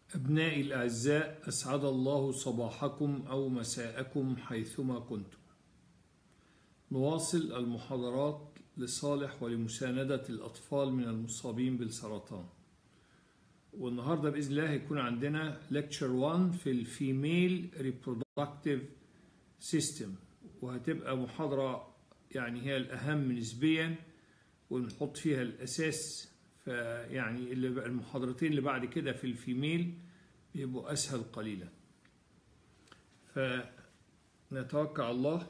أبنائي الأعزاء أسعد الله صباحكم أو مساءكم حيثما كنتم نواصل المحاضرات لصالح ولمساندة الأطفال من المصابين بالسرطان والنهاردة بإذن الله هيكون عندنا lecture 1 في الفيميل reproductive system وهتبقى محاضرة يعني هي الأهم نسبيا ونحط فيها الأساس فيعني اللي المحاضرتين اللي بعد كده في الفيميل بيبقوا أسهل قليلا فنتوكل على الله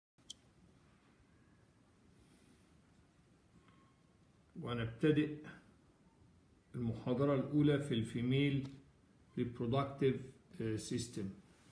ونبتدئ المحاضرة الأولى في الفيميل reproductive system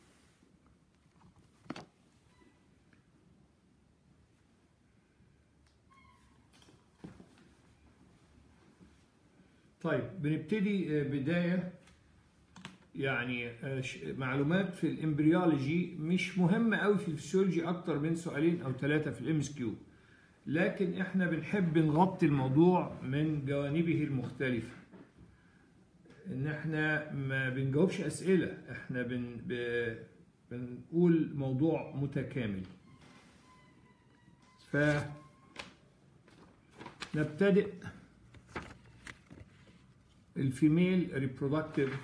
طيب بنبتدي بداية يعني معلومات في الامبريولوجي مش مهمة قوي في الفسيولوجي أكتر من سؤالين أو ثلاثة في الام اس كيو لكن احنا بنحب نغطي الموضوع من جوانبه المختلفة ان احنا ما بنجاوبش اسئلة احنا بن ب... بنقول موضوع متكامل ف نبتدئ الفيميل ريبرودكتيف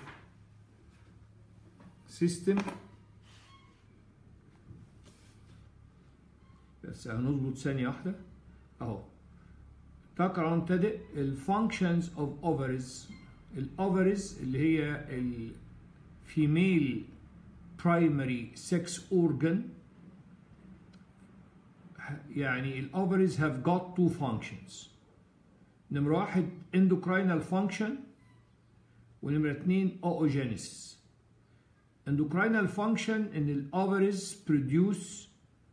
سيستم بس هنظبط ثانية واحدة اهو تقرأ نبتدئ الفانكشنز اوف اوفرز الاوفرز اللي هي الفيميل برايمري سكس اورجان يعني الاوفرز have got two functions نمرة واحد endocrinal function ونمرة اتنين oogenesis endocrinal function ان الاوفرز produce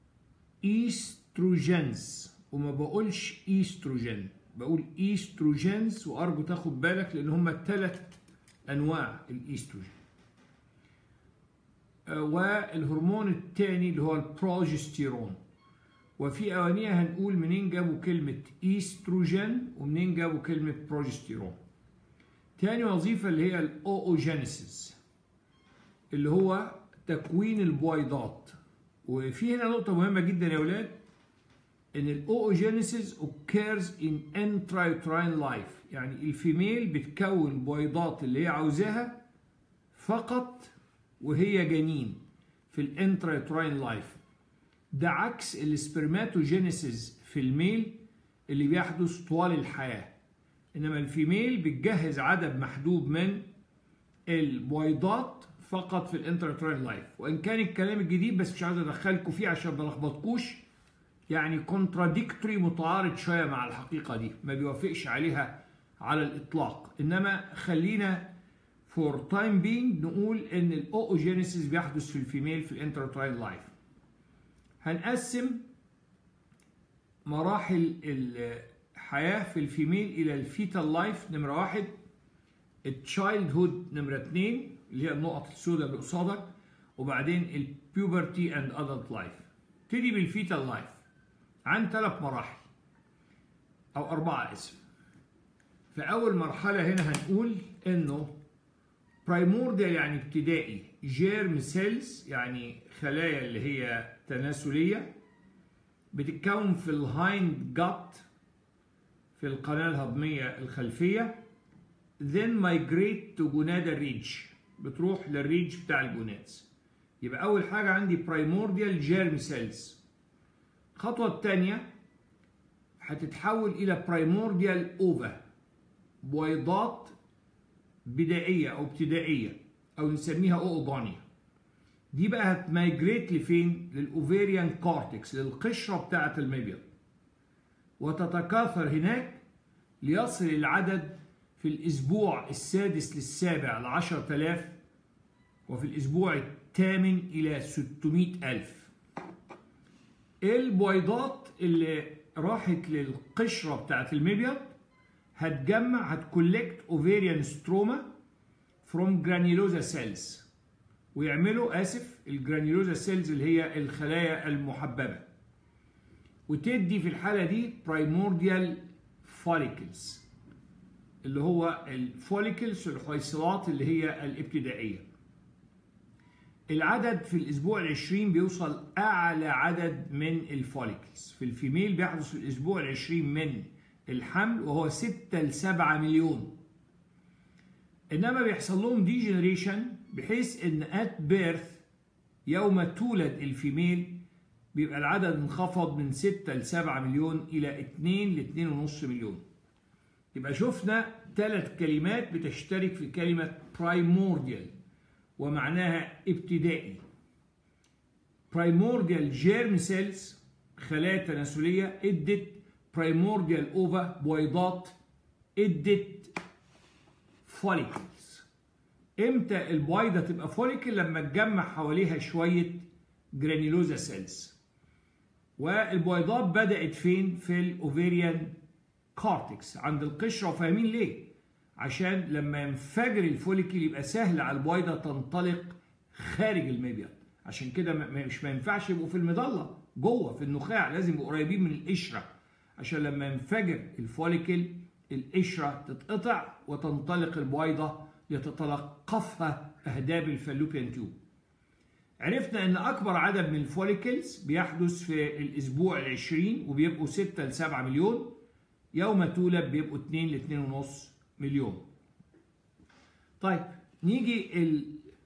estrogens وما بقولش ايستروجين بقول ايستروجينز وارجو تاخد بالك لان هم ثلاث انواع الايستروجين والهرمون الثاني اللي هو البروجستيرون وفي اوانيها هنقول منين جابوا كلمة ايستروجين ومنين جابوا كلمة بروجستيرون تاني وظيفة اللي هي الاوجينيسيس اللي هو تكوين البويضات وفي هنا نقطة مهمة جدا يا ولاد ان الاوجينيسيس occurs in intrauterine life يعني الفيميل بتكون بويضات اللي هي عاوزاها فقط وهي جنين في الانترايتراين لايف ده عكس السبرماتوجينيسيس في الميل اللي بيحدث طوال الحياة انما الفيميل بتجهز عدد محدود من البويضات فقط في الانترايتراين لايف وان كان الكلام الجديد بس مش عايز ادخلكم فيه عشان ما لخبطكوش يعني كونتراديكتوري متعارض شويه مع الحقيقه دي ما بيوافقش عليها على الاطلاق انما خلينا فور تايم بينج نقول ان الاوجينيسيس بيحدث في الفيميل في الانتراتراين لايف هنقسم مراحل الحياه في الفيميل الى الفيتال لايف نمره واحد التشايلد هود نمره اثنين اللي هي النقط السوداء اللي قصادك وبعدين البيوبرتي اند ادلت لايف ابتدي بالفيتال لايف عن ثلاث مراحل او اربعه اسف فاول مرحله هنا هنقول انه برايمورديال يعني ابتدائي جيرم سيلز يعني خلايا اللي هي تناسليه بتتكون في الهايند جات في القناه الهضميه الخلفيه then migrate to gonadal ridge بتروح للريج بتاع الجونادز يبقى اول حاجه عندي برايمورديال جيرم سيلز الخطوة الثانية هتتحول إلى برايمورديال أوفا بويضات بدائية أو ابتدائية أو نسميها أوغونيا دي بقى هتمايجريت لفين؟ للأوفيريان كورتكس للقشرة بتاعة المبيض وتتكاثر هناك ليصل العدد في الأسبوع السادس للسابع لعشرة آلاف وفي الأسبوع الثامن إلى ستمائة ألف البويضات اللي راحت للقشره بتاعت المبيض هتجمع هتكولكت اوفيريان ستروما فروم جرانيلوزا سيلز ويعملوا اسف الجرانيلوزا سيلز اللي هي الخلايا المحببه وتدي في الحاله دي برايمورديال فوليكلز اللي هو الفوليكلز الحويصلات اللي هي الابتدائيه العدد في الاسبوع العشرين بيوصل اعلى عدد من الفوليكلز في الفيميل بيحدث في الاسبوع العشرين من الحمل وهو 6 ل 7 مليون انما بيحصل لهم ديجنريشن بحيث ان ات بيرث يوم تولد الفيميل بيبقى العدد انخفض من 6 ل 7 مليون الى 2 ل 2.5 مليون يبقى شفنا ثلاث كلمات بتشترك في كلمة primordial ومعناها ابتدائي primordial germ cells خلايا تناسلية ادت primordial ova بويضات ادت follicles امتى البويضة تبقى فوليكل لما تجمع حواليها شوية جرانيلوزا سيلز والبويضات بدأت فين في الاوفيريان كورتكس عند القشرة وفاهمين ليه عشان لما ينفجر الفوليكل يبقى سهل على البويضة تنطلق خارج المبيض عشان كده مش ما ينفعش يبقوا في المظلة جوه في النخاع لازم يبقوا قريبين من القشرة عشان لما ينفجر الفوليكل القشرة تتقطع وتنطلق البويضة يتتلقفها أهداب الفالوبيان تيوب عرفنا ان اكبر عدد من الفوليكلز بيحدث في الاسبوع العشرين وبيبقوا 6 ل 7 مليون يوم تولد بيبقوا 2 ل 2.5 مليون طيب نيجي ال...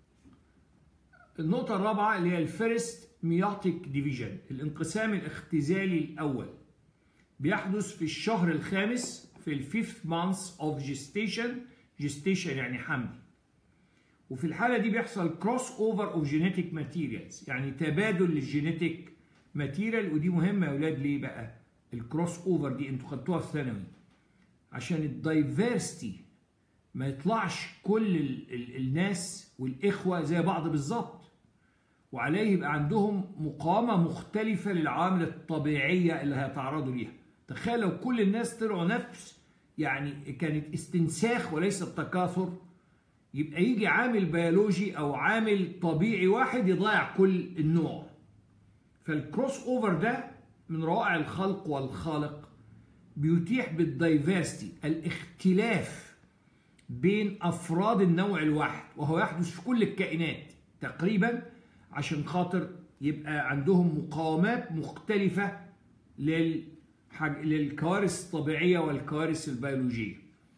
النقطة الرابعة اللي هي الفيرست ميوتيك ديفيجن الانقسام الاختزالي الأول بيحدث في الشهر الخامس في الفيفث مانث اوف جيستيشن جيستيشن يعني حمل وفي الحالة دي بيحصل كروس اوفر اوف جينيتيك ماتيريالز يعني تبادل للجينيتيك ماتيريال ودي مهمة يا ولاد ليه بقى؟ الكروس اوفر دي انتوا خدتوها في ثانوي عشان الدايفرستي ما يطلعش كل ال ال الناس والاخوه زي بعض بالظبط وعليه يبقى عندهم مقاومه مختلفه للعوامل الطبيعيه اللي هيتعرضوا ليها تخيل لو كل الناس طلعوا نفس يعني كانت استنساخ وليس تكاثر يبقى يجي عامل بيولوجي او عامل طبيعي واحد يضيع كل النوع فالكروس اوفر ده من روائع الخلق والخالق بيتيح بالدايفرستي الاختلاف بين افراد النوع الواحد وهو يحدث في كل الكائنات تقريبا عشان خاطر يبقى عندهم مقاومات مختلفة للحاج... للكوارث الطبيعية والكوارث البيولوجية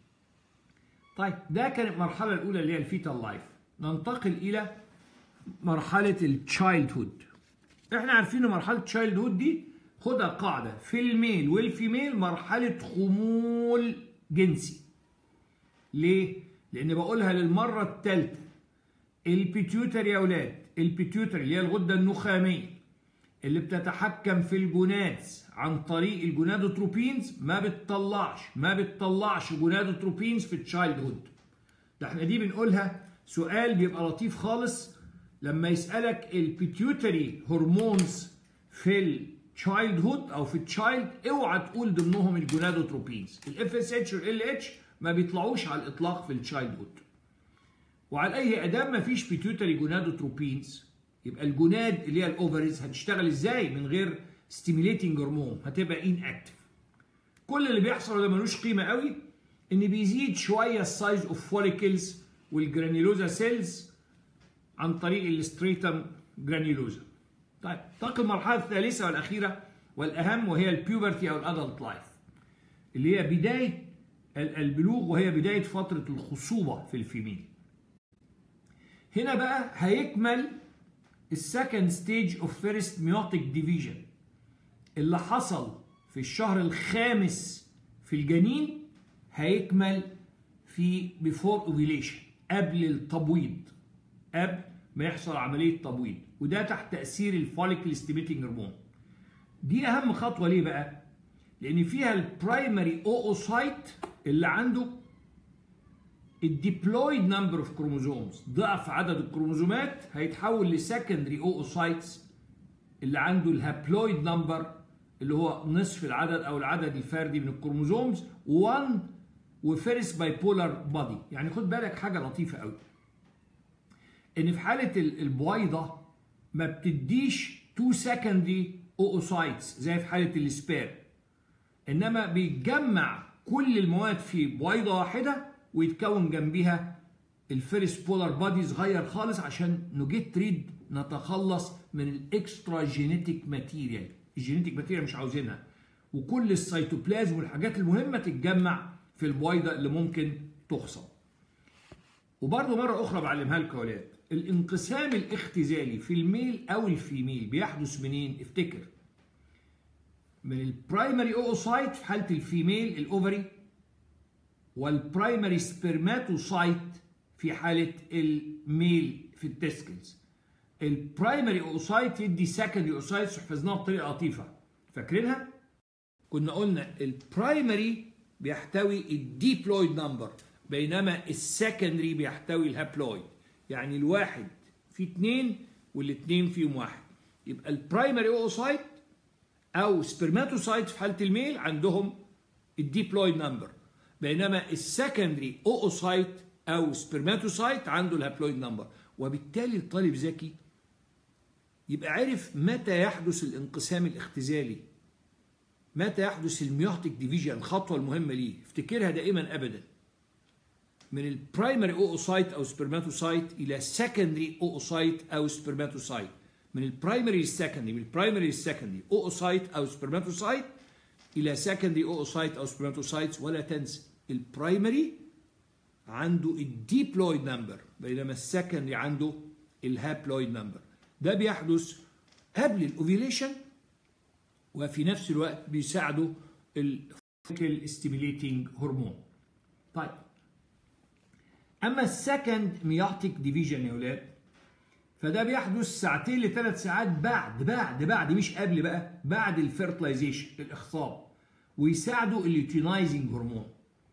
طيب ده كانت المرحلة الأولى اللي هي الفيتال لايف ننتقل إلى مرحلة التشايلد هود احنا عارفين مرحلة التشايلد هود دي خدها قاعدة في الميل والفيميل مرحلة خمول جنسي ليه؟ لأن بقولها للمرة الثالثة البيتيوتري يا أولاد البيتيوتري اللي هي الغدة النخامية اللي بتتحكم في الجونادز عن طريق الجونادوتروبينز ما بتطلعش ما بتطلعش جونادوتروبينز في التشايلد هود ده احنا دي بنقولها سؤال بيبقى لطيف خالص لما يسألك البيتيوتري هرمونز في التشايلد هود او في التشايلد اوعى تقول ضمنهم الجونادوتروبينز الاف اس اتش والال اتش ما بيطلعوش على الاطلاق في التشايلد هود وعلى اي ادام ما فيش بيتيوتري جونادوتروبينز يبقى الجوناد اللي هي الاوفريز هتشتغل ازاي من غير ستيميليتنج هرمون هتبقى ان اكتف كل اللي بيحصل ده ملوش قيمه قوي ان بيزيد شويه السايز اوف فوليكلز والجرانيلوزا سيلز عن طريق الاستريتم جرانيلوزا طيب تنتقل المرحله الثالثه والاخيره والاهم وهي البيوبرتي او الادلت لايف اللي هي بدايه البلوغ وهي بدايه فتره الخصوبه في الفيميل هنا بقى هيكمل السكند ستيج اوف فيرست ميوتيك ديفيجن اللي حصل في الشهر الخامس في الجنين هيكمل في بيفور اوفيليشن قبل التبويض قبل ما يحصل عمليه تبويض وده تحت تاثير الفوليكل ستيميتنج هرمون دي اهم خطوه ليه بقى لان فيها البرايمري اوسايت اللي عنده الديبلويد نمبر اوف كروموزومز ضعف عدد الكروموزومات هيتحول لسكندري اوسايتس اللي عنده الهابلويد نمبر اللي هو نصف العدد او العدد الفردي من الكروموزومز 1 وفيرست باي بولار بادي يعني خد بالك حاجه لطيفه قوي ان في حاله البويضه ما بتديش 2 سكندري اوسايتس زي في حاله السبير انما بيتجمع كل المواد في بويضه واحده ويتكون جنبها الفيرس بولار بادي صغير خالص عشان نجيت ريد نتخلص من الاكسترا جينيتيك ماتيريال الجينيتيك ماتيريال مش عاوزينها وكل السيتوبلازم والحاجات المهمه تتجمع في البويضه اللي ممكن تخصب وبرضه مره اخرى بعلمها لكم يا ولاد الانقسام الاختزالي في الميل او الفيميل بيحدث منين افتكر من البرايمري اوسايت في حاله الفيميل الاوفري والبرايمري سبرماتوسايت في حاله الميل في التسكلز البرايمري اوسايت يدي سكندري اوسايت حفظناها بطريقه لطيفه فاكرينها كنا قلنا البرايمري بيحتوي الديبلويد نمبر بينما السكندري بيحتوي الهابلويد يعني الواحد فيه اتنين والاثنين فيهم واحد يبقى البرايمري اوسايت او سبرماتوسايت في حاله الميل عندهم الديبلويد نمبر بينما السكندري اوسايت او سبرماتوسايت عنده الهابلويد نمبر وبالتالي الطالب ذكي يبقى عرف متى يحدث الانقسام الاختزالي متى يحدث الميوتيك ديفيجن الخطوه المهمه ليه افتكرها دائما ابدا من البرايمري اوسايت او سبرماتوسايت الى سكندري اوسايت او سبرماتوسايت من البرايمري للسكندري من البرايمري للسكندري اوسايت او سبرماتوسايت الى سكندري اوسايت او سبرماتوسايتس ولا تنسى البرايمري عنده الديبلويد نمبر بينما السكندري عنده الهابلويد نمبر ده بيحدث قبل الاوفيليشن وفي نفس الوقت بيساعده الفوليكل ستيميليتنج هرمون طيب اما السكند ميوتيك ديفيجن يا ولاد فده بيحدث ساعتين لثلاث ساعات بعد بعد بعد مش قبل بقى بعد الفيرتلايزيشن الاخصاب ويساعدوا الليوتينايزنج هرمون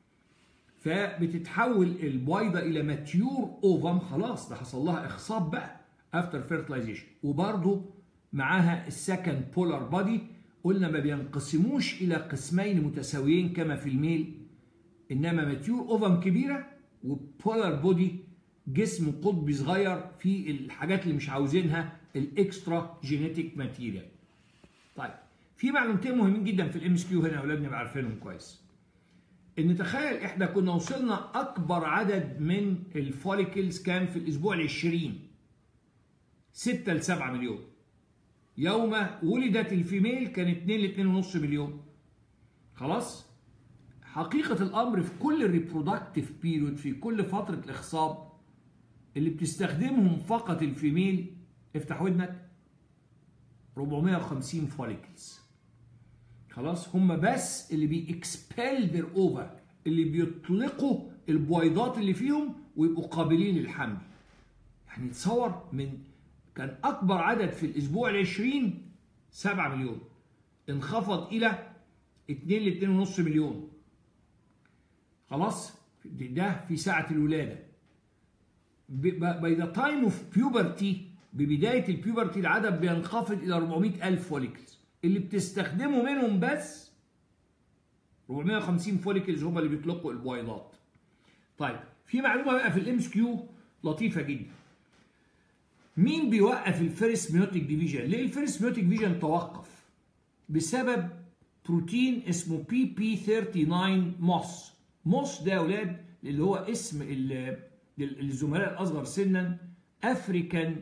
فبتتحول البويضه الى ماتيور اوفم خلاص ده حصل لها اخصاب بقى افتر فيرتلايزيشن وبرضه معاها السكند بولار بادي قلنا ما بينقسموش الى قسمين متساويين كما في الميل انما ماتيور اوفم كبيره وبولار بودي جسم قطبي صغير في الحاجات اللي مش عاوزينها الاكسترا جينيتيك ماتيريال طيب في معلومتين مهمين جدا في الام اس كيو هنا يا اولاد نبقى عارفينهم كويس ان تخيل احنا كنا وصلنا اكبر عدد من الفوليكلز كان في الاسبوع العشرين 6 ل 7 مليون يوم ولدت الفيميل كان 2 ل 2.5 مليون خلاص حقيقة الأمر في كل الريبرودكتيف بيريود في كل فترة الإخصاب اللي بتستخدمهم فقط الفيميل افتح ودنك 450 فوليكلز خلاص هم بس اللي بيكسبل ذير اوفر اللي بيطلقوا البويضات اللي فيهم ويبقوا قابلين للحمل يعني تصور من كان اكبر عدد في الاسبوع العشرين 7 مليون انخفض الى 2 ل 2.5 مليون خلاص ده في ساعة الولادة by the time of puberty ببداية البيوبرتي العدد بينخفض إلى 400 ألف فوليكلز اللي بتستخدموا منهم بس 450 فوليكلز هم اللي بيطلقوا البويضات طيب في معلومة بقى في الام اس كيو لطيفة جدا مين بيوقف الفيرست ميوتيك ديفيجن ليه الفيرست ميوتيك ديفيجن توقف بسبب بروتين اسمه بي بي 39 موس موس ده يا اولاد اللي هو اسم الزملاء الاصغر سنا افريكان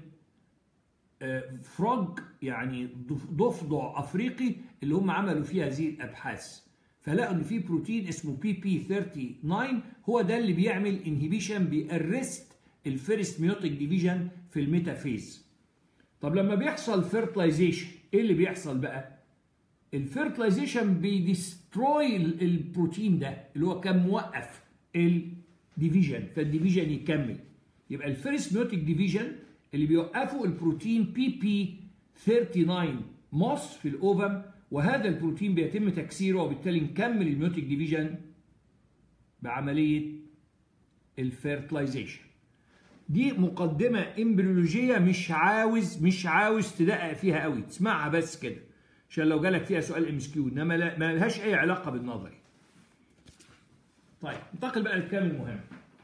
فروج يعني ضفدع افريقي اللي هم عملوا فيه هذه الابحاث فلقوا ان في بروتين اسمه بي بي 39 هو ده اللي بيعمل انهبيشن بيأرست الفيرست ميوتيك ديفيجن في الميتافيز طب لما بيحصل فيرتلايزيشن ايه اللي بيحصل بقى الفيرتلايزيشن بيدستروي البروتين ده اللي هو كان موقف الديفيجن فالديفيجن يكمل يبقى الفيرست ميوتيك ديفيجن اللي بيوقفوا البروتين بي بي 39 موس في الاوفم وهذا البروتين بيتم تكسيره وبالتالي نكمل الميوتيك ديفيجن بعمليه الفيرتلايزيشن دي مقدمه امبريولوجيه مش عاوز مش عاوز تدقق فيها قوي تسمعها بس كده عشان لو جالك فيها سؤال ام اس كيو انما لا ما لهاش اي علاقه بالنظري طيب انتقل بقى للكلام المهم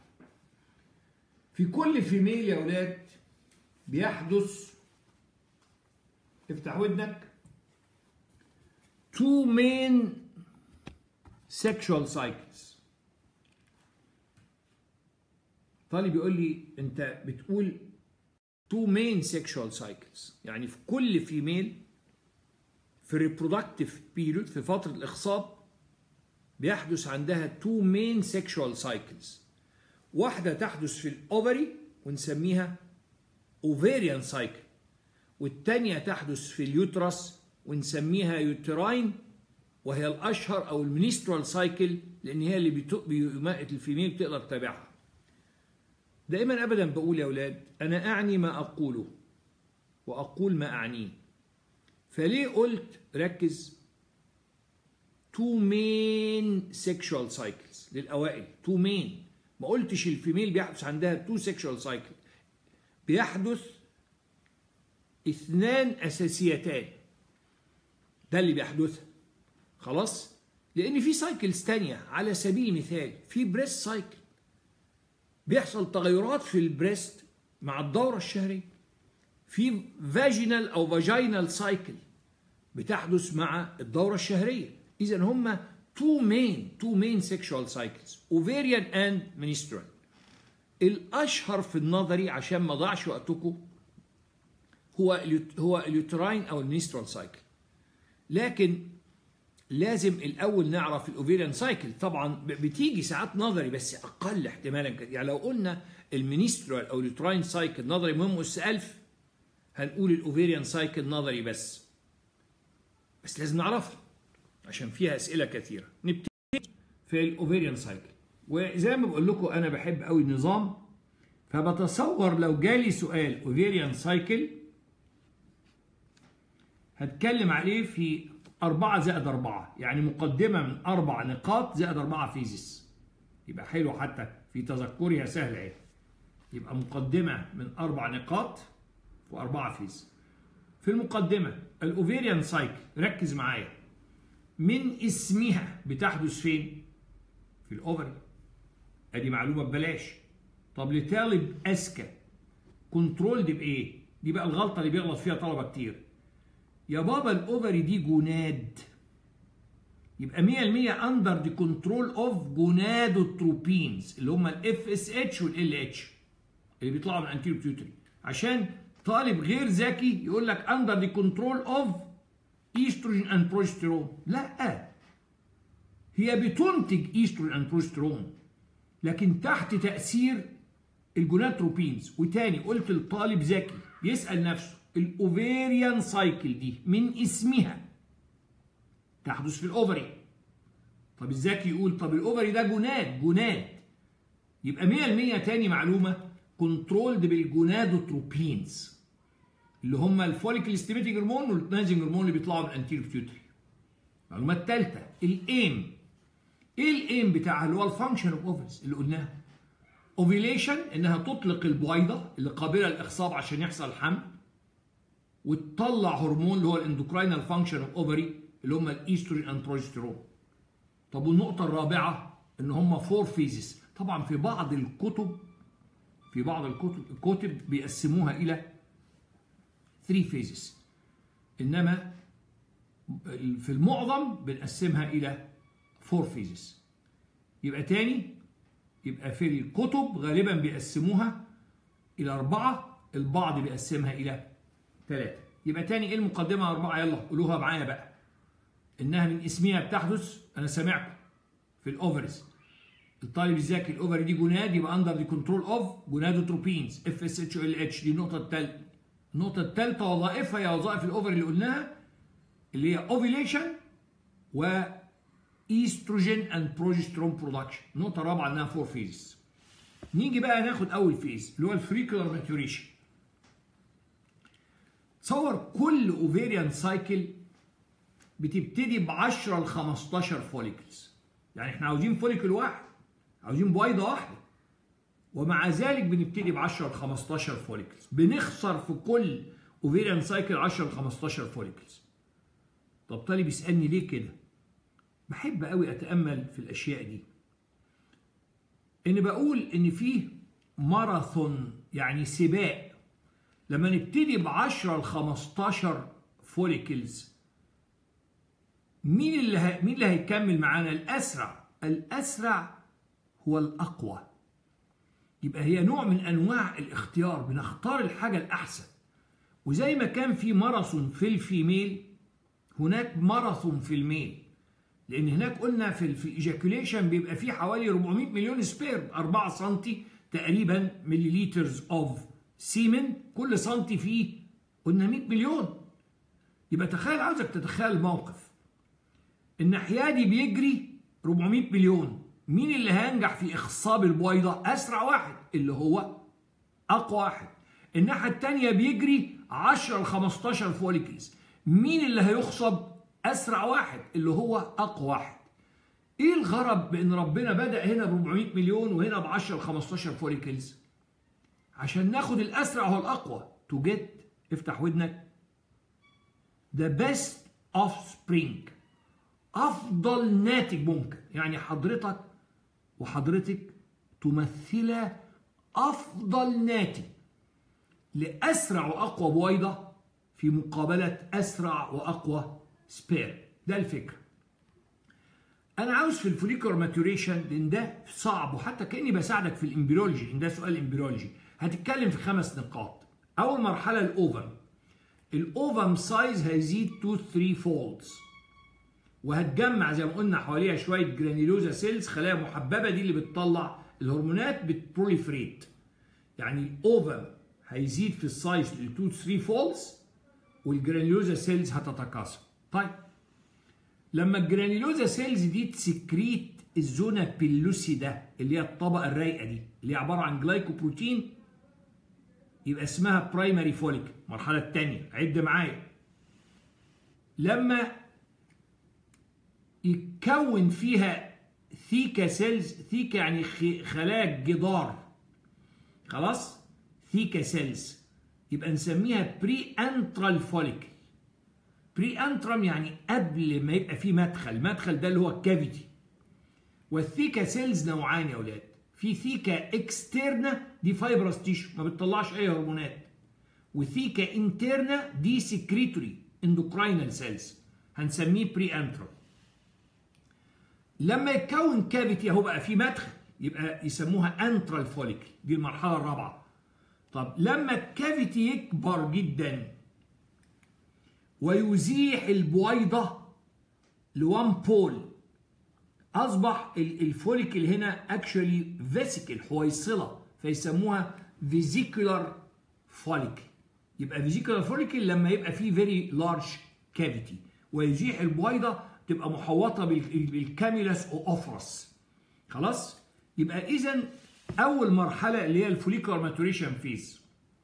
في كل فيميل يا اولاد بيحدث افتح ودنك تو مين sexual cycles طالب يقول لي انت بتقول two main sexual cycles يعني في كل فيميل في reproductive period في فترة الإخصاب بيحدث عندها two main sexual cycles واحدة تحدث في الأوفري ونسميها ovarian cycle والتانية تحدث في اليوترس ونسميها يوتراين وهي الأشهر أو المنسترال سايكل لأن هي اللي بيمائت الفيميل بتقدر تتابعها دائما أبدا بقول يا أولاد أنا أعني ما أقوله وأقول ما أعنيه فليه قلت ركز تو مين سيكشوال سايكلز للأوائل تو مين ما قلتش الفيميل بيحدث عندها تو سيكشوال سايكل بيحدث اثنان أساسيتان ده اللي بيحدثها خلاص لأن في سايكلز تانية على سبيل المثال في بريست سايكل بيحصل تغيرات في البريست مع الدورة الشهرية في فاجينال أو فاجينال سايكل بتحدث مع الدورة الشهرية إذا هما two main two main sexual cycles ovarian and menstrual الأشهر في النظري عشان ما ضاعش وقتكم هو هو اليوتراين أو المنسترال سايكل لكن لازم الاول نعرف الاوفيريان سايكل طبعا بتيجي ساعات نظري بس اقل احتمالا يعني لو قلنا المينسترال او اليوتراين سايكل نظري مهم اس 1000 هنقول الاوفيريان سايكل نظري بس بس لازم نعرفها عشان فيها اسئله كثيره نبتدي في الاوفيريان سايكل وزي ما بقول لكم انا بحب قوي النظام فبتصور لو جالي سؤال اوفيريان سايكل هتكلم عليه في أربعة زائد أربعة يعني مقدمة من أربع نقاط زائد أربعة فيزيس يبقى حلو حتى في تذكرها سهل اهي يبقى مقدمة من أربع نقاط وأربعة فيز في المقدمة الأوفيريان سايكل ركز معايا من اسمها بتحدث فين؟ في الأوفري أدي معلومة ببلاش طب لطالب أذكى كنترولد بإيه؟ دي بقى الغلطة اللي بيغلط فيها طلبة كتير يا بابا الاوفري دي جوناد يبقى 100% اندر دي كنترول اوف جونادوتروبينز اللي هم الاف اس اتش والال اتش اللي بيطلعوا من انتيريو بيوتري عشان طالب غير ذكي يقول لك اندر دي كنترول اوف ايستروجين اند بروجستيرون لا هي بتنتج ايستروجين اند بروجستيرون لكن تحت تاثير الجوناتروبينز وتاني قلت للطالب ذكي يسال نفسه الاوفيريان سايكل دي من اسمها تحدث في الاوفري طب الذكي يقول طب الاوفري ده جوناد جوناد يبقى 100% تاني معلومه كنترولد بالجونادوتروبينز اللي هم الفوليكل ستيميتنج هرمون والنازنج هرمون اللي بيطلعوا من الانتيريور بيوتري المعلومه الثالثه الايم ايه الايم بتاعها اللي هو الفانكشن اوف اوفرز اللي قلناها اوفيليشن انها تطلق البويضه اللي قابله للاخصاب عشان يحصل حمل وتطلع هرمون اللي هو الاندوكراينال فانكشن اوف اوفري اللي هم الايستروجين اند بروجستيرون طب والنقطه الرابعه ان هم فور فيزز طبعا في بعض الكتب في بعض الكتب الكتب بيقسموها الى 3 فيزز انما في المعظم بنقسمها الى 4 فيزز يبقى تاني يبقى في الكتب غالبا بيقسموها الى اربعه البعض بيقسمها الى ثلاثه يبقى تاني ايه المقدمه اربعه يلا قولوها معايا بقى انها من اسمها بتحدث انا سامعكم في الاوفرز الطالب الذكي الاوفري دي جوناد يبقى اندر دي كنترول اوف جونادوتروبينز اف اس اتش ال اتش دي النقطه الثالثه النقطه الثالثه وظائفها هي وظائف الاوفري اللي قلناها اللي هي اوفيليشن و ايستروجين اند بروجسترون برودكشن النقطه الرابعه انها فور فيز نيجي بقى ناخد اول فيز اللي هو الفريكولار ماتوريشن تصور كل اوفيريان سايكل بتبتدي ب 10 ل 15 فوليكلز يعني احنا عاوزين فوليكل واحد عاوزين بويضه واحده ومع ذلك بنبتدي ب 10 ل 15 فوليكلز بنخسر في كل اوفيريان سايكل 10 ل 15 فوليكلز طب طالب يسالني ليه كده بحب قوي اتامل في الاشياء دي ان بقول ان فيه ماراثون يعني سباق لما نبتدي ب 10 ل 15 فوليكلز مين اللي ه... مين اللي هيكمل معانا الاسرع الاسرع هو الاقوى يبقى هي نوع من انواع الاختيار بنختار الحاجه الاحسن وزي ما كان في ماراثون في الفيميل هناك ماراثون في الميل لان هناك قلنا في في الايجاكوليشن بيبقى فيه حوالي 400 مليون سبيرم 4 سم تقريبا مليليترز اوف سيمن كل سنتي فيه قلنا 100 مليون يبقى تخيل عاوزك تتخيل الموقف الناحيه دي بيجري 400 مليون مين اللي هينجح في اخصاب البويضه اسرع واحد اللي هو اقوى واحد الناحيه الثانيه بيجري 10 ل 15 فوليكلز مين اللي هيخصب اسرع واحد اللي هو اقوى واحد ايه الغرض بان ربنا بدا هنا ب 400 مليون وهنا ب 10 ل 15 فوليكلز عشان ناخد الاسرع هو الاقوى تو جيت افتح ودنك the best offspring افضل ناتج ممكن يعني حضرتك وحضرتك تمثلا افضل ناتج لاسرع واقوى بويضه في مقابله اسرع واقوى سبير ده الفكره انا عاوز في الفوليكولر ماتوريشن لان ده صعب وحتى كاني بساعدك في الامبريولوجي ان ده سؤال امبريولوجي هتتكلم في خمس نقاط اول مرحله الاوفم الاوفم سايز هيزيد 2 3 فولدز وهتجمع زي ما قلنا حواليها شويه جرانيلوزا سيلز خلايا محببه دي اللي بتطلع الهرمونات بتبروليفريت يعني الاوفم هيزيد في السايز ل 2 3 فولدز والجرانيلوزا سيلز هتتكاثر طيب لما الجرانيلوزا سيلز دي تسكريت الزونا بيلوسيدا اللي هي الطبقه الرايقه دي اللي هي عباره عن جلايكوبروتين يبقى اسمها برايمري فوليك المرحله الثانيه عد معايا لما يتكون فيها ثيكا سيلز ثيكا يعني خلايا جدار خلاص ثيكا سيلز يبقى نسميها بري انترال فوليك بري انترم يعني قبل ما يبقى في مدخل المدخل ده اللي هو الكافيتي والثيكا سيلز نوعان يا اولاد في ثيكا اكسترنا دي فايبرس تيشو ما بتطلعش اي هرمونات وثيكا انترنا دي سكريتوري اندوكراينال سيلز هنسميه بري انترم لما يتكون كافيتي اهو بقى في مدخل يبقى يسموها انترال فوليكل دي المرحله الرابعه طب لما الكافيتي يكبر جدا ويزيح البويضه لوان بول اصبح الفوليكل هنا اكشولي فيسيكل حويصله فيسموها فيزيكولار فوليكل يبقى فيزيكولار فوليكل لما يبقى فيه فيري لارج كافيتي ويزيح البويضه تبقى محوطه بالكاميلاس اوفرس خلاص يبقى اذا اول مرحله اللي هي الفوليكولار ماتوريشن فيز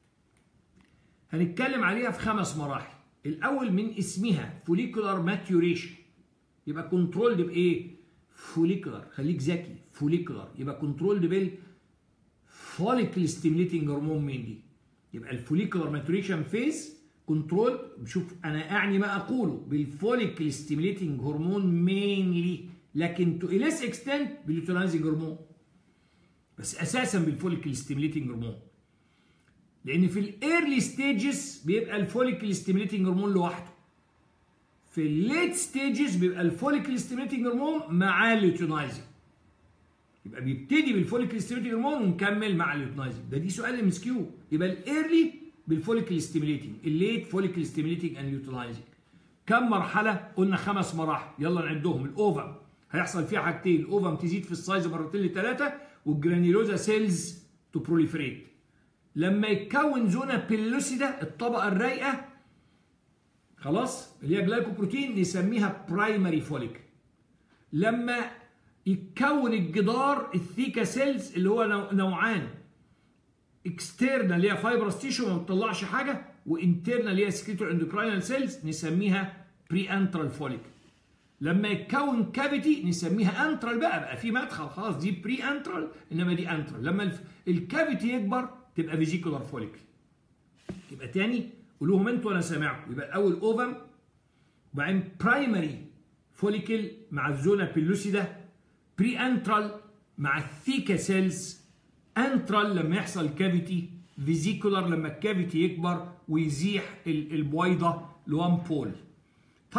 هنتكلم عليها في خمس مراحل الاول من اسمها فوليكولار ماتوريشن يبقى كنترولد بايه فوليكولار خليك ذكي فوليكولار يبقى كنترولد بال فوليكل ستيميليتنج هرمون مين دي يبقى الفوليكولار ماتوريشن فيز كنترول شوف انا اعني ما اقوله بالفوليكل ستيميليتنج هرمون مينلي لكن تو ليس اكستنت باليوتيلايزنج هرمون بس اساسا بالفوليكل ستيميليتنج هرمون لان في الايرلي ستيجز بيبقى الفوليكل ستيميليتنج هرمون لوحده في الليت ستيجز بيبقى الفوليكل ستيميليتنج هرمون مع اليوتيلايزنج يبقى بيبتدي بالفوليكل ستيميليتنج هرمون ونكمل مع اليوتيلايزنج ده دي سؤال ام اس كيو يبقى الايرلي بالفوليكل ستيميليتنج الليت فوليكل ستيميليتنج اند يوتيلايزنج كم مرحله قلنا خمس مراحل يلا نعدهم الاوفم هيحصل فيها حاجتين الاوفم تزيد في السايز مرتين لثلاثه والجرانيلوزا سيلز تو بروليفريت لما يتكون زونا بيلوسيدا الطبقه الرايقه خلاص اللي هي جلايكوبروتين نسميها برايمري فوليك لما يتكون الجدار الثيكا سيلز اللي هو نوعان اكسترنال اللي هي فايبرس تيشو ما بتطلعش حاجه وانترنال اللي هي سكريتور اندوكراينال سيلز نسميها بري انترال فوليك لما يتكون كافيتي نسميها انترال بقى بقى في مدخل خلاص دي بري انترال انما دي انترال لما الكافيتي يكبر تبقى فيزيكولار فوليك يبقى تاني قولوهم انتوا وانا سامعكم يبقى الاول اوفم وبعدين برايمري فوليكل مع الزونا بيلوسيدا بري انترال مع الثيكا سيلز انترال لما يحصل كافيتي فيزيكولار لما الكافيتي يكبر ويزيح البويضه لوان بول طيب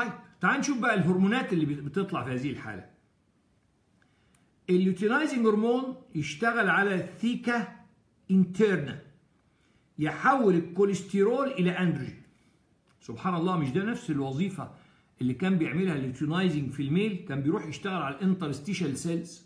تعال نشوف بقى الهرمونات اللي بتطلع في هذه الحاله اللوتينايزنج هرمون يشتغل على الثيكا انترنا يحول الكوليسترول الى اندروجين سبحان الله مش ده نفس الوظيفه اللي كان بيعملها اللوتينايزنج في الميل كان بيروح يشتغل على الانترستيشال سيلز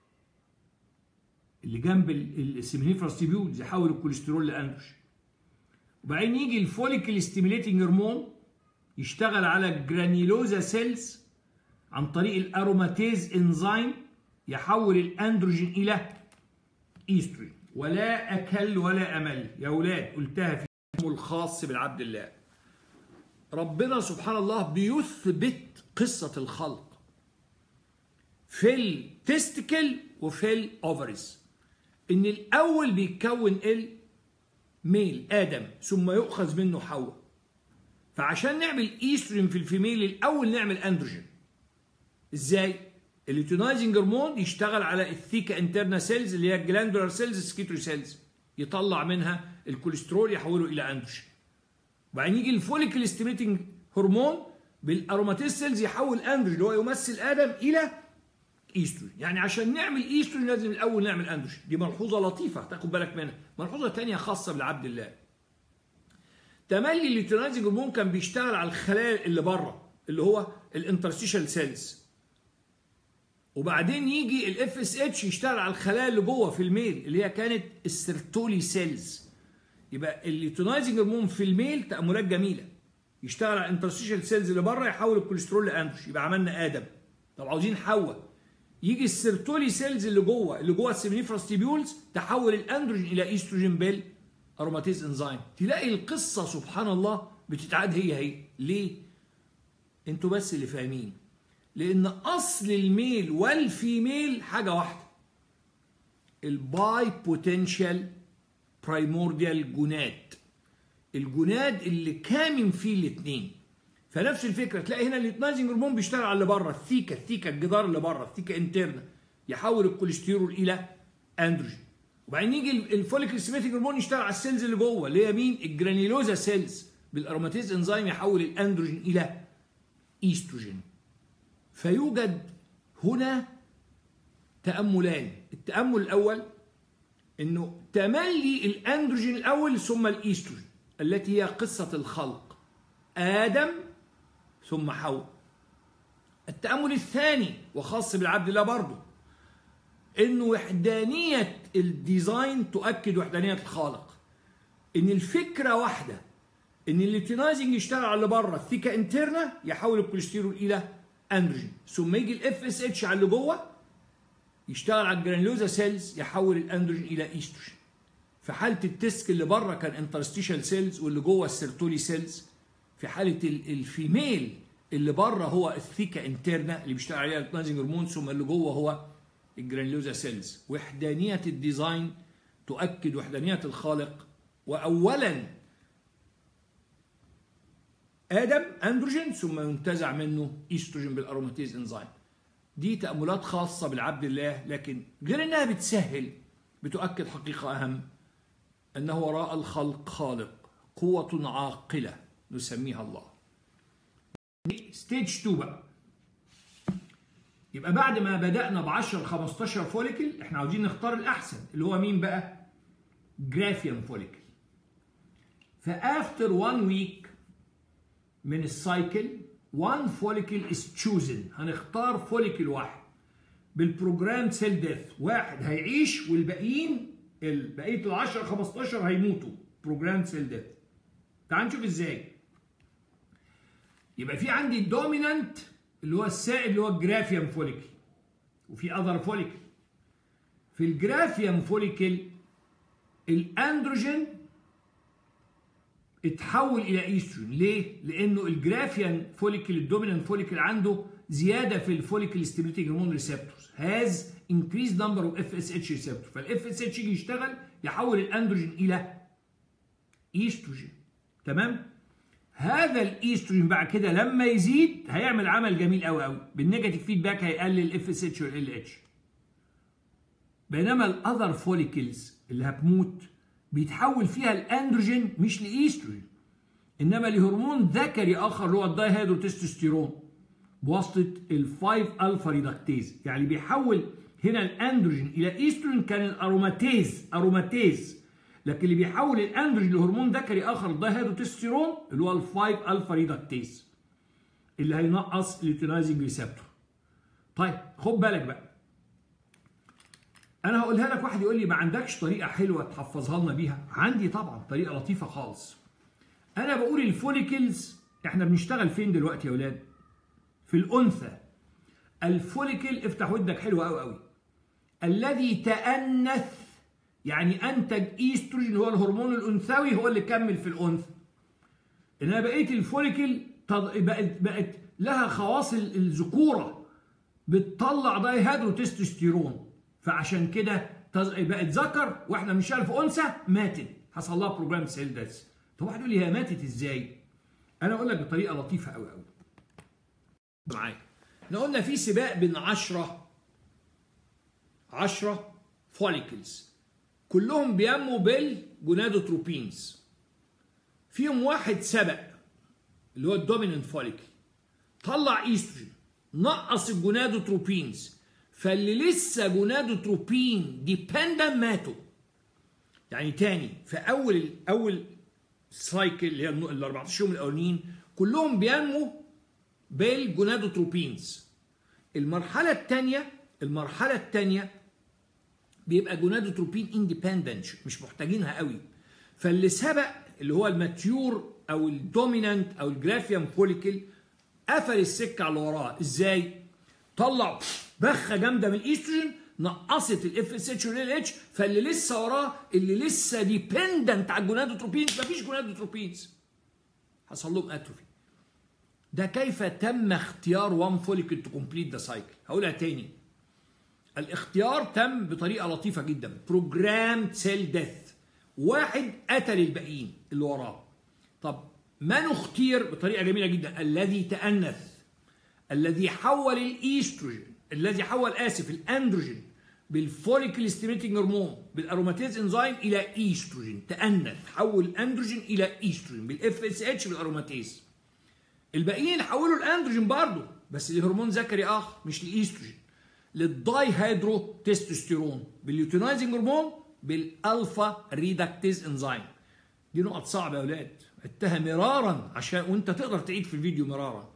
اللي جنب السيمينيفراس تيبيولز يحول الكوليسترول لاندروجين وبعدين يجي الفوليكل ستيميليتنج هرمون يشتغل على الجرانيلوزا سيلز عن طريق الاروماتيز انزيم يحول الاندروجين الى ايستروجين ولا اكل ولا امل يا اولاد قلتها في الخاص بالعبد الله ربنا سبحان الله بيثبت قصة الخلق في التستكل وفي الاوفرز ان الاول بيتكون الميل ادم ثم يؤخذ منه حواء فعشان نعمل ايستروجين في الفيميل الاول نعمل اندروجين ازاي الليتونايزنج هرمون يشتغل على الثيكا انترنا سيلز اللي هي الجلاندولار سيلز سكيتري سيلز يطلع منها الكوليسترول يحوله الى اندروجين وبعدين يجي الفوليكل ستيميتنج هرمون بالاروماتيز سيلز يحول اندروجين اللي هو يمثل ادم الى ايستروجين يعني عشان نعمل ايستروجين لازم الاول نعمل اندروجين دي ملحوظه لطيفه تاخد بالك منها ملحوظه ثانيه خاصه بالعبد الله تملي الليتونايزنج هرمون كان بيشتغل على الخلايا اللي بره اللي هو الانترستيشال سيلز وبعدين يجي الاف اس اتش يشتغل على الخلايا اللي جوه في الميل اللي هي كانت السيرتولي سيلز يبقى الليتونايزنج هرمون في الميل تاملات جميله يشتغل على الانترستيشال سيلز اللي بره يحول الكوليسترول لاندروش يبقى عملنا ادم طب عاوزين حواء يجي السيرتولي سيلز اللي جوه اللي جوه السيمينيفراس تيبيولز تحول الاندروجين الى ايستروجين بيل اروماتيز انزيم تلاقي القصه سبحان الله بتتعاد هي هي ليه انتوا بس اللي فاهمين لان اصل الميل والفيميل حاجه واحده الباي بوتنشال برايمورديال جوناد الجوناد اللي كامن فيه الاثنين فنفس الفكره تلاقي هنا الليتنايزنج هرمون بيشتغل على اللي بره الثيكا الثيكا الجدار اللي بره الثيكا انترنا يحول الكوليسترول الى اندروجين وبعدين يجي الفوليكل سيميتيك هرمون يشتغل على السيلز اللي جوه اللي هي مين الجرانيلوزا سيلز بالاروماتيز انزيم يحول الاندروجين الى ايستروجين فيوجد هنا تاملان التامل الاول انه تملي الاندروجين الاول ثم الايستروجين التي هي قصه الخلق ادم ثم حواء التامل الثاني وخاص بالعبد الله برضه انه وحدانيه الديزاين تؤكد وحدانيه الخالق ان الفكره واحده ان الليتينايزنج يشتغل على اللي بره الثيكا انترنا يحول الكوليسترول الى اندروجين ثم يجي الاف اس اتش على اللي جوه يشتغل على الجرانيولوزا سيلز يحول الاندروجين الى ايستروجين في حاله التسك اللي بره كان انترستيشال سيلز واللي جوه السيرتولي سيلز في حاله الفيميل اللي بره هو الثيكا انترنا اللي بيشتغل عليها الكلانزنج هرمون ثم اللي جوه هو الجرانيولوزا سيلز وحدانيه الديزاين تؤكد وحدانيه الخالق واولا ادم اندروجين ثم ينتزع منه ايستروجين بالاروماتيز انزيم دي تاملات خاصه بالعبد الله لكن غير انها بتسهل بتؤكد حقيقه اهم انه وراء الخلق خالق قوه عاقله نسميها الله ستيج 2 بقى يبقى بعد ما بدأنا ب 10 15 فوليكل احنا عاوزين نختار الأحسن اللي هو مين بقى؟ جرافيان فوليكل. فافتر 1 ويك من السايكل 1 فوليكل از تشوزن هنختار فوليكل واحد بالبروجرام سيل ديث واحد هيعيش والباقيين بقيه ال 10 15 هيموتوا بروجرام سيل ديث. تعال نشوف ازاي. يبقى في عندي الدومينانت اللي هو السائل اللي هو الجرافيام فوليكل وفي اذر فوليكل في الجرافيام فوليكل الاندروجين اتحول الى ايستروجين ليه لانه الجرافيان فوليكل الدومينانت فوليكل عنده زياده في الفوليكل ستيميوليتنج هرمون ريسبتورز هاز increased number of FSH ريسبتور فالاف اس اتش يجي يشتغل يحول الاندروجين الى ايستروجين تمام هذا الايستروجين بعد كده لما يزيد هيعمل عمل جميل قوي قوي بالنيجاتيف فيدباك هيقلل الاف اس اتش والال اتش بينما الاذر فوليكلز اللي هتموت بيتحول فيها الاندروجين مش لايستروجين انما لهرمون ذكري اخر اللي هو الدايهيدروتستوستيرون بواسطه ال 5 الفا ريدكتيز يعني بيحول هنا الاندروجين الى ايستروجين كان الاروماتيز اروماتيز لكن اللي بيحول الاندروجين لهرمون ذكري اخر الدايهيدروتستيرون اللي هو ال 5 الفا ريدكتيز اللي هينقص اليوتينايزنج ريسبتور طيب خد بالك بقى انا هقولها لك واحد يقول لي ما عندكش طريقه حلوه تحفظها لنا بيها عندي طبعا طريقه لطيفه خالص انا بقول الفوليكلز احنا بنشتغل فين دلوقتي يا اولاد في الانثى الفوليكل افتح ودك حلو قوي قوي الذي تأنث يعني انتج ايستروجين هو الهرمون الانثوي هو اللي كمل في الانثى انما بقيه الفوليكل بقت بقت لها خواص الذكوره بتطلع دايهيدروتستوستيرون فعشان كده بقت ذكر واحنا بنشتغل في انثى ماتت حصل لها بروجرام سيل ديث طب واحد يقول لي هي ماتت ازاي؟ انا اقول لك بطريقه لطيفه قوي قوي معايا احنا قلنا في سباق بين 10 10 فوليكلز كلهم بينموا بالجونادوتروبينز فيهم واحد سبق اللي هو الدوميننت فوليكل طلع ايستروجين نقص الجونادوتروبينز فاللي لسه جونادوتروبين ديبندنت ماتوا يعني تاني في اول اول سايكل اللي هي ال 14 يوم الاولانيين كلهم بينموا بالجونادوتروبينز المرحله الثانيه المرحله الثانيه بيبقى جونادوتروبين اندبندنت مش محتاجينها قوي فاللي سبق اللي هو الماتيور او الدومينانت او الجرافيان فوليكل قفل السكه على وراه ازاي طلع بخه جامده من الايستروجين نقصت الاف اس اتش والال اتش فاللي لسه وراه اللي لسه ديبندنت على الجونادوتروبينز مفيش جونادوتروبينز حصل لهم اتروفي ده كيف تم اختيار وان فوليكل تو كومبليت ذا سايكل هقولها تاني الاختيار تم بطريقه لطيفه جدا بروجرام سيل ديث واحد قتل الباقيين اللي وراه طب من اختير بطريقه جميله جدا الذي تانث الذي حول الايستروجين الذي حول اسف الاندروجين بالفوليكل ستيميتنج هرمون بالاروماتيز انزيم الى ايستروجين تانث حول الاندروجين الى ايستروجين بالاف اس اتش بالاروماتيز الباقيين حولوا الاندروجين برضه بس لهرمون ذكري اخر مش الايستروجين للداي هيدرو تستوستيرون باليوتينايزنج هرمون بالالفا ريدكتيز انزيم دي نقط صعبه يا اولاد عدتها مرارا عشان وانت تقدر تعيد في الفيديو مرارا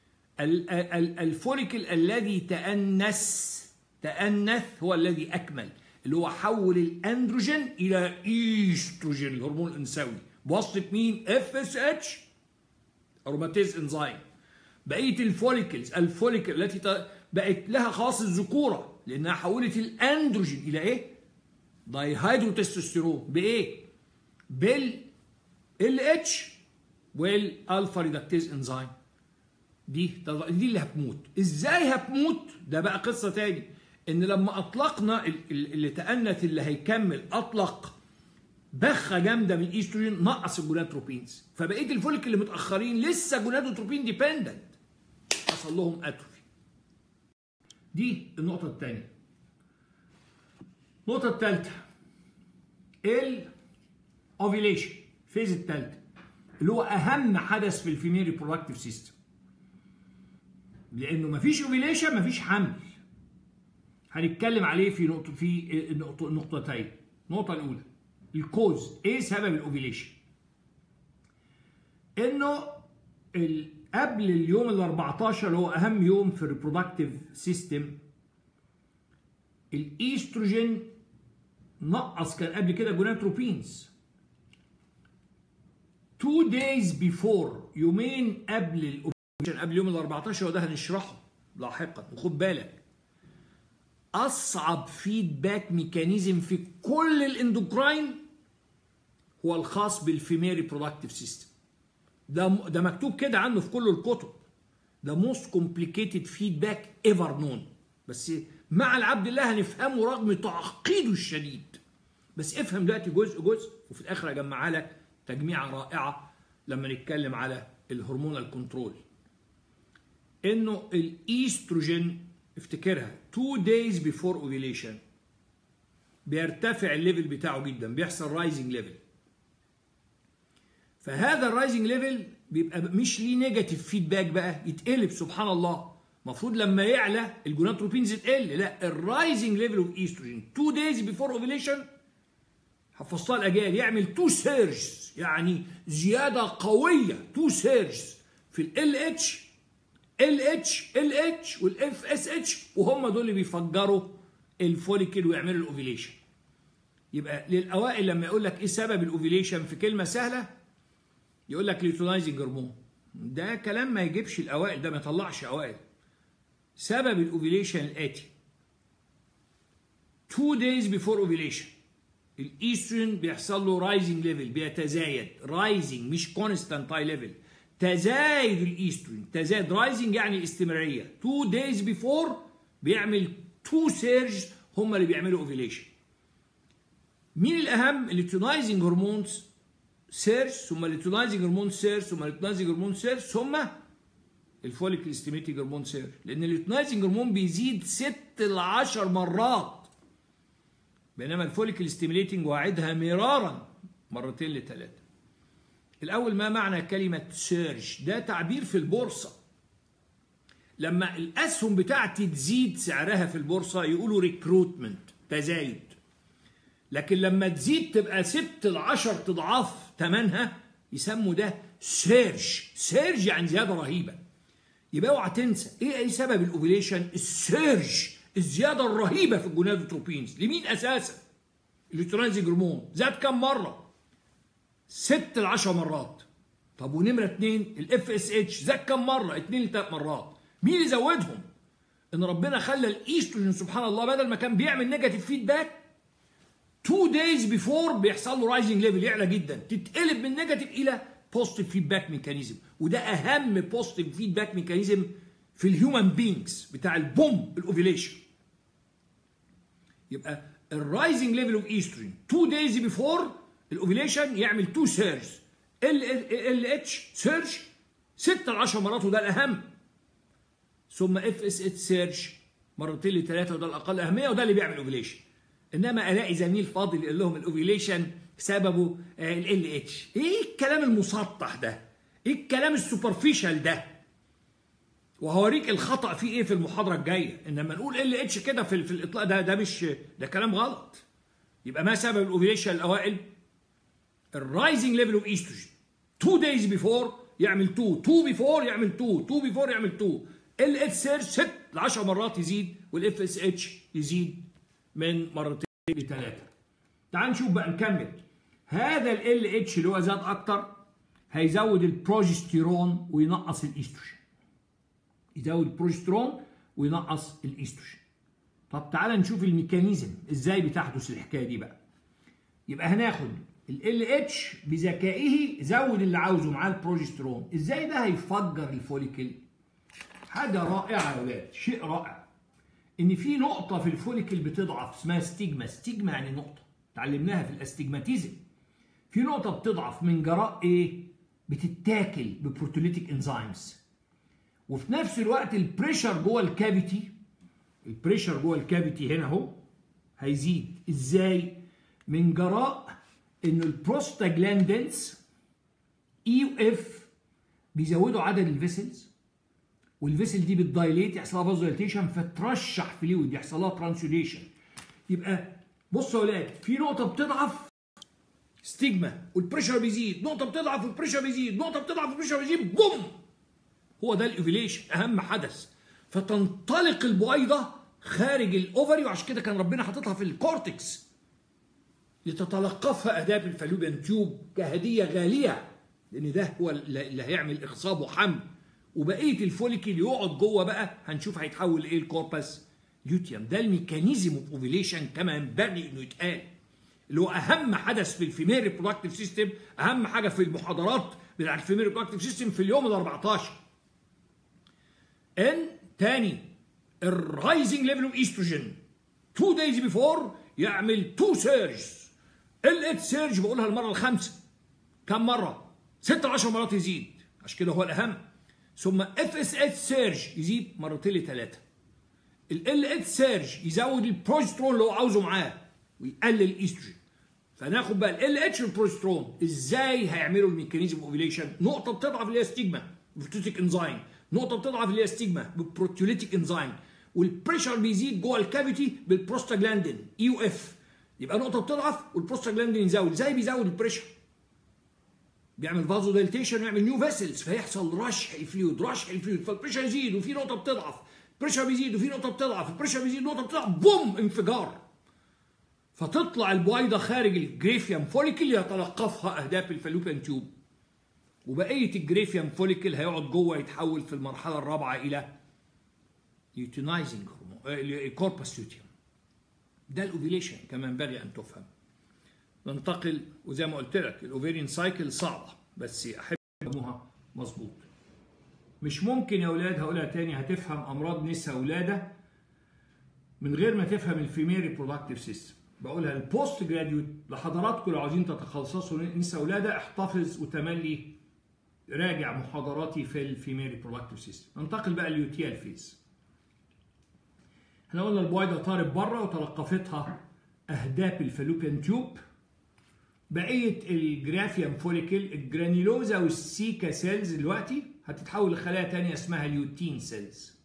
الفوليكل الذي تأنس تأنث هو الذي أكمل اللي هو حول الأندروجين إلى إيستروجين الهرمون الأنثوي بواسطة مين؟ اف اس اتش اروماتيز انزيم بقية الفوليكلز الفوليكل التي بقت لها خواص الذكورة لأنها حولت الأندروجين إلى إيه؟ دايهيدروتستوستيرون بإيه؟ بال ال اتش والالفا ريدكتيز انزيم دي دي اللي هتموت ازاي هتموت ده بقى قصه تاني ان لما اطلقنا اللي تأنت اللي هيكمل اطلق بخه جامده من الايستروجين نقص الجونادوتروبينز فبقيه الفوليك اللي متاخرين لسه جونادوتروبين ديبندنت حصل لهم اتروفي دي النقطه الثانيه النقطه الثالثه الاوفيليشن فيز الثالثه اللي هو اهم حدث في الفيميل ريبرودكتيف سيستم لانه مفيش اوفيليشن مفيش حمل هنتكلم عليه في نقطه في نقطتين النقطه الاولى الكوز ايه سبب الاوفيليشن انه قبل اليوم ال 14 اللي هو اهم يوم في الريبرودكتيف سيستم الايستروجين نقص كان قبل كده جوناتروبينز 2 days before يومين قبل الاوفيليشن قبل يوم ال 14 وده هنشرحه لاحقا وخد بالك اصعب فيدباك ميكانيزم في كل الاندوكراين هو الخاص بالفيميل ريبرودكتيف سيستم ده ده مكتوب كده عنه في كل الكتب ده موست كومبليكيتد فيدباك ايفر نون بس مع العبد الله هنفهمه رغم تعقيده الشديد بس افهم دلوقتي جزء جزء وفي الاخر اجمعها لك تجميعه رائعه لما نتكلم على الهرمونال كنترول انه الايستروجين افتكرها 2 days before ovulation بيرتفع الليفل بتاعه جدا بيحصل رايزنج ليفل فهذا الرايزنج ليفل بيبقى مش ليه نيجاتيف فيدباك بقى يتقلب سبحان الله المفروض لما يعلى الجوناتروبينز تقل لا الرايزنج ليفل اوف ايستروجين 2 دايز بيفور اوفيليشن حفظتها الاجيال يعمل 2 سيرجز يعني زياده قويه 2 سيرجز في ال اتش ال اتش ال اتش والاف اس اتش وهم دول اللي بيفجروا الفوليكل ويعملوا الاوفيليشن يبقى للاوائل لما يقول لك ايه سبب الاوفيليشن في كلمه سهله يقول لك ليوتينايزنج هرمون ده كلام ما يجيبش الاوائل ده ما يطلعش اوائل سبب الاوفيليشن الاتي 2 days before ovulation الايستروجين بيحصل له رايزنج ليفل بيتزايد رايزنج مش كونستانت هاي ليفل تزايد الايستروجين تزايد رايزنج يعني استمراريه 2 days before بيعمل 2 سيرج هم اللي بيعملوا اوفيليشن مين الاهم الليتونايزنج هرمونز سيرج ثم الليتونايزنج هرمون سيرج ثم الليتونايزنج هرمون سيرج ثم الفوليكل ستيميتنج هرمون سيرج لان الليتونايزنج هرمون بيزيد 6 ل 10 مرات بينما الفوليكل ستيميليتنج واعدها مرارا مرتين لثلاثه الاول ما معنى كلمه سيرج ده تعبير في البورصه لما الاسهم بتاعتي تزيد سعرها في البورصه يقولوا ريكروتمنت تزايد لكن لما تزيد تبقى ست ل 10 اضعاف ثمنها يسموا ده سيرج سيرج يعني زياده رهيبه يبقى اوعى تنسى ايه اي سبب الاوفيليشن السيرج الزياده الرهيبه في الجونادوتروبينز لمين اساسا اليوترانزيج هرمون زاد كم مره ست ل 10 مرات طب ونمره اثنين الاف اس اتش زاد كم مره اثنين لثلاث مرات مين اللي زودهم ان ربنا خلى الايستروجين سبحان الله بدل ما كان بيعمل نيجاتيف فيدباك 2 دايز بيفور بيحصل له رايزنج ليفل يعلى جدا تتقلب من نيجاتيف الى بوزيتيف فيدباك ميكانيزم وده اهم بوزيتيف فيدباك ميكانيزم في الهيومن بينجز بتاع البوم الاوفيليشن يبقى الرايزنج ليفل اوف ايستروجين 2 دايز بيفور الاوفيليشن يعمل 2 سيرج ال ال اتش سيرج 6 ل 10 مرات وده الاهم ثم اف اس اتش سيرج مرتين لثلاثه وده الاقل اهميه وده اللي بيعمل اوفيليشن انما الاقي زميل فاضل يقول لهم الاوفيليشن سببه ال اتش ايه الكلام المسطح ده ايه الكلام السوبرفيشال ده وهوريك الخطا فيه ايه في المحاضره الجايه انما نقول ال اتش كده في, في الاطلاق ده ده مش ده كلام غلط يبقى ما سبب الاوفيليشن الاوائل الرايزنج ليفل اوف ايستروجين 2 دايز بيفور يعمل 2 2 بيفور يعمل 2 2 بيفور يعمل 2 ال اتش سيرش 6 ل 10 مرات يزيد والاف اس اتش يزيد من مرتين لثلاثه تعال نشوف بقى نكمل هذا ال اتش اللي هو زاد اكتر هيزود البروجستيرون وينقص الايستروجين يزود البروجسترون وينقص الايستروجين طب تعالى نشوف الميكانيزم ازاي بتحدث الحكايه دي بقى يبقى هناخد ال اتش بذكائه زود اللي عاوزه معاه البروجسترون ازاي ده هيفجر الفوليكل حاجه رائعه يا ولاد شيء رائع ان في نقطه في الفوليكل بتضعف اسمها ستيجما ستيجما يعني نقطه اتعلمناها في الاستجماتيزم في نقطه بتضعف من جراء ايه بتتاكل ببروتوليتيك انزيمز وفي نفس الوقت البريشر جوه الكافيتي البريشر جوه الكافيتي هنا اهو هيزيد ازاي من جراء ان البروستاجلاندينز اي واف بيزودوا عدد الفيسلز والفيسل دي بتدايليت يحصل لها فازوليتيشن فترشح فلويد يحصل لها ترانسوديشن يبقى بصوا يا ولاد في نقطه بتضعف ستيجما والبريشر بيزيد نقطه بتضعف والبريشر بيزيد نقطه بتضعف والبريشر بيزيد بوم هو ده الاوفيليشن اهم حدث فتنطلق البويضه خارج الاوفري وعشان كده كان ربنا حاططها في الكورتكس لتتلقفها اداب الفالوبيان تيوب كهديه غاليه لان ده هو اللي هيعمل اخصاب وحمل وبقيه الفوليكل يقعد جوه بقى هنشوف هيتحول لايه الكوربس ليوتيوم ده الميكانيزم اوف اوفيليشن كما ينبغي انه يتقال اللي هو اهم حدث في الفيميل ريبرودكتيف سيستم اهم حاجه في المحاضرات بتاعت الفيميل ريبرودكتيف سيستم في اليوم ال 14 ان تاني الرايزنج ليفل اوف ايستروجين 2 دايز بيفور يعمل 2 سيرجز ال اتش سيرج بقولها المره الخامسه كم مره 6 10 مرات يزيد عشان كده هو الاهم ثم اف اس اتش سيرج يزيد مرتين لثلاثه ال اتش سيرج يزود البروجسترون اللي هو عاوزه معاه ويقلل الايستروجين فناخد بقى ال اتش والبروجسترون ازاي هيعملوا الميكانيزم اوفيليشن نقطه بتضعف اللي هي ستيجما بروتوتيك انزيم نقطه بتضعف اللي هي ستيجما بالبروتيوليتيك انزيم والبريشر بيزيد جوه الكافيتي بالبروستاجلاندين اي يو اف يبقى نقطه بتضعف والبروستاجلاندين يزود ازاي بيزود البريشر بيعمل فازو دايليتيشن ويعمل نيو فيسلز فيحصل رشح الفلويد رشح الفلويد فالبريشر يزيد وفي نقطه بتضعف بريشر بيزيد وفي نقطه بتضعف البريشر بيزيد نقطه بتضعف بوم انفجار فتطلع البويضه خارج الجريفيام فوليكل يتلقفها اهداف الفالوبيان تيوب وبقيه الجريفيام فوليكل هيقعد جوه يتحول في المرحله الرابعه الى يوتينايزنج كوربس لوتيوم ده الاوفيليشن كما ينبغي ان تفهم ننتقل وزي ما قلت لك الاوفيريان سايكل صعبه بس احب افهمها مظبوط مش ممكن يا اولاد هقولها تاني هتفهم امراض نساء ولاده من غير ما تفهم الفيميل ريبرودكتيف سيستم بقولها البوست جراديوت لحضراتكم لو عايزين تتخصصوا نساء ولاده احتفظ وتملي راجع محاضراتي في الفيميل ريبرودكتيف سيستم ننتقل بقى لليوتيال فيز احنا قلنا البويضه طارت بره وتلقفتها اهداب الفالوبيان تيوب بقيه الجرافيام فوليكل الجرانيلوزا والسيكا سيلز دلوقتي هتتحول لخلايا تانية اسمها اليوتين سيلز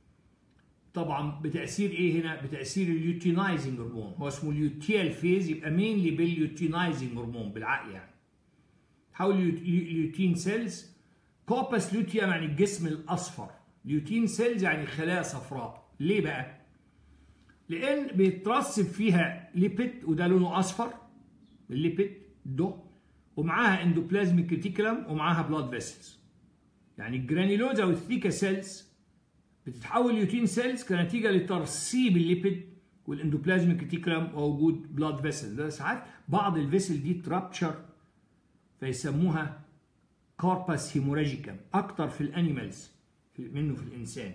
طبعا بتاثير ايه هنا بتاثير اليوتينايزنج هرمون هو اسمه اليوتيال فيز يبقى مينلي باليوتينايزنج هرمون بالعقل يعني تحول اليوتين سيلز كوبس لوتيوم يعني الجسم الاصفر ليوتين سيلز يعني خلايا صفراء ليه بقى لان بيترسب فيها ليبيد وده لونه اصفر الليبيد ده ومعاها اندوبلازميك كريتيكولم ومعاها بلاد فيسلز يعني الجرانيلوزا والثيكا سيلز بتتحول ليوتين سيلز كنتيجه لترسيب الليبيد والاندوبلازميك كريتيكولم ووجود بلاد فيسل ده ساعات بعض الفيسل دي ترابتشر فيسموها كوربس هيموراجيكم اكتر في الانيمالز منه في الانسان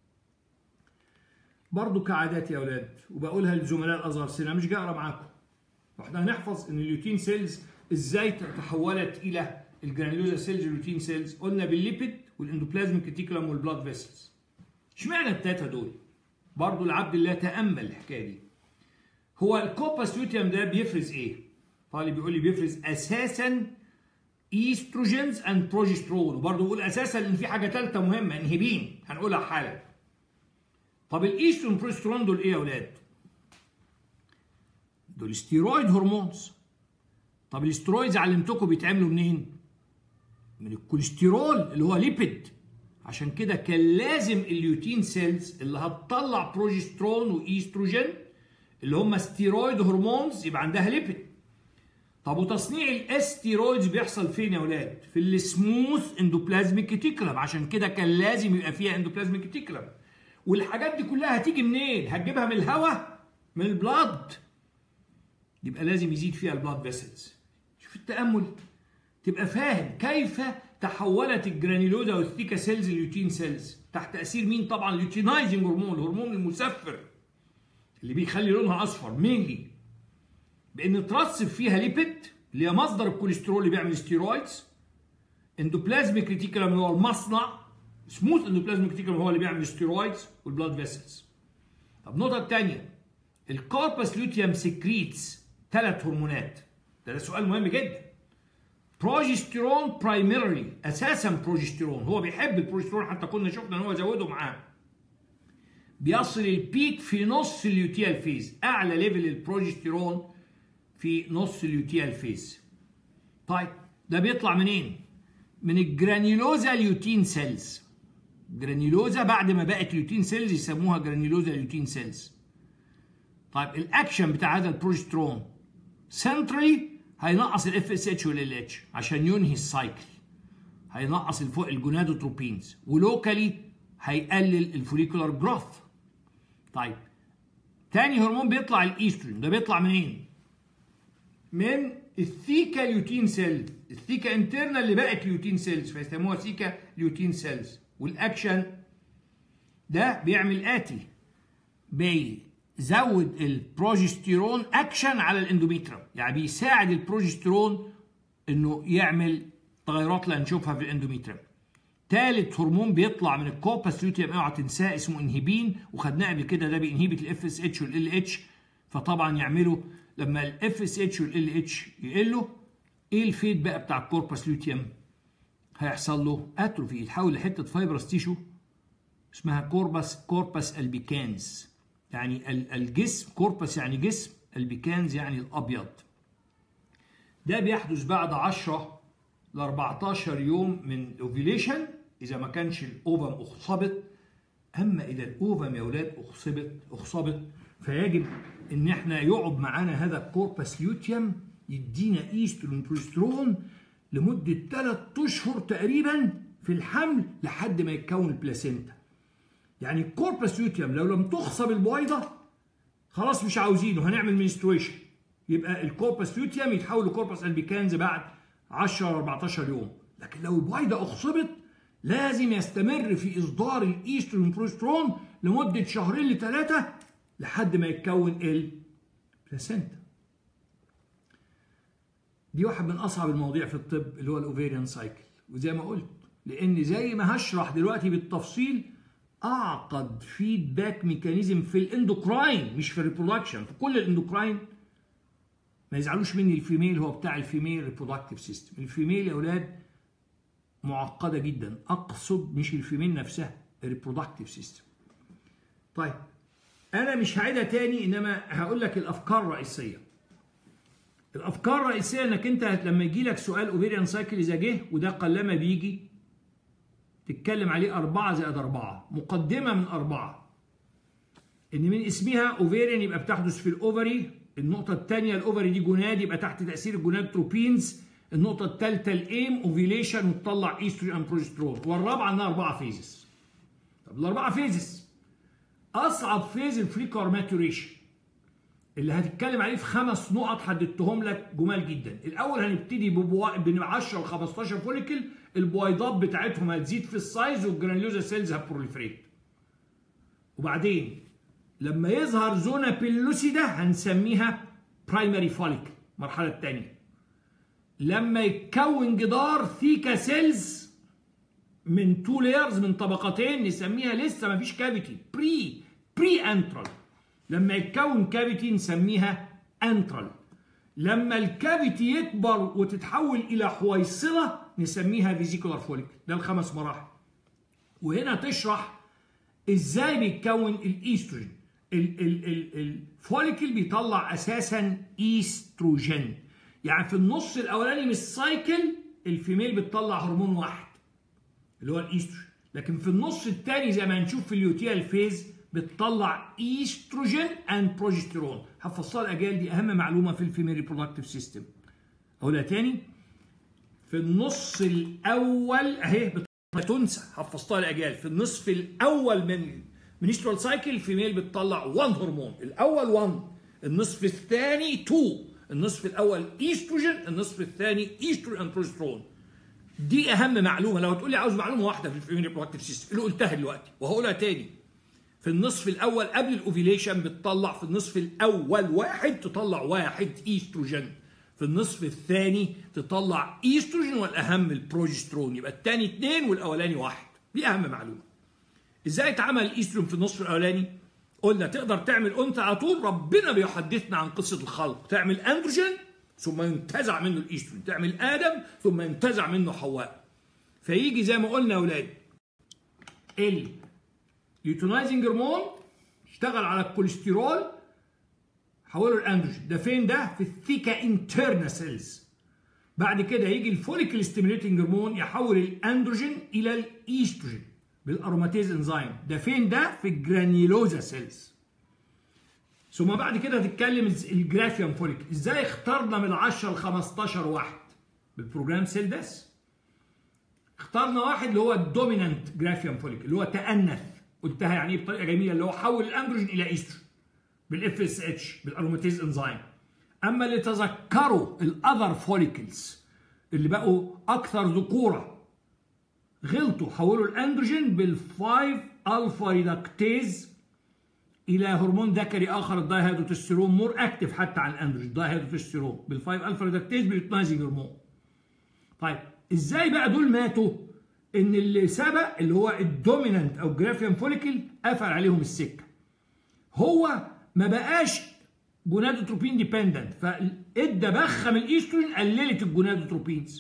برضو كعادات يا اولاد وبقولها للزملاء الاصغر سنه مش جاي اقرا معاكم واحنا هنحفظ ان اليوتين سيلز ازاي تحولت الى الجرانيولوزا سيلز اليوتين سيلز قلنا بالليبيد والاندوبلازميك ريتيكولم والبلاد فيسلز اشمعنى التلاته دول برضو العبد الله تامل الحكايه دي هو الكوباس لوتيوم ده بيفرز ايه طالب بيقول لي بيفرز اساسا ايستروجينز اند بروجسترون وبرضه بقول اساسا ان في حاجه ثالثه مهمه انهبين هنقولها حالا طب الايسترون بروجسترون دول ايه يا اولاد دول ستيرويد هرمونز طب الاسترويدز علمتكم بيتعملوا منين من الكوليسترول اللي هو ليبيد عشان كده كان لازم اليوتين سيلز اللي هتطلع بروجسترون وايستروجين اللي هم ستيرويد هرمونز يبقى عندها ليبيد طب وتصنيع الاستيرويدز بيحصل فين يا اولاد في السموث اندوبلازميك كيتيكولم عشان كده كان لازم يبقى فيها اندوبلازميك كيتيكولم والحاجات دي كلها هتيجي منين هتجيبها من الهواء من البلاد يبقى لازم يزيد فيها البلاد فيسلز شوف التامل تبقى فاهم كيف تحولت الجرانيلوزا والثيكا سيلز اليوتين سيلز تحت تاثير مين طبعا اليوتينايزنج هرمون الهرمون المسفر اللي بيخلي لونها اصفر مينلي بان ترسب فيها ليبيد اللي هي مصدر الكوليسترول اللي بيعمل ستيرويدز اندوبلازميك ريتيكولم اللي هو المصنع سموث اندوبلازميك ريتيكولم هو اللي بيعمل ستيرويدز والبلاد فيسلز طب النقطه الثانيه الكوربس لوتيوم سكريتس ثلاث هرمونات ده, ده سؤال مهم جدا بروجستيرون برايمري اساسا بروجستيرون هو بيحب البروجستيرون حتى كنا شفنا ان هو زوده معاه بيصل البيك في نص اليوتيال فيز اعلى ليفل البروجستيرون في نص اليوتيال فيز طيب ده بيطلع منين من الجرانيلوزا اليوتين سيلز جرانيلوزا بعد ما بقت اليوتين سيلز يسموها جرانيلوزا اليوتين سيلز طيب الاكشن بتاع هذا البروجسترون سنترالي هينقص الاف اس اتش والال اتش عشان ينهي السايكل هينقص الفوق الجونادوتروبينز ولوكالي هيقلل الفوليكولار جروث طيب تاني هرمون بيطلع الايستروجين ده بيطلع منين من الثيكا ليوتين سيلز الثيكا انترنال اللي بقت ليوتين سيلز فيسموها ثيكا ليوتين سيلز والاكشن ده بيعمل اتي بيزود البروجستيرون اكشن على الاندوميتريوم يعني بيساعد البروجستيرون انه يعمل تغيرات اللي هنشوفها في الاندوميتريوم ثالث هرمون بيطلع من الكوباس لوتيوم اوعى تنساه اسمه انهبين وخدناه قبل كده ده بينهبت الاف اس اتش والال اتش فطبعا يعملوا لما الاف اس اتش والال اتش يقلوا ايه الفيد بقى بتاع الكورباس لوتيوم هيحصل له اتروفي يتحول لحته فايبرس تيشو اسمها كوربس كوربس البيكانز يعني الجسم كوربس يعني جسم البيكانز يعني الابيض ده بيحدث بعد 10 ل 14 يوم من اوفيليشن اذا ما كانش الاوفم اخصبت اما اذا الاوفم يا اولاد اخصبت اخصبت فيجب ان احنا يقعد معانا هذا الكوربس ليوتيوم يدينا ايسترون بروسترون لمده 3 اشهر تقريبا في الحمل لحد ما يتكون البلاسينتا يعني الكوربس ليوتيوم لو لم تخصب البويضه خلاص مش عاوزينه هنعمل منسترويشن يبقى الكوربس ليوتيوم يتحول لكوربس البيكانز بعد 10 14 يوم لكن لو البويضه اخصبت لازم يستمر في اصدار الايسترون بروسترون لمده شهرين لثلاثه لحد ما يتكون البلاسينتا دي واحد من اصعب المواضيع في الطب اللي هو الاوفيريان سايكل وزي ما قلت لان زي ما هشرح دلوقتي بالتفصيل اعقد فيدباك ميكانيزم في الاندوكراين مش في الريبرودكشن في كل الاندوكراين ما يزعلوش مني الفيميل هو بتاع الفيميل ريبرودكتيف سيستم الفيميل يا اولاد معقده جدا اقصد مش الفيميل نفسها الريبرودكتيف سيستم طيب انا مش هعيدها تاني انما هقول لك الافكار الرئيسيه الافكار الرئيسيه انك انت لما يجي لك سؤال اوفيريان سايكل اذا جه وده قلما بيجي تتكلم عليه أربعة زائد أربعة مقدمة من أربعة إن من اسمها أوفيريان يبقى بتحدث في الأوفري النقطة الثانية الأوفري دي جوناد يبقى تحت تأثير الجوناد تروبينز النقطة الثالثة الإيم أوفيليشن وتطلع إيستروجين أند بروجسترون والرابعة إنها أربعة فيزز طب الأربعة فيزز أصعب فيز الفري كارماتوريشن اللي هتتكلم عليه في خمس نقط حددتهم لك جمال جدا الاول هنبتدي ب 10 ل 15 فوليكل البويضات بتاعتهم هتزيد في السايز والجرانيولوزا سيلز هتبروليفريت وبعدين لما يظهر زونا بيلوسيدا هنسميها برايمري فوليكل المرحله الثانيه لما يتكون جدار ثيكا سيلز من تو لايرز من طبقتين نسميها لسه ما فيش كافيتي بري بري انترال لما يتكون كافيتي نسميها انترال لما الكافيتي يكبر وتتحول الى حويصله نسميها فيزيكولار فوليكل ده الخمس مراحل وهنا تشرح ازاي بيتكون الايستروجين الفوليكل بيطلع اساسا ايستروجين يعني في النص الاولاني من السايكل الفيميل بتطلع هرمون واحد اللي هو الايستروجين لكن في النص الثاني زي ما هنشوف في اليوتيال فيز بتطلع ايستروجين اند بروجستيرون هفصل الاجيال دي اهم معلومه في الفيميل ريبرودكتيف سيستم اقولها تاني في النص الاول اهي بتنسى حفظتها الاجيال في النصف الاول من منسترال سايكل الفيميل بتطلع 1 هرمون الاول 1 النصف الثاني 2 النصف الاول ايستروجين النصف الثاني ايستروجين اند بروجسترون دي اهم معلومه لو تقول لي عاوز معلومه واحده في الفيميل ريبرودكتيف سيستم اللي قلتها دلوقتي وهقولها تاني في النصف الاول قبل الاوفيليشن بتطلع في النصف الاول واحد تطلع واحد ايستروجين في النصف الثاني تطلع ايستروجين والاهم البروجسترون يبقى الثاني اثنين والاولاني واحد دي اهم معلومه ازاي اتعمل الايستروجين في النصف الاولاني قلنا تقدر تعمل انثى على طول ربنا بيحدثنا عن قصه الخلق تعمل اندروجين ثم ينتزع منه الايستروجين تعمل ادم ثم ينتزع منه حواء فيجي زي ما قلنا يا اولاد اليوتينايزنج هرمون اشتغل على الكوليسترول حوله الاندروجين ده فين ده في الثيكا انترنا سيلز بعد كده يجي الفوليكل ستيميوليتنج هرمون يحول الاندروجين الى الايستروجين بالاروماتيز انزيم ده فين ده في الجرانيولوزا سيلز ثم بعد كده هتتكلم الجرافيوم فوليكل ازاي اخترنا من 10 ل 15 واحد بالبروجرام سيل بس اخترنا واحد اللي هو الدومينانت جرافيوم فوليكل اللي هو تأنث قلتها يعني ايه بطريقه جميله اللي هو حول الاندروجين الى ايستروجين بالاف اس اتش بالاروماتيز انزيم اما اللي تذكروا الاذر فوليكلز اللي بقوا اكثر ذكوره غلطوا حولوا الاندروجين بالفايف الفا ريدكتيز الى هرمون ذكري اخر الدايهيدروتستيرون مور اكتف حتى عن الاندروجين دايهيدروتستيرون بالفايف الفا ريدكتيز بيتنازج هرمون طيب ازاي بقى دول ماتوا ان اللي سبق اللي هو الدومينانت او جرافيان فوليكل قفل عليهم السكه هو ما بقاش جونادوتروبين ديبندنت فادى بخم الايستروجين قللت الجونادوتروبينز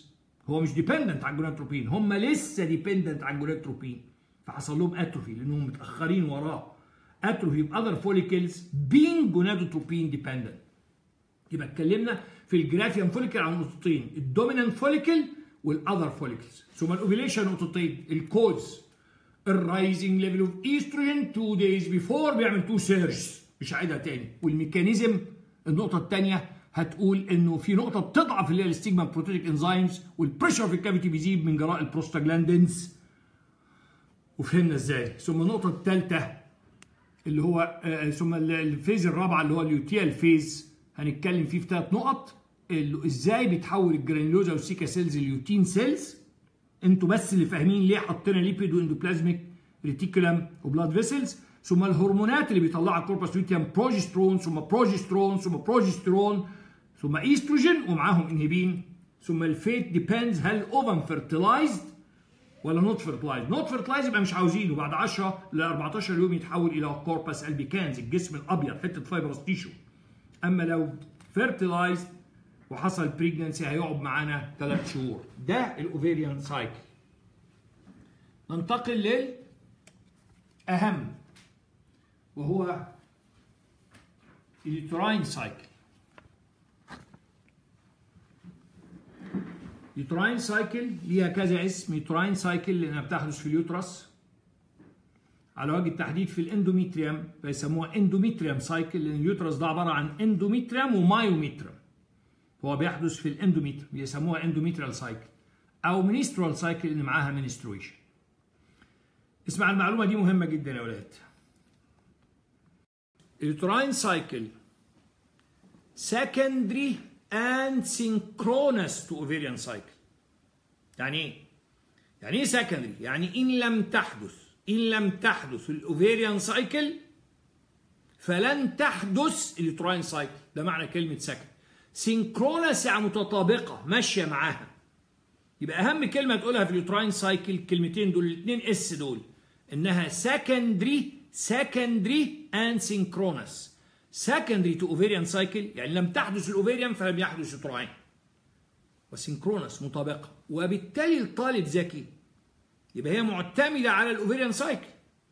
هو مش ديبندنت على الجوناتروبين هم لسه ديبندنت على الجوناتروبين فحصل لهم اتروفي لانهم متاخرين وراه اتروفي باذر فوليكلز بين جونادوتروبين ديبندنت يبقى اتكلمنا في الجرافيان فوليكل عن نقطتين الدومينانت فوليكل والاذر فوليكلز ثم الاوفيليشن نقطتين الكوز الرايزنج ليفل اوف ايستروجين 2 دايز بيفور بيعمل 2 سيرجز مش هعيدها تاني والميكانيزم النقطه الثانيه هتقول انه في نقطه بتضعف اللي هي الستيجما بروتيتيك انزيمز والبريشر في الكافيتي بيزيد من جراء البروستاجلاندينز وفهمنا ازاي ثم النقطه الثالثه اللي هو آه ثم الفيز الرابعه اللي هو اليوتيال فيز هنتكلم فيه في ثلاث نقط ازاي بيتحول الجرانيولوزا والسيكا سيلز اليوتين سيلز انتوا بس اللي فاهمين ليه حطينا ليبيد واندوبلازميك ريتيكولم وبلاد فيسلز ثم الهرمونات اللي بيطلعها الكوربس لوتيوم بروجسترون ثم بروجسترون ثم بروجسترون ثم ايستروجين ومعاهم انهبين ثم الفيت ديبيندز هل اوفن فيرتلايزد ولا نوت فيرتلايزد نوت فيرتلايزد يبقى مش عاوزينه بعد 10 ل 14 يوم يتحول الى كوربس البيكانز الجسم الابيض حته فايبرس تيشو اما لو فيرتلايزد وحصل بريجننسي هيقعد معانا ثلاث شهور ده الاوفيريان سايكل ننتقل لل اهم وهو اليوتراين سايكل يوتراين سايكل ليها كذا اسم يوتراين سايكل لانها بتحدث في اليوترس على وجه التحديد في الاندوميتريوم فيسموها اندوميتريوم سايكل لان اليوترس ده عباره عن اندوميتريوم ومايوميتريوم هو بيحدث في الاندوميتر بيسموها اندوميتريال سايكل او منسترال سايكل اللي معاها منسترويشن اسمع المعلومه دي مهمه جدا يا ولاد اليوتراين سايكل secondary and synchronous to ovarian cycle يعني ايه يعني ايه secondary يعني ان لم تحدث ان لم تحدث الاوفيريان سايكل فلن تحدث اليوتراين سايكل ده معنى كلمه second سينكرونس يعني متطابقه ماشيه معاها يبقى اهم كلمه تقولها في اليوتراين سايكل الكلمتين دول الاثنين اس دول انها سكندري سكندري اند سينكرونس سكندري تو اوفيريان سايكل يعني لم تحدث الاوفيريان فلم يحدث يوتراين وسينكرونس مطابقه وبالتالي الطالب ذكي يبقى هي معتمده على الاوفيريان سايكل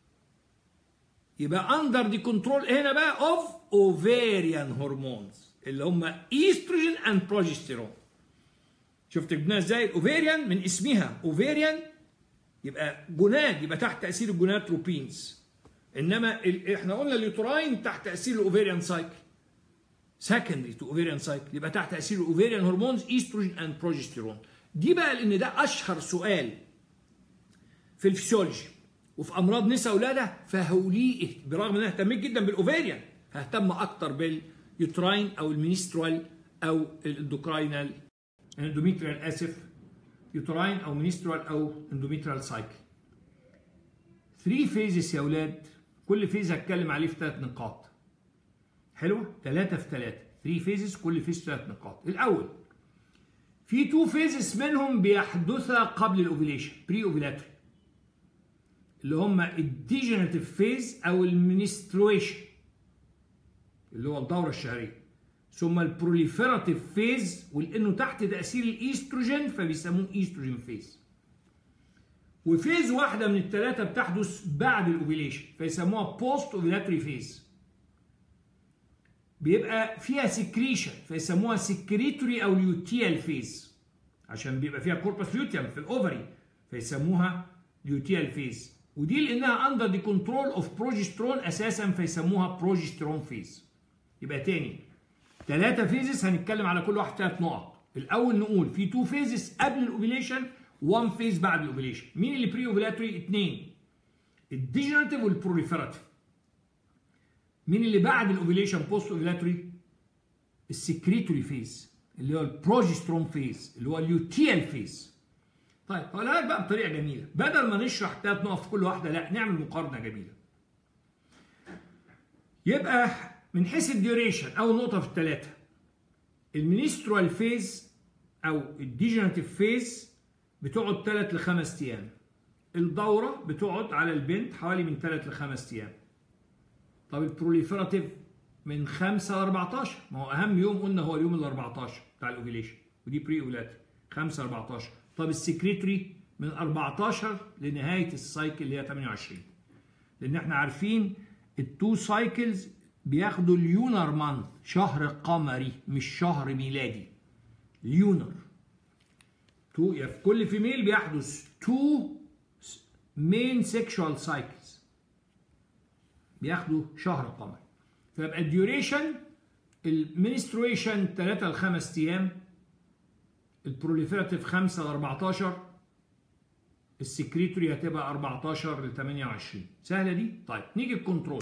يبقى اندر دي كنترول هنا بقى اوف اوفيريان هرمونز اللي هم ايستروجين اند بروجستيرون شفت جبناها ازاي الاوفيريان من اسمها اوفيريان يبقى جوناد يبقى تحت تاثير الجونادروبينز انما ال... احنا قلنا اليوتراين تحت تاثير الاوفيريان سايكل سكندري تو اوفيريان سايكل يبقى تحت تاثير الاوفيريان هرمونز ايستروجين اند بروجستيرون دي بقى لان ده اشهر سؤال في الفسيولوجي وفي امراض نساء ولاده فهوليه برغم ان انا اهتميت جدا بالاوفيريان ههتم اكتر باليوتراين او المينسترال او الاندوكراينال اندوميتريال اسف يوتراين او منسترال او اندوميترال سايكل 3 فيزز يا اولاد كل فيز هتكلم عليه في ثلاث نقاط حلوه 3 في 3 3 فيزز كل فيز ثلاث نقاط الاول في 2 فيزز منهم بيحدثا قبل الاوفيليشن بري اوفيلاتري اللي هم الديجنراتيف فيز او المنسترويشن اللي هو الدوره الشهريه ثم البروليفيراتيف فيز ولانه تحت تاثير الايستروجين فبيسموه ايستروجين فيز وفيز واحده من الثلاثه بتحدث بعد الاوفيليشن فيسموها بوست اوفيلاتري فيز بيبقى فيها سكريشن فيسموها سكريتوري او ليوتيال فيز عشان بيبقى فيها كوربس ليوتيوم في الاوفري فيسموها ليوتيال فيز ودي لانها اندر دي كنترول اوف بروجسترون اساسا فيسموها بروجسترون فيز يبقى تاني ثلاثة فيزز هنتكلم على كل واحد ثلاث نقط الأول نقول في تو فيزز قبل الأوفيليشن وان فيز بعد الأوفيليشن مين اللي بري أوفيلاتري؟ اثنين الديجنراتيف والبروليفيراتيف مين اللي بعد الأوفيليشن بوست أوفيلاتري؟ السكريتوري فيز اللي هو البروجسترون فيز اللي هو اليوتيال فيز طيب هقولها لك بقى بطريقة جميلة بدل ما نشرح ثلاث نقط في كل واحدة لا نعمل مقارنة جميلة يبقى من حيث الديوريشن اول نقطه في الثلاثه المينسترال فيز او الديجنراتيف فيز بتقعد 3 ل 5 ايام الدوره بتقعد على البنت حوالي من 3 ل 5 ايام طب البروليفيراتيف من 5 ل 14 ما هو اهم يوم قلنا هو اليوم ال 14 بتاع الاوفيليشن ودي بري اولاتي 5 14 طب السكريتوري من 14 لنهايه السايكل اللي هي 28 لان احنا عارفين التو سايكلز بياخدوا اليونر مانث شهر قمري مش شهر ميلادي اليونر تو يعني في كل فيميل بيحدث تو مين سيكشوال سايكلز بياخدوا شهر قمري فيبقى الديوريشن المنسترويشن 3 ل 5 ايام البروليفيراتيف 5 ل 14 السكريتوري هتبقى 14 ل 28 سهله دي طيب نيجي الكنترول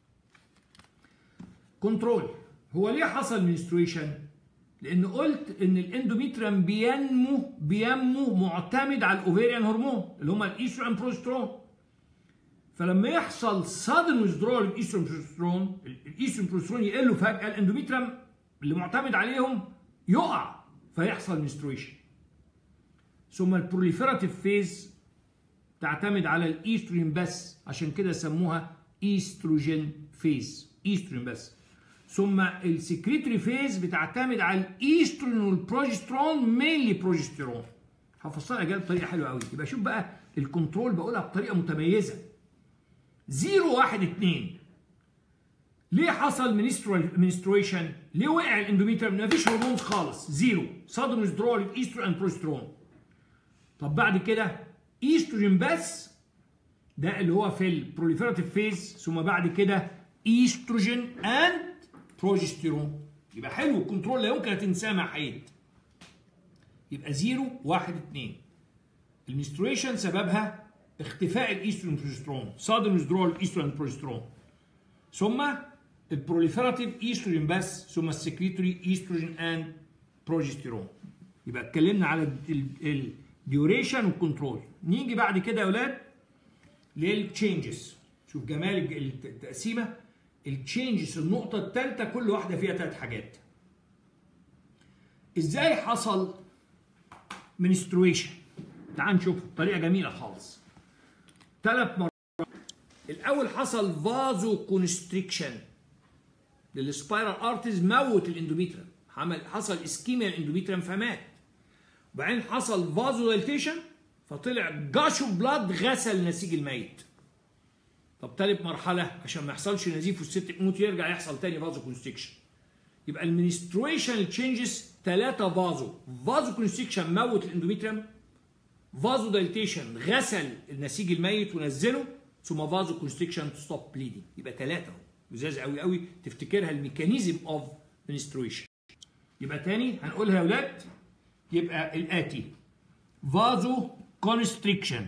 كنترول هو ليه حصل منسترويشن لان قلت ان الاندوميتريم بينمو بينمو معتمد على الاوفيريان هرمون اللي هما الايستروجين بروسترون فلما يحصل سادن ويزدرول الايستروجين بروسترون الايستروجين بروسترون يقلوا فجاه الاندوميتريم اللي معتمد عليهم يقع فيحصل منسترويشن ثم البروليفيراتيف فيز تعتمد على الايستروجين بس عشان كده سموها ايستروجين فيز ايستروجين بس ثم السكريتوري فيز بتعتمد على الايستروجين والبروجسترون مينلي بروجسترون هفصلها جاي بطريقه حلوه قوي يبقى شوف بقى الكنترول بقولها بطريقه متميزه 0 1 2 ليه حصل منسترويشن؟ ليه وقع الاندوميتريوم؟ مفيش هرمونز خالص زيرو صدر ويزدرول الايستروجين اند بروجسترون طب بعد كده ايستروجين بس ده اللي هو في البروليفيراتيف فيز ثم بعد كده ايستروجين اند بروجستيرون يبقى حلو الكنترول لا يمكن تنساه مع حيد يبقى 0 1 2 المنسترويشن سببها اختفاء الايستروجين بروجسترون صادر ويزدرول الايستروجين بروجسترون ثم البروليفيراتيف ايستروجين بس ثم السكريتوري ايستروجين اند بروجستيرون يبقى اتكلمنا على الديوريشن والكنترول نيجي بعد كده يا اولاد للتشينجز شوف جمال التقسيمه التشينجز النقطه الثالثه كل واحده فيها ثلاث حاجات ازاي حصل منسترويشن تعال نشوف طريقه جميله خالص ثلاث مرات الاول حصل فازو كونستريكشن للسبايرال ارتز موت الاندوميتريم عمل حصل اسكيميا الاندوميتريم فمات وبعدين حصل فازو دايليتيشن فطلع جاشو بلاد غسل نسيج الميت طب تالت مرحله عشان ما يحصلش نزيف والست تموت يرجع يحصل تاني فازو كونستريكشن يبقى المنسترويشن تشينجز ثلاثه فازو فازو كونستريكشن موت الاندوميتريم فازو دايليتيشن غسل النسيج الميت ونزله ثم فازو كونستريكشن تو ستوب بليدنج يبقى ثلاثه اهو لزاز قوي قوي تفتكرها الميكانيزم اوف منسترويشن يبقى تاني هنقولها يا اولاد يبقى الاتي فازو كونستريكشن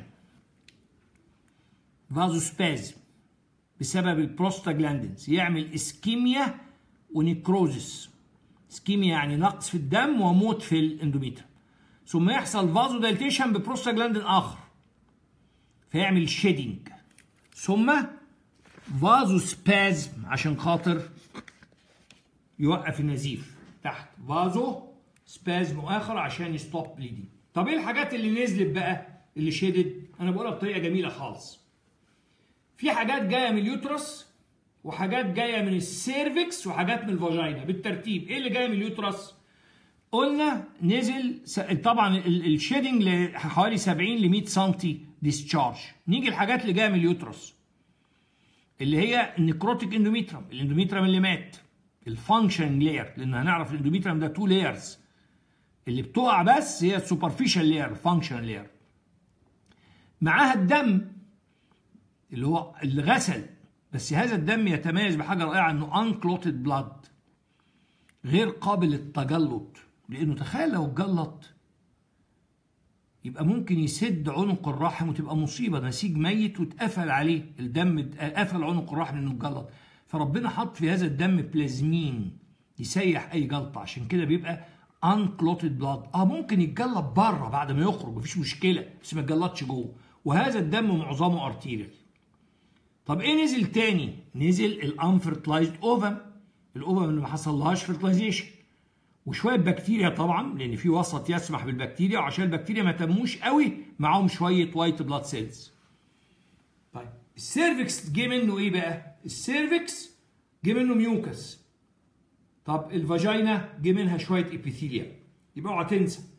فازو سبازم بسبب البروستاجلاندينز يعمل اسكيميا ونيكروزس اسكيميا يعني نقص في الدم وموت في الاندوميتريوم ثم يحصل فازو دايليتيشن ببروستاجلاندين اخر فيعمل شيدنج ثم فازو سبازم عشان خاطر يوقف النزيف تحت فازو سبازم اخر عشان يستوب بليدنج طب ايه الحاجات اللي نزلت بقى اللي شدد انا بقولها بطريقه جميله خالص في حاجات جايه من اليوترس وحاجات جايه من السيرفكس وحاجات من الفاجينا بالترتيب ايه اللي جاي من اليوترس قلنا نزل طبعا الشيدنج حوالي 70 ل 100 سم ديسشارج نيجي الحاجات اللي جايه من اليوترس اللي هي النكروتيك اندوميترم الاندوميترم اللي مات الفانكشن لاير لان هنعرف الاندوميترم ده تو لايرز اللي بتقع بس هي السوبرفيشال لاير فانكشن لاير معاها الدم اللي هو اللي غسل بس هذا الدم يتميز بحاجه رائعه انه انكلوتد بلاد غير قابل للتجلط لانه تخيل لو اتجلط يبقى ممكن يسد عنق الرحم وتبقى مصيبه نسيج ميت واتقفل عليه الدم قفل عنق الرحم لانه اتجلط فربنا حط في هذا الدم بلازمين يسيح اي جلطه عشان كده بيبقى انكلوتد بلاد اه ممكن يتجلط بره بعد ما يخرج مفيش مشكله بس ما يتجلطش جوه وهذا الدم معظمه ارتيريال طب ايه نزل تاني نزل الانفرتلايزد اوفم الاوفم اللي ما حصلهاش فرتلايزيشن وشويه بكتيريا طبعا لان في وسط يسمح بالبكتيريا وعشان البكتيريا ما تنموش قوي معاهم شويه وايت بلاد سيلز طيب السيرفكس جه منه ايه بقى السيرفكس جه منه ميوكس طب الفاجينا جه منها شويه ابيثيليا يبقى اوعى تنسى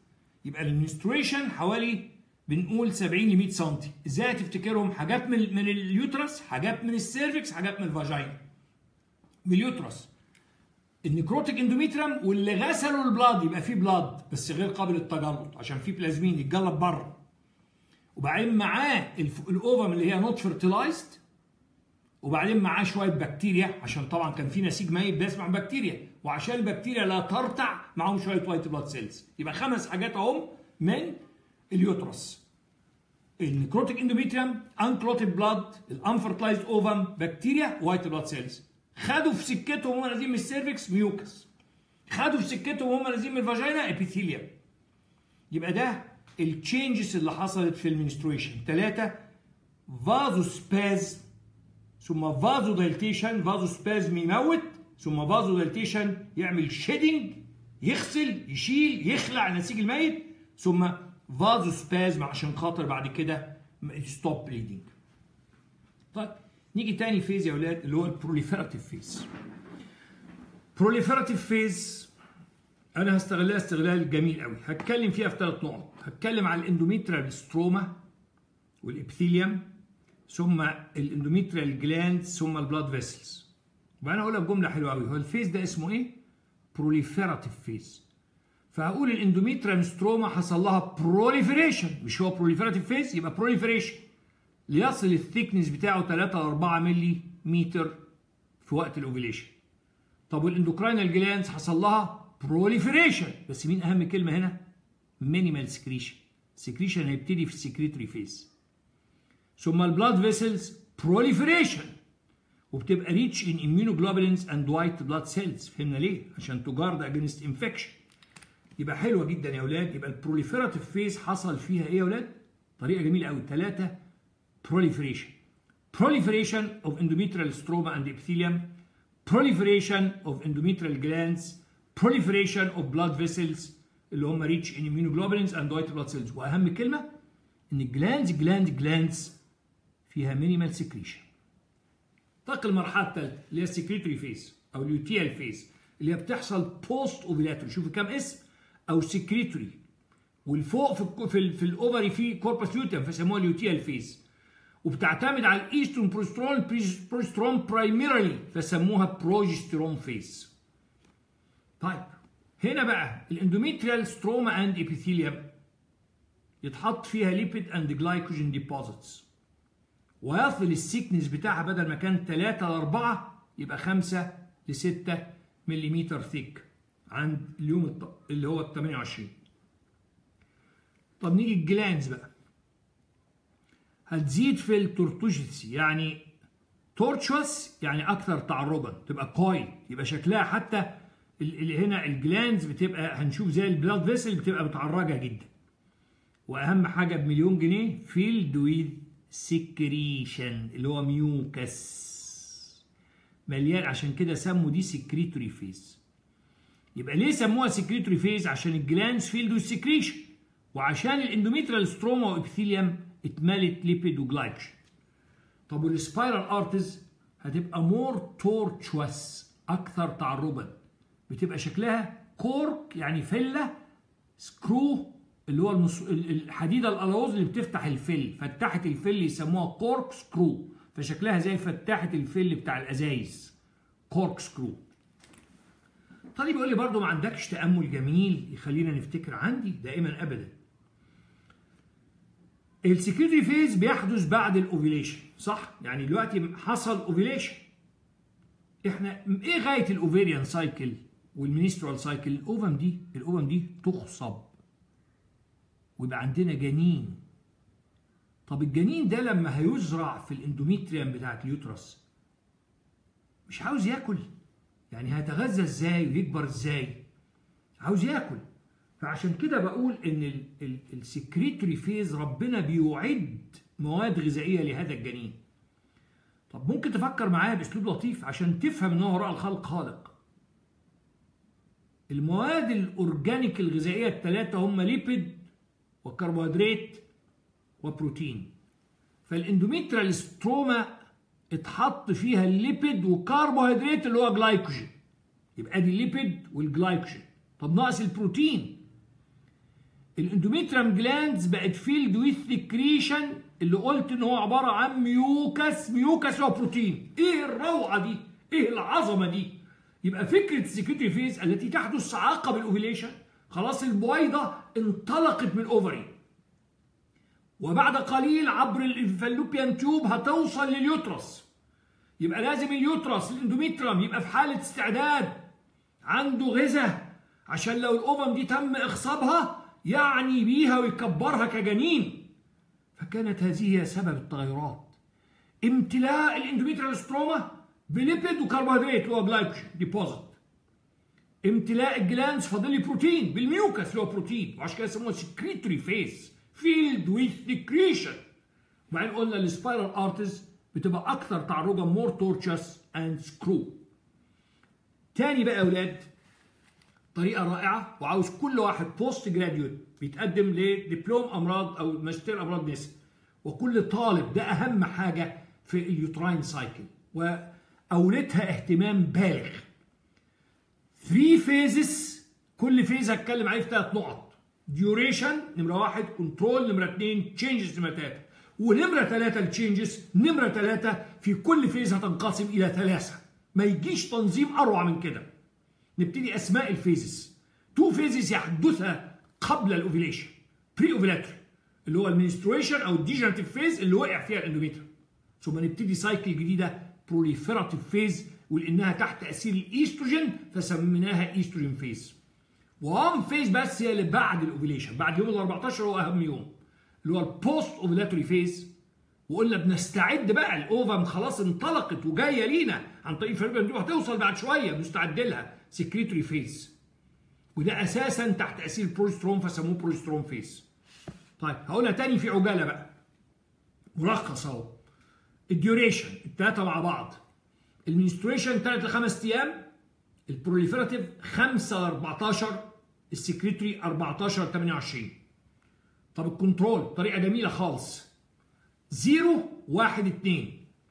يبقى المنستريشن حوالي بنقول 70 ل 100 سم ازاي تفتكرهم حاجات من من اليوترس حاجات من السيرفكس حاجات من الفاجينا من اليوترس النكروتيك اندوميتريم واللي غسلوا البلاد يبقى فيه بلاد بس غير قابل للتجلط عشان فيه بلازمين يتجلط بره وبعدين معاه الاوفم اللي هي نوت فيرتلايزد وبعدين معاه شويه بكتيريا عشان طبعا كان في نسيج ميت بيسمع بكتيريا وعشان البكتيريا لا ترتع معاهم شويه وايت بلاد سيلز يبقى خمس حاجات اهم من اليوترس النكروتيك اندوميتريم انكلوتيد بلاد الانفرتلايزد اوفم بكتيريا وايت بلاد سيلز خدوا في سكتهم وهم نازلين من السيرفكس ميوكس خدوا في سكتهم وهم نازلين من الفاجينا ابيثيليوم يبقى ده التشينجز اللي حصلت في المنسترويشن ثلاثة فازو سباز ثم فازو دايلتيشن فازو سبازم يموت ثم فازو دايلتيشن يعمل شيدنج يغسل يشيل يخلع نسيج الميت ثم فازو سبازم عشان خاطر بعد كده ستوب بليدنج طيب نيجي تاني فيز يا اولاد اللي هو البروليفيراتيف فيز بروليفيراتيف فيز انا هستغلها استغلال جميل قوي هتكلم فيها في ثلاث نقط هتكلم على الاندوميتريال ستروما والابثيليوم ثم الاندوميتريال جلاند ثم البلاد فيسلز وانا اقولها بجمله حلوه قوي هو الفيز ده اسمه ايه بروليفيراتيف فيز فهقول الاندوميتريال ستروما حصل لها بروليفريشن مش هو بروليفيراتيف فيز يبقى بروليفريشن ليصل الثيكنس بتاعه 3 ل 4 ملي متر في وقت الاوفيليشن طب والاندوكراينال جلاندز حصل لها بروليفريشن بس مين اهم كلمه هنا مينيمال سكريشن سكريشن هيبتدي في السكريتوري فيز ثم البلاد فيسلز بروليفريشن وبتبقى ريتش ان immunoglobulins اند وايت بلاد سيلز فهمنا ليه عشان تجارد اجينست انفكشن يبقى حلوه جدا يا اولاد يبقى البروليفيراتيف فيز حصل فيها ايه يا اولاد طريقه جميله قوي ثلاثه proliferation proliferation of endometrial stroma and epithelium proliferation of endometrial glands proliferation of blood vessels اللي هم rich in immunoglobulins and white blood cells واهم كلمه ان الجلاندز جلاند جلاندز فيها مينيمال سكريشن طاق المرحله الثالثه اللي هي السكريتوري فيز او اليوتيال فيز اللي هي بتحصل بوست اوفيلاتوري شوفوا كام اسم او سكريتوري والفوق في في, في الاوفري في كوربس لوتيوم فسموها اليوتيال فيز وبتعتمد على الايسترون بروسترون بروسترون برايميرلي فسموها بروجسترون فيز طيب هنا بقى الاندوميتريال ستروما اند ابيثيليوم يتحط فيها ليبيد اند جلايكوجين ديبوزيتس ويصل السيكنس بتاعها بدل ما كان 3 ل 4 يبقى 5 ل 6 ملم ثيك عند اليوم اللي هو ال 28 طب نيجي الجلانز بقى هتزيد في التورتوجيتسي يعني تورتشوس يعني اكثر تعرضا تبقى كويل يبقى شكلها حتى اللي هنا الجلانز بتبقى هنشوف زي البلاد فيسل بتبقى متعرجه جدا واهم حاجه بمليون جنيه فيلد ويز سكريشن اللي هو ميوكس مليان عشان كده سموا دي سكريتوري فيز يبقى ليه سموها سكريتوري فيز عشان الجلانز فيلد ويز سكريشن وعشان الاندوميتريال ستروما وابثيليوم اتملت ليبيد وجلايكوجين طب والسبايرال ارتز هتبقى مور تورتشوس اكثر تعرضا بتبقى شكلها كورك يعني فله سكرو اللي هو المص... الحديده الالوز اللي بتفتح الفل فتحه الفل يسموها كورك سكرو فشكلها زي فتحه الفل بتاع الازايز كورك سكرو طالب يقول لي برضه ما عندكش تامل جميل يخلينا نفتكر عندي دائما ابدا السكريتري فيز بيحدث بعد الاوفيليشن صح يعني دلوقتي حصل اوفيليشن احنا ايه غايه الاوفيريان سايكل والمينسترال سايكل الاوفم دي الاوفم دي تخصب ويبقى عندنا جنين طب الجنين ده لما هيزرع في الاندوميتريوم بتاعت اليوترس مش عاوز ياكل يعني هيتغذى ازاي ويكبر ازاي عاوز ياكل فعشان كده بقول ان السكريتوري فيز ربنا بيعد مواد غذائيه لهذا الجنين طب ممكن تفكر معايا باسلوب لطيف عشان تفهم ان هو وراء الخلق خالق المواد الاورجانيك الغذائيه الثلاثه هم ليبيد وكربوهيدرات وبروتين فالاندوميترال ستروما اتحط فيها الليبيد وكربوهيدرات اللي هو جلايكوجين يبقى دي الليبيد والجلايكوجين طب ناقص البروتين الاندوميتريم جلاندز بقت فيلد ويز سكريشن اللي قلت ان هو عباره عن ميوكس ميوكس هو بروتين ايه الروعه دي ايه العظمه دي يبقى فكره السكريتري فيز التي تحدث عقب الاوفيليشن خلاص البويضه انطلقت من الاوفري وبعد قليل عبر الفالوبيان تيوب هتوصل لليوترس يبقى لازم اليوترس الاندوميتريم يبقى في حاله استعداد عنده غذاء عشان لو الاوفم دي تم اخصابها يعني بيها ويكبرها كجنين فكانت هذه هي سبب التغيرات امتلاء الاندوميتريال ستروما بليبيد وكربوهيدرات اللي هو جلايكوجين ديبوزيت امتلاء الجلانس فاضل لي بروتين بالميوكس اللي هو بروتين وعشان كده يسموها سكريتوري فيس فيلد ويز سكريشن وبعدين قلنا السبايرال ارتز بتبقى اكثر تعرضا مور تورتشس اند سكرو تاني بقى يا اولاد طريقه رائعه وعاوز كل واحد بوست جراديويت بيتقدم لدبلوم امراض او ماجستير امراض نساء وكل طالب ده اهم حاجه في اليوتراين سايكل واولتها اهتمام بالغ 3 فيزز كل فيز هتكلم عليه في ثلاث نقط ديوريشن نمره واحد كنترول نمره اثنين تشينجز نمره ثلاثه ونمره ثلاثه التشينجز نمره ثلاثه في كل فيز هتنقسم الى ثلاثه ما يجيش تنظيم اروع من كده نبتدي اسماء الفيزز تو فيزز يحدثها قبل الاوفيليشن بري اوفيلاتري اللي هو المنسترويشن او الديجنراتيف فيز اللي وقع فيها الاندوميتر ثم نبتدي سايكل جديده بروليفيراتيف فيز ولانها تحت تاثير الايستروجين فسميناها ايستروجين فيز وان فيز بس هي اللي بعد الاوفيليشن بعد يوم ال 14 هو اهم يوم اللي هو البوست اوفيلاتوري فيز وقلنا بنستعد بقى الاوفم خلاص انطلقت وجايه لينا عن طريق الفيربن هتوصل بعد شويه بنستعد لها سكريتوري فيز وده اساسا تحت تاثير البروجسترون فسموه بروجسترون فيز طيب هقولها تاني في عجاله بقى ملخص اهو الديوريشن الثلاثه مع بعض المنستريشن 3 ل 5 ايام البروليفيراتيف 5 ل 14 السكريتوري 14 ل 28 طب الكنترول طريقه جميله خالص 0 1 2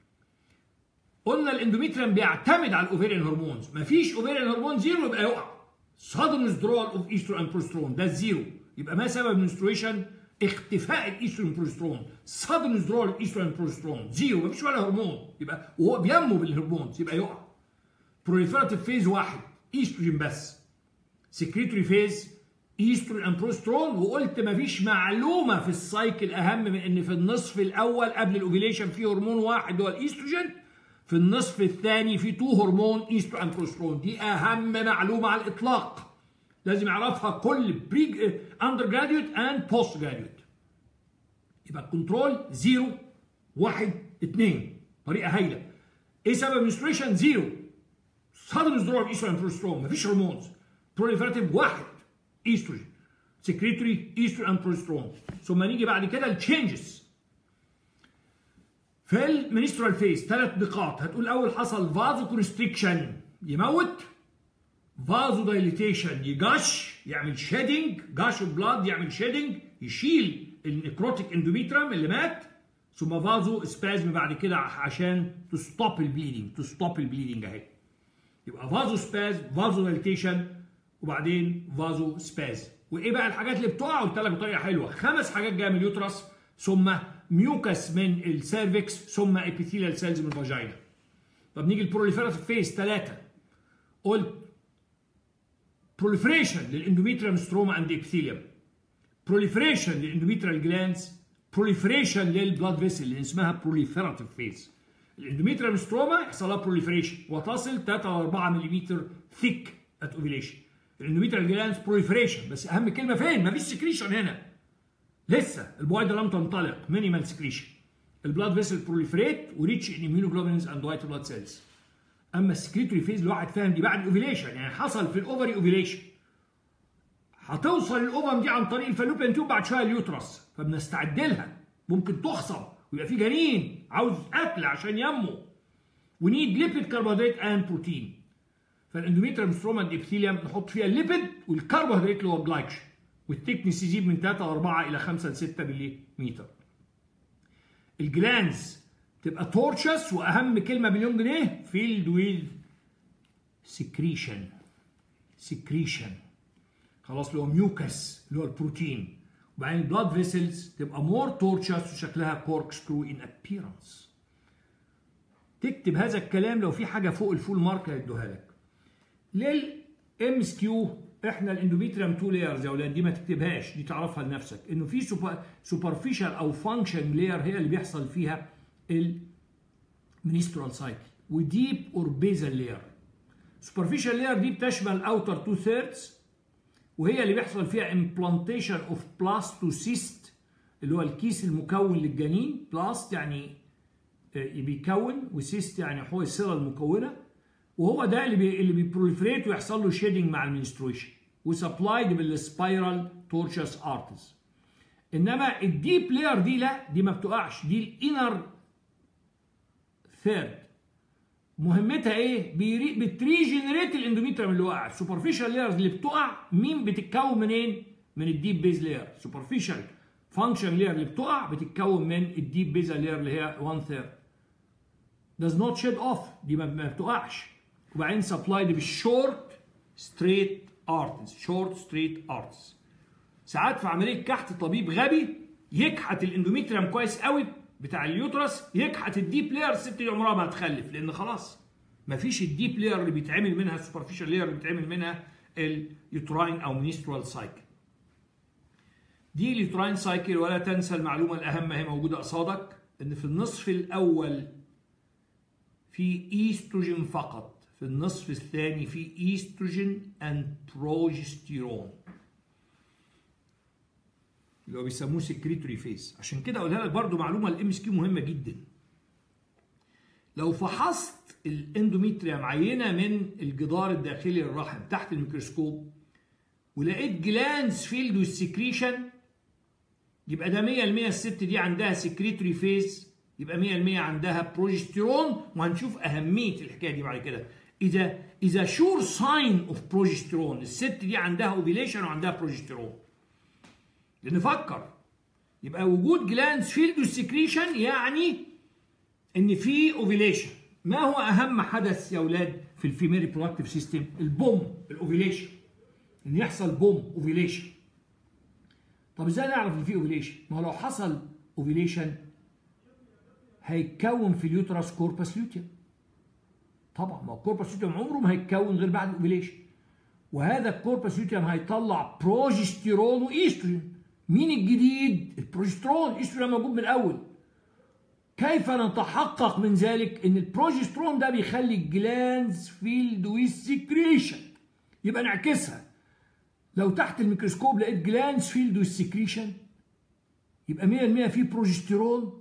قلنا الاندوميتريم بيعتمد على الاوفيريان هرمونز مفيش اوفيريان هرمون زيرو يبقى يقع sudden withdrawal of estrogen and progesterone ده الزيرو يبقى ما سبب المنستريشن اختفاء الايستروجين بروجسترون sudden withdrawal of estrogen and progesterone زيرو مفيش ولا هرمون يبقى وهو بينمو بالهرمونز يبقى يقع proliferative فيز واحد ايستروجين بس سكريتوري فيز ايستروجين اند بروسترون وقلت مفيش معلومه في السايكل اهم من ان في النصف الاول قبل الاوفيليشن في هرمون واحد هو الايستروجين في النصف الثاني في تو هرمون ايسترو اند بروسترون دي اهم معلومه على الاطلاق لازم يعرفها كل بري اندر جراديوت اند بوست جراديوت يبقى الكنترول زيرو واحد اثنين طريقه هايله ايه سبب المنستريشن زيرو sudden withdrawal of estrogen and progesterone مفيش هرمونز proliferative واحد ايستروجين سكريتوري ايستروجين اند بروجسترون ثم نيجي بعد كده التشينجز في المنسترال فيز ثلاث نقاط هتقول اول حصل فازو كونستريكشن يموت فازو دايليتيشن يجش يعمل شيدنج جاش بلاد يعمل شيدنج يشيل النكروتيك اندوميترم اللي مات ثم فازو سبازم بعد كده عشان تستوب البليدنج تستوب البليدنج اهي يبقى فازو سباز فازو دايليتيشن وبعدين فازو سباز وايه بقى الحاجات اللي بتقع قلت لك بطريقه حلوه خمس حاجات جايه من اليوترس ثم ميوكس من السيرفكس ثم ابيثيليال سيلز من الفاجينا طب نيجي البروليفيراتيف فيز ثلاثه قلت proliferation للاندوميتريال ستروما اند ابيثيليوم proliferation للاندوميتريال جلاندز proliferation للبلاد فيسل اللي اسمها proliferative phase الاندوميتريال ستروما يحصل لها proliferation وتصل 3 او 4 ملم thick at ovulation الاندوميتريال جلاندز proliferation بس اهم كلمه فين مفيش سكريشن هنا لسه البويضه لم تنطلق مينيمال سكريشن البلاد فيسل بروليفريت وريتش ان immunoglobulins اند وايت بلاد سيلز اما السكريتوري فيز الواحد فاهم دي بعد الاوفيليشن يعني حصل في الاوفري اوفيليشن هتوصل الاوفم دي عن طريق الفالوبيان تيوب بعد شويه اليوترس فبنستعد لها ممكن تخصب ويبقى في جنين عاوز اكل عشان ينمو ونيد ليبيد كربوهيدرات اند بروتين فالاندوميتريال ستروما ابيثيليوم نحط فيها الليبيد والكربوهيدرات اللي هو الجلايكشن والتكنس يزيد من 3 4 الى 5 ل 6 ملم الجلانز تبقى تورشس واهم كلمه مليون جنيه فيلد ويز سكريشن سكريشن خلاص اللي هو ميوكس اللي هو البروتين وبعدين البلاد فيسلز تبقى مور تورتشرز وشكلها كورك سكرو ان ابييرنس تكتب هذا الكلام لو في حاجه فوق الفول مارك هيدوها لك للام اس كيو احنا الاندوميتريوم تو لايرز يا اولاد دي ما تكتبهاش دي تعرفها لنفسك انه في سوبر سوبرفيشال او فانكشن لاير هي اللي بيحصل فيها المنسترال سايكل وديب اور بيزال لاير سوبرفيشال لاير دي بتشمل اوتر تو ثيردز وهي اللي بيحصل فيها امبلانتيشن اوف بلاستوسيست اللي هو الكيس المكون للجنين بلاست يعني بيكون وسيست يعني هو الصيغه المكونه وهو ده اللي بي اللي بيبروليفريت ويحصل له شيدنج مع المنسترويشن وسبلايد بالسبايرال تورشس ارتز انما الديب لاير دي لا دي ما بتقعش دي الانر ثيرد مهمتها ايه؟ بتريجنريت الاندوميتريوم اللي وقع السوبرفيشال لايرز اللي بتقع مين بتتكون منين؟ من الديب بيز لاير سوبرفيشال فانكشن لاير اللي بتقع بتتكون من الديب بيز لاير اللي هي 1 ثيرد does not shed off دي ما بتقعش وبعدين سبلايد بالشورت ستريت ارتز شورت ستريت ارتز ساعات في عمليه كحت طبيب غبي يكحت الاندوميتريوم كويس قوي بتاع اليوترس يكحت الديب لاير الست دي عمرها ما هتخلف لان خلاص ما فيش الديب لاير اللي بيتعمل منها السوبرفيشال لاير اللي بيتعمل منها اليوتراين او منسترال سايكل دي اليوتراين سايكل ولا تنسى المعلومه الاهم هي موجوده قصادك ان في النصف الاول في ايستروجين فقط في النصف الثاني في ايستروجين اند بروجستيرون اللي هو بيسموه سكريتوري فيز عشان كده اقولها لك برضو معلومه الام اس كيو مهمه جدا لو فحصت الاندوميتريوم عينه من الجدار الداخلي للرحم تحت الميكروسكوب ولقيت جلانز فيلد والسكريشن يبقى ده 100% الست دي عندها سكريتوري فيز يبقى 100% عندها بروجستيرون وهنشوف اهميه الحكايه دي بعد كده اذا اذا شور ساين اوف بروجستيرون الست دي عندها اوفيليشن وعندها بروجستيرون لان فكر يبقى وجود جلانز فيلد والسكريشن يعني ان في اوفيليشن ما هو اهم حدث يا اولاد في الفيميل ريبرودكتيف سيستم البوم الاوفيليشن ان يحصل بوم اوفيليشن طب ازاي نعرف ان في اوفيليشن ما هو لو حصل اوفيليشن هيتكون في اليوترس كوربس لوتيوم طبعا ما الكوربس لوتيوم عمره ما هيتكون غير بعد الاوفيليشن وهذا الكوربس لوتيوم هيطلع بروجستيرون وايستروجين مين الجديد البروجسترون الايستروجين موجود من الاول كيف نتحقق من ذلك ان البروجسترون ده بيخلي الجلانز فيلد والسكريشن يبقى نعكسها لو تحت الميكروسكوب لقيت جلانز فيلد والسكريشن يبقى 100% في بروجسترون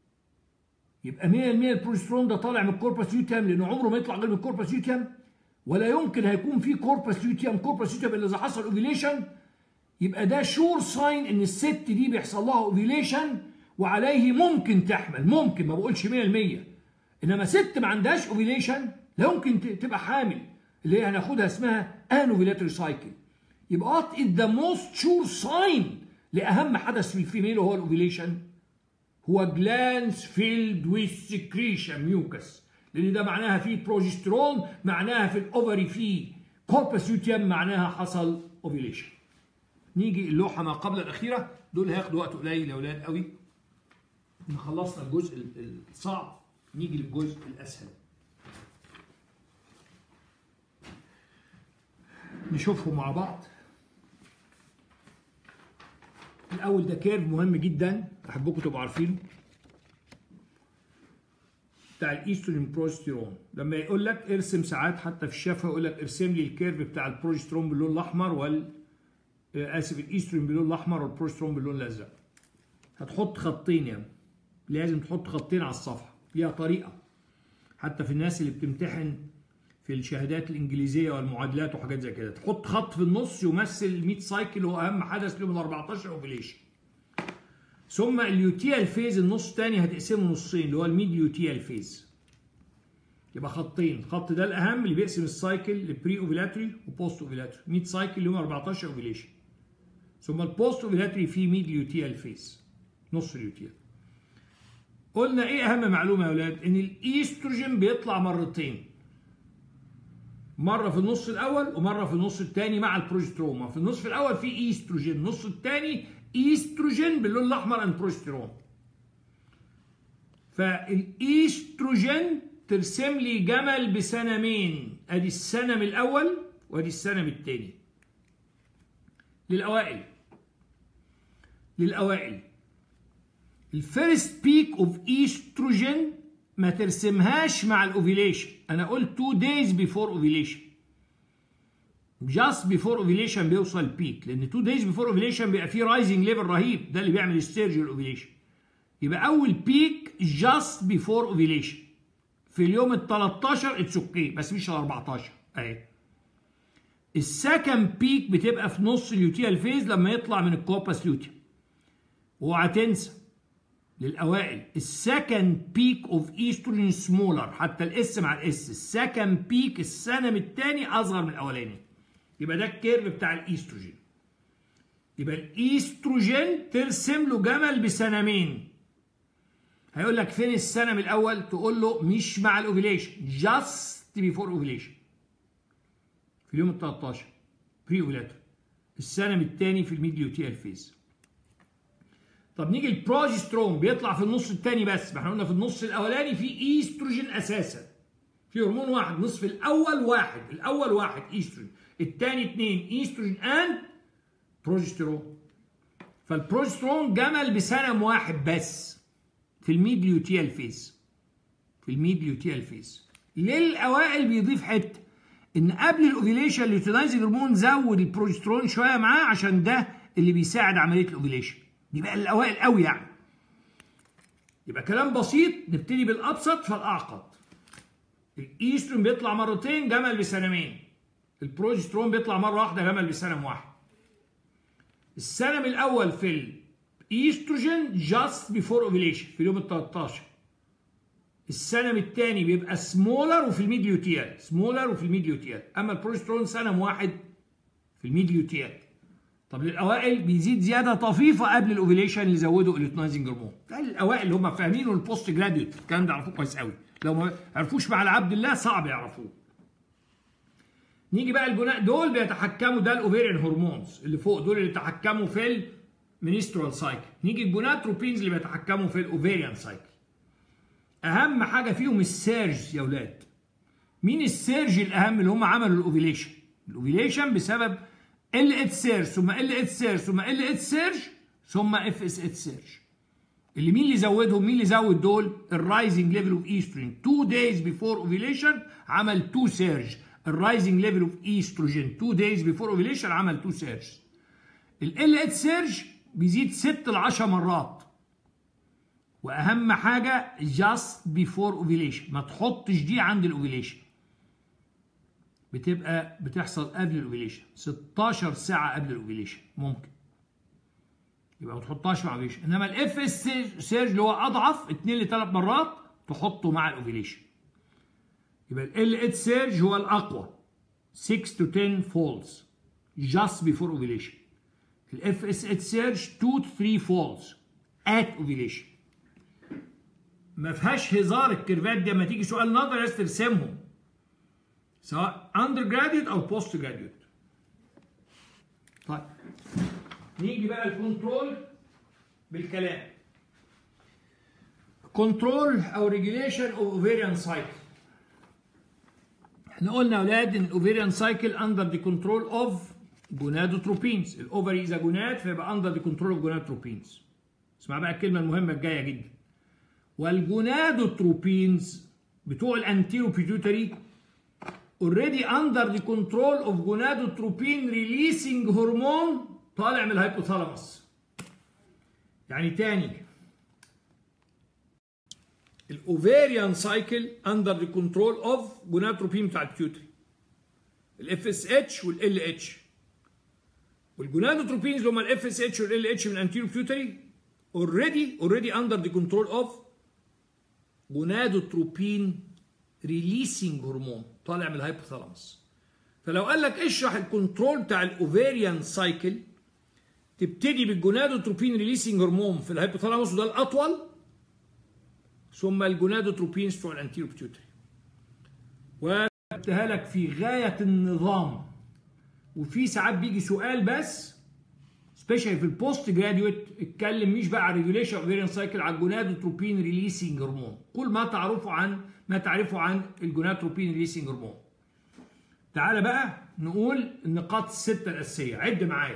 يبقى 100% البروجسترون ده طالع من الكوربس لوتيوم لانه عمره ما يطلع غير من الكوربس لوتيوم ولا يمكن هيكون في كوربس لوتيوم كوربس لوتيوم الا اذا حصل اوفيليشن يبقى ده شور ساين ان الست دي بيحصل لها اوفيليشن وعليه ممكن تحمل ممكن ما بقولش 100% انما ست ما عندهاش اوفيليشن لا يمكن تبقى حامل اللي هي هناخدها اسمها انوفيلاتوري سايكل يبقى وات از ذا موست شور ساين لاهم حدث في الفيميل وهو الاوفيليشن هو جلانس فيلد ويز سكريشن ميوكس لان ده معناها في بروجسترون معناها في الاوفري في كوربس يوتيوم معناها حصل اوفيليشن نيجي اللوحه ما قبل الاخيره دول هياخدوا وقت قليل يا اولاد قوي ان خلصنا الجزء الصعب نيجي للجزء الاسهل نشوفهم مع بعض الاول ده كيرف مهم جدا احبكم تبقوا عارفينه بتاع الايستروجين بروجستيرون لما يقول لك ارسم ساعات حتى في الشفه يقول لك ارسم لي الكيرف بتاع البروجستيرون باللون الاحمر وال اسف الايستروجين باللون الاحمر والبروجستيرون باللون الازرق هتحط خطين يعني لازم تحط خطين على الصفحه ليها طريقه حتى في الناس اللي بتمتحن في الشهادات الانجليزيه والمعادلات وحاجات زي كده تحط خط في النص يمثل 100 سايكل هو اهم حدث له من 14 اوفيليشن ثم اليوتيال فيز النص الثاني هتقسمه نصين اللي هو الميد يوتيال فيز يبقى خطين الخط ده الاهم اللي بيقسم السايكل لبري اوفيلاتري وبوست اوفيلاتري 100 سايكل اللي هم 14 اوفيليشن ثم البوست اوفيلاتري فيه ميد يوتيال فيز نص اليوتيال قلنا ايه اهم معلومه يا اولاد ان الايستروجين بيطلع مرتين مره في النص الاول ومره في النص الثاني مع البروجستروما في النصف الاول في ايستروجين النص الثاني ايستروجين باللون الاحمر اند بروجستيرون فالايستروجين ترسم لي جمل بسنمين ادي السنم الاول وادي السنم الثاني للاوائل للاوائل الفيرست بيك اوف ايستروجين ما ترسمهاش مع الاوفيليشن انا قلت 2 دايز بيفور اوفيليشن جاست بيفور اوفيليشن بيوصل بيك لان 2 دايز بيفور اوفيليشن بيبقى فيه رايزنج ليفل رهيب ده اللي بيعمل السيرج الاوفيليشن يبقى اول بيك جاست بيفور اوفيليشن في اليوم ال 13 اتس اوكي بس مش ال 14 اهي السكند بيك بتبقى في نص اليوتيال فيز لما يطلع من الكوباس لوتيوم اوعى تنسى للاوائل السكند بيك اوف ايستروجين سمولر حتى الاس مع الاس السكند بيك السنم الثاني اصغر من الاولاني يبقى ده الكيرف بتاع الايستروجين يبقى الايستروجين ترسم له جمل بسنمين هيقول لك فين السنم الاول تقول له مش مع الاوفيليشن جاست بيفور اوفيليشن في اليوم ال 13 بري اوفيلاتور السنم الثاني في الميد ليوتيال فيز طب نيجي البروجسترون بيطلع في النص الثاني بس ما احنا قلنا في النص الاولاني في ايستروجين اساسا في هرمون واحد نصف الاول واحد الاول واحد ايستروجين الثاني اثنين ايستروجين اند بروجسترون فالبروجسترون جمل بسنم واحد بس في الميد ليوتيال فيز في الميد ليوتيال فيز للاوائل بيضيف حته ان قبل الاوفيليشن اليوتيلايزنج هرمون زود البروجسترون شويه معاه عشان ده اللي بيساعد عمليه الاوفيليشن دي بقى الاوائل قوي يعني يبقى كلام بسيط نبتدي بالابسط فالاعقد الايستروجين بيطلع مرتين جمل بسنمين البروجسترون بيطلع مره واحده جمل بسنم واحد السنم الاول في الايستروجين جاست بيفور اوفيليشن في اليوم ال 13 السنم الثاني بيبقى سمولر وفي الميد ليوتيال سمولر وفي الميد ليوتيال اما البروجسترون سنم واحد في الميد ليوتيال طب للاوائل بيزيد زياده طفيفه قبل الاوفيليشن يزودوا اليوتنايزنج هرمون ده الاوائل اللي هم فاهمينه البوست جراديوت الكلام ده عرفوه كويس قوي لو ما عرفوش مع العبد الله صعب يعرفوه نيجي بقى الجناء دول بيتحكموا ده الاوفيريان هرمونز اللي فوق دول اللي بيتحكموا في المينسترال سايكل نيجي الجوناتروبينز اللي بيتحكموا في الاوفيريان سايكل اهم حاجه فيهم السيرج يا اولاد مين السيرج الاهم اللي هم عملوا الاوفيليشن الاوفيليشن بسبب ال اتش سيرج ثم ال اتش سيرج ثم ال اتش سيرج ثم اف اس اتش سيرج اللي مين اللي زودهم مين اللي زود دول الرايزنج ليفل اوف ايستروجين 2 دايز بيفور اوفيليشن عمل 2 سيرج الرايزنج ليفل اوف ايستروجين 2 دايز بيفور اوفيليشن عمل 2 سيرج ال اتش سيرج بيزيد 6 ل 10 مرات واهم حاجه جاست بيفور اوفيليشن ما تحطش دي عند الاوفيليشن بتبقى بتحصل قبل الاوفيليشن 16 ساعه قبل الاوفيليشن ممكن يبقى ما تحطهاش مع الاوفيليشن انما الاف اس سيرج اللي هو اضعف 2 ل 3 مرات تحطه مع الاوفيليشن يبقى ال اتش سيرج هو الاقوى 6 to 10 فولز just before ovulation الاف اس اتش سيرج 2 to 3 فولز at ovulation ما فيهاش هزار الكيرفات دي لما تيجي سؤال نظري لازم ترسمهم سواء اندر جراديوت او بوست جراديوت طيب نيجي بقى الكنترول بالكلام كنترول او ريجوليشن اوف اوفيريان سايكل احنا قلنا يا اولاد ان الاوفيريان سايكل اندر ذا كنترول اوف جونادوتروبينز الاوفري اذا جوناد فيبقى اندر ذا كنترول اوف جونادوتروبينز اسمع بقى الكلمه المهمه الجايه جدا والجونادوتروبينز بتوع الانتيرو بيتيوتري already under the control of gonadotropin releasing hormone طالع من الهيبوثالاموس يعني تاني الاوفيريان سايكل اندر ذا كنترول اوف جونادوتروبين بتاع البيوتري الاف اس اتش والال اتش والجونادوتروبينز اللي هم الاف اس اتش والال اتش من انتيرو بيوتري already already under the control of gonadotropin releasing هرمون طالع من الهايبوثالاموس فلو قال لك اشرح الكنترول بتاع الاوفيريان سايكل تبتدي بالجونادوتروبين ريليسنج هرمون في الهايبوثالاموس وده الاطول ثم الجونادوتروبينز بتوع الانتيرو بيتيوتري وكتبتها لك في غايه النظام وفي ساعات بيجي سؤال بس سبيشالي في البوست جراديويت اتكلم مش بقى على ريجوليشن اوفيريان سايكل على الجونادوتروبين ريليسنج هرمون كل ما تعرفه عن ما تعرفه عن الجونادوتروبين ريليسنج هرمون تعالى بقى نقول النقاط الستة الأساسية عد معايا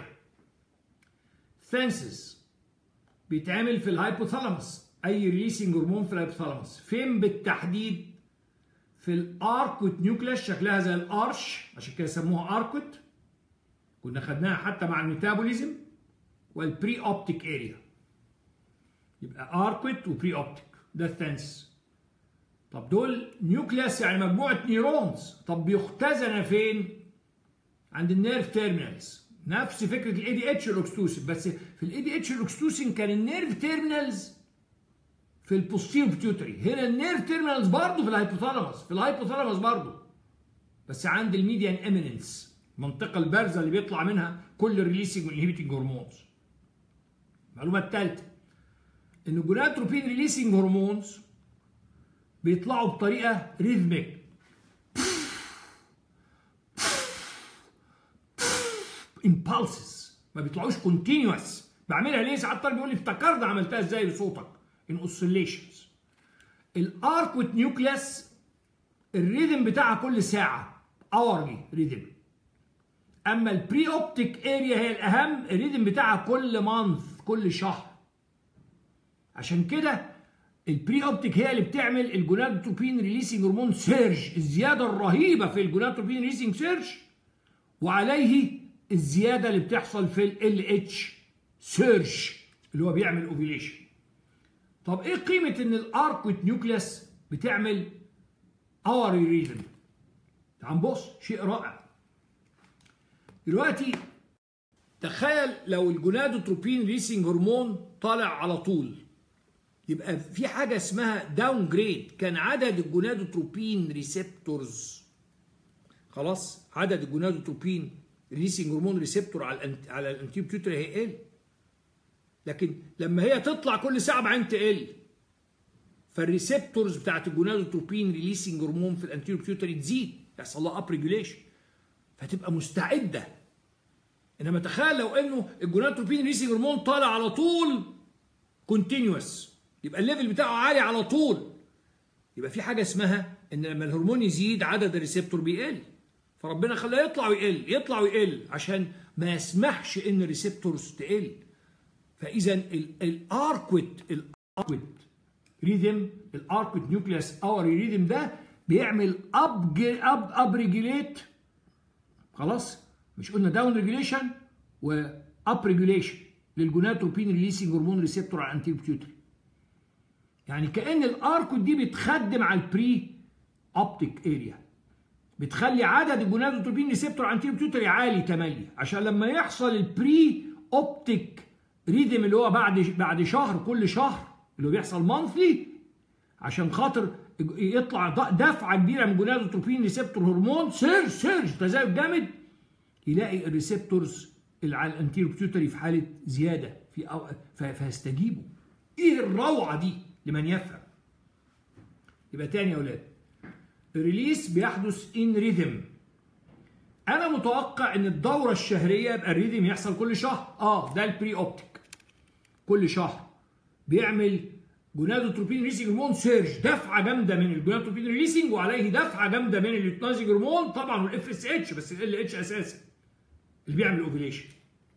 ثانسز بيتعمل في الهايبوثالاموس أي ريليسنج هرمون في الهايبوثالاموس فين بالتحديد في الاركوت نيوكليس شكلها زي الارش عشان كده سموها اركوت كنا خدناها حتى مع الميتابوليزم والبري اوبتيك اريا يبقى اركوت وبري اوبتيك ده الثانس طب دول نيوكليس يعني مجموعه نيورونز طب بيختزن فين عند النيرف تيرمينالز نفس فكره الاي دي اتش الاكستوسين بس في الاي دي اتش الاكستوسين كان النيرف تيرمينالز في البوستيريور بيتيوتري هنا النيرف تيرمينالز برضه في الهايبوثالاموس في الهايبوثالاموس برضه بس عند الميديان اميننس المنطقه البارزه اللي بيطلع منها كل الريليسنج والانهبيتنج هرمونز المعلومه الثالثه ان الجوناتروبين ريليسنج هرمونز بيطلعوا بطريقه ريزميك امبالسز ما بيطلعوش كونتينوس بعملها ليه ساعات الطالب يقول لي افتكرت عملتها ازاي بصوتك ان اوسيليشنز الاركوت نيوكليس الريذم بتاعها كل ساعه اورلي ريذم اما البري اوبتيك اريا هي الاهم الريذم بتاعها كل مانث كل شهر عشان كده البري اوبتيك هي اللي بتعمل الجونادوتروبين ريليسنج هرمون سيرج الزياده الرهيبه في الجونادوتروبين ريليسنج سيرج وعليه الزياده اللي بتحصل في ال اتش سيرج اللي هو بيعمل اوفيليشن طب ايه قيمه ان الاركوت نيوكليس بتعمل اوري ريزم تعال نبص شيء رائع دلوقتي تخيل لو الجونادوتروبين ريسنج هرمون طالع على طول يبقى في حاجه اسمها داون جريد كان عدد الجونادوتروبين ريسبتورز خلاص عدد الجونادوتروبين ريليسنج هرمون ريسبتور على الانت على الانتيبيوتري هيقل لكن لما هي تطلع كل ساعه بعدين تقل فالريسبتورز بتاعت الجونادوتروبين ريليسنج هرمون في الانتيريور بيوتري تزيد يحصل لها اب ريجوليشن فتبقى مستعده انما تخيل لو انه الجونادوتروبين ريليسنج هرمون طالع على طول كونتينوس يبقى الليفل بتاعه عالي على طول يبقى في حاجه اسمها ان لما الهرمون يزيد عدد الريسبتور بيقل فربنا خلاه يطلع ويقل يطلع ويقل عشان ما يسمحش ان الريسبتورز تقل فاذا الاركوت الاركوت ريذم الاركوت نيوكليوس اوري ريذم ده بيعمل اب اب اب ريجوليت خلاص مش قلنا داون ريجوليشن واب ريجوليشن للجوناتروبين ريليسنج هرمون ريسبتور على الانتيريور بيوتري يعني كان الاركوت دي بتخدم على البري اوبتيك اريا بتخلي عدد الجونادوتروبين ريسبتور على الانتيريور بيوتري عالي تملي عشان لما يحصل البري اوبتيك ريدم اللي هو بعد بعد شهر كل شهر اللي هو بيحصل مانثلي عشان خاطر يطلع دفعه كبيره من جونادوتروبين ريسبتور هرمون سيرج سيرج تزايد جامد يلاقي الريسبتورز اللي على الانتيريور بيوتري في حاله زياده في أو فيستجيبوا ايه الروعه دي لمن يفهم يبقى تاني يا اولاد الريليس بيحدث ان ريذم انا متوقع ان الدوره الشهريه يبقى الريذم يحصل كل شهر اه ده البري اوبتيك كل شهر بيعمل جونادوتروبين ريليسنج هرمون سيرج دفعه جامده من الجونادوتروبين ريليسنج وعليه دفعه جامده من اليوتنازينج هرمون طبعا والاف اس اتش بس ال اتش اساسا اللي بيعمل اوفيليشن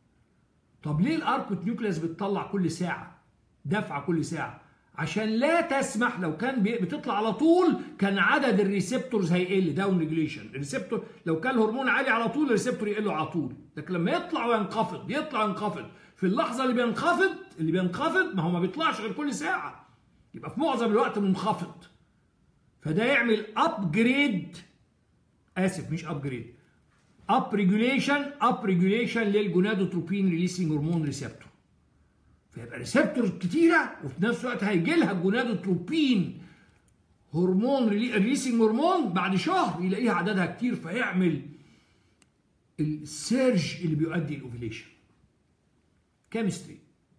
طب ليه الاركوت نيوكليس بتطلع كل ساعه دفعه كل ساعه عشان لا تسمح لو كان بتطلع على طول كان عدد الريسبتورز هيقل داون ريجوليشن الريسبتور لو كان الهرمون عالي على طول الريسبتور يقل على طول لكن لما يطلع وينخفض يطلع وينخفض في اللحظه اللي بينخفض اللي بينخفض ما هو ما بيطلعش غير كل ساعه يبقى في معظم الوقت منخفض فده يعمل ابجريد اسف مش ابجريد اب ريجوليشن اب ريجوليشن للجونادوتروبين ريليسنج هرمون ريسبتور فيبقى ريسبتورز كتيره وفي نفس الوقت هيجي لها الجونادوتروبين هرمون ريليسنج هرمون بعد شهر يلاقيها عددها كتير فيعمل السيرج اللي بيؤدي الاوفيليشن كيمستري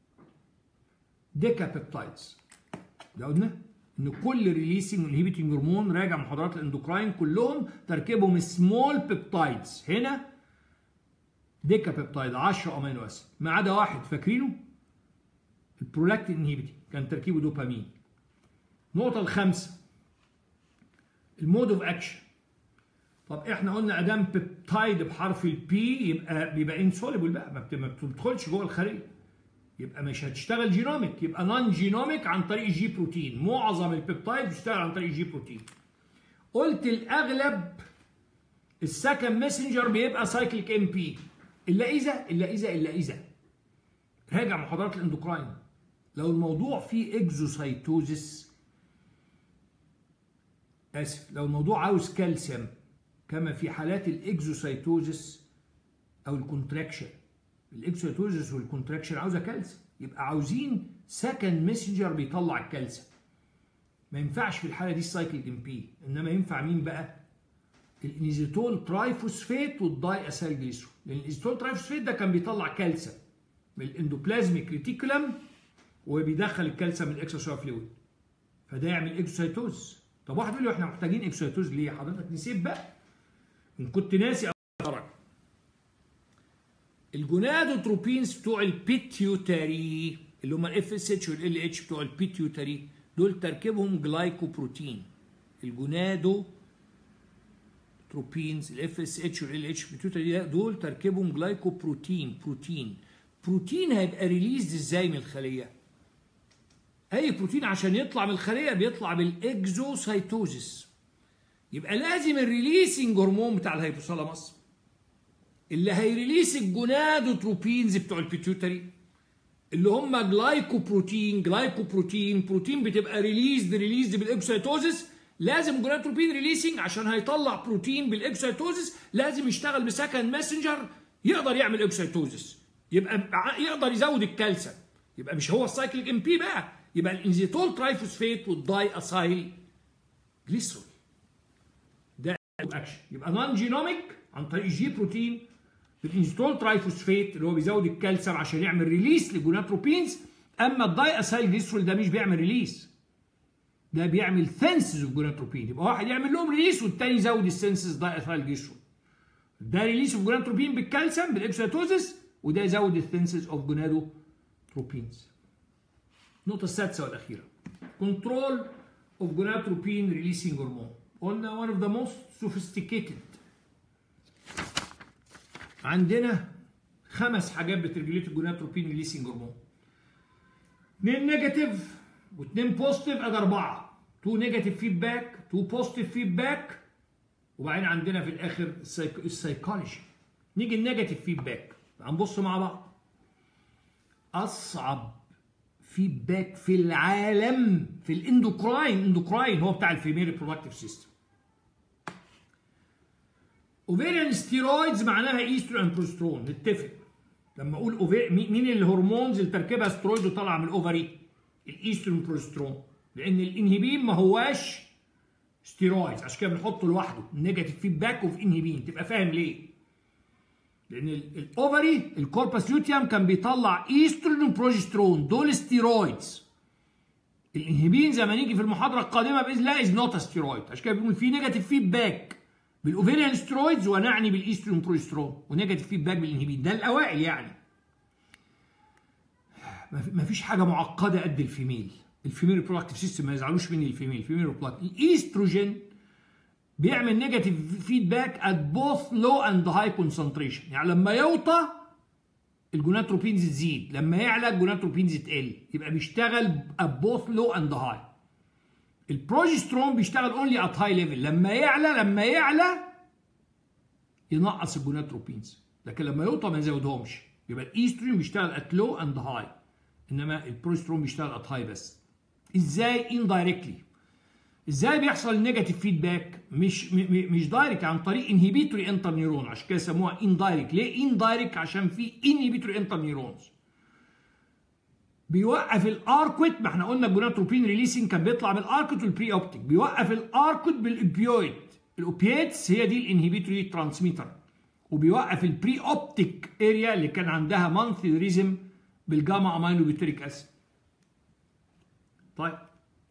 ديكا بيبتايدز ده قلنا ان كل ريليسنج انهبيتنج هرمون راجع محاضرات الاندوكراين كلهم تركيبهم سمول بيبتايدز هنا ديكا بيبتايد 10 امينو اسيد ما عدا واحد فاكرينه البرولاكتين انهيبيتي كان تركيبه دوبامين النقطة الخامسة المود اوف اكشن طب احنا قلنا ادام بيبتايد بحرف البي يبقى بيبقى انسوليبل بقى ما بتدخلش جوه الخليه يبقى مش هتشتغل جينوميك يبقى نون جينوميك عن طريق الجي بروتين معظم البيبتايد بتشتغل عن طريق الجي بروتين قلت الاغلب السكند ماسنجر بيبقى سايكليك ام بي الا اذا الا اذا الا اذا راجع محاضرات الاندوكراين لو الموضوع فيه اكزوسايتوزس اسف لو الموضوع عاوز كالسيوم كما في حالات الاكزوسايتوزس او الكونتراكشن الاكزوسايتوزس والكونتراكشن عاوزه كالسيوم يبقى عاوزين سكند ماسنجر بيطلع الكالسيوم ما ينفعش في الحاله دي السايكل ام بي انما ينفع مين بقى الانيزيتول ترايفوسفيت والداي اسال جليسرول لان الانيزيتول ترايفوسفيت ده كان بيطلع كالسيوم من الاندوبلازميك ريتيكولم وبيدخل الكالسيوم من الاكسترا فلويد فده يعمل اكسوسايتوز طب واحد يقول لي احنا محتاجين اكسوسايتوز ليه حضرتك نسيت بقى ان كنت ناسي أفكرك. الجونادوتروبينز بتوع البيتيوتاري اللي هم الاف اس اتش والال اتش بتوع البيتيوتاري دول تركيبهم جلايكوبروتين الجونادو تروبينز الاف اس اتش والال اتش بيتيوتاري دول تركيبهم جلايكوبروتين بروتين بروتين هيبقى ريليزد ازاي من الخليه اي بروتين عشان يطلع من الخليه بيطلع بالاكزوسايتوزيس يبقى لازم الريليسنج هرمون بتاع الهيبوثالاموس اللي هيريليس الجونادوتروبينز بتوع البيتيوتري اللي هم جلايكوبروتين جلايكوبروتين بروتين بتبقى ريليزد ريليزد بالاكسيتوزيس لازم الجونادوتروبين ريليسنج عشان هيطلع بروتين بالاكسيتوزيس لازم يشتغل بسكند ماسنجر يقدر يعمل اكسيتوزيس يبقى يقدر يزود الكالسيوم يبقى مش هو السايكليك ام بي بقى يبقى الانزيتول ترايفوسفيت والداي اسايل جليسرول ده اكشن يبقى نون جينوميك عن طريق الجي بروتين بالانزيتول ترايفوسفيت اللي هو بيزود الكالسيوم عشان يعمل ريليس لجوناتروبينز اما الداي اسايل جليسرول ده مش بيعمل ريليس ده بيعمل ثنسز اوف جوناتروبين يبقى واحد يعمل لهم ريليس والتاني يزود الثنسز داي اسايل جليسرول ده ريليس اوف جوناتروبين بالكالسيوم بالاكسيتوزيس وده يزود الثنسز اوف جونادوتروبينز النقطة السادسة والأخيرة كنترول اوف جوناتروبين ريليسنج هرمون قلنا one of the most sophisticated عندنا خمس حاجات بترجليت الجوناتروبين ريليسنج هرمون اثنين نيجاتيف واثنين بوزيتيف ادي اربعه تو نيجاتيف فيدباك تو بوزيتيف فيدباك وبعدين عندنا في الاخر السايكولوجي نيجي النيجاتيف فيدباك هنبص مع بعض اصعب فيدباك في العالم في الاندوكراين اندوكراين هو بتاع الفيميل ريبرودكتيف سيستم اوفيريان ستيرويدز معناها ايسترون بروسترون نتفق لما اقول أوفي... مين الهرمونز اللي تركيبها سترويد وطالعه من الاوفري الايسترون بروسترون لان الانهبين ما هواش ستيرويدز عشان كده بنحطه لوحده نيجاتيف فيدباك اوف انهبين تبقى فاهم ليه لان الاوفري الكوربس لوتيوم كان بيطلع ايسترون وبروجسترون دول ستيرويدز الانهبين زي ما نيجي في المحاضره القادمه باذن الله از نوت ستيرويد عشان كده بنقول في نيجاتيف فيدباك بالاوفيريان سترويدز ونعني بالايسترون بروجسترون ونيجاتيف فيدباك بالانهبين ده الاوائل يعني ما فيش حاجه معقده قد الفيميل الفيميل ريبرودكتيف سيستم ما يزعلوش مني الفيميل الفيميل ريبرودكتيف الايستروجين بيعمل نيجاتيف فيدباك ات بوث لو اند هاي كونسنتريشن يعني لما يوطى الجوناتروبينز تزيد لما يعلى الجوناتروبينز تقل يبقى بيشتغل ات بوث لو اند هاي البروجسترون بيشتغل اونلي ات هاي ليفل لما يعلى لما يعلى ينقص الجوناتروبينز لكن لما يوطى ما يزودهمش يبقى الايستروجين بيشتغل ات لو اند هاي انما البروجسترون بيشتغل ات هاي بس ازاي اندايركتلي ازاي بيحصل النيجاتيف فيدباك مش مش دايركت عن طريق انهبيتوري انتر نيرون عشان كده سموها اندايركت ليه اندايركت عشان في انهبيتوري انتر نيرونز بيوقف الاركوت ما احنا قلنا الجوناتروبين ريليسنج كان بيطلع من الاركوت والبري اوبتيك بيوقف الاركوت بالاوبيويد الاوبياتس هي دي الانهبيتوري ترانسميتر وبيوقف البري اوبتيك اريا اللي كان عندها مانثلي ريزم بالجاما امينو بيوتريك اسيد طيب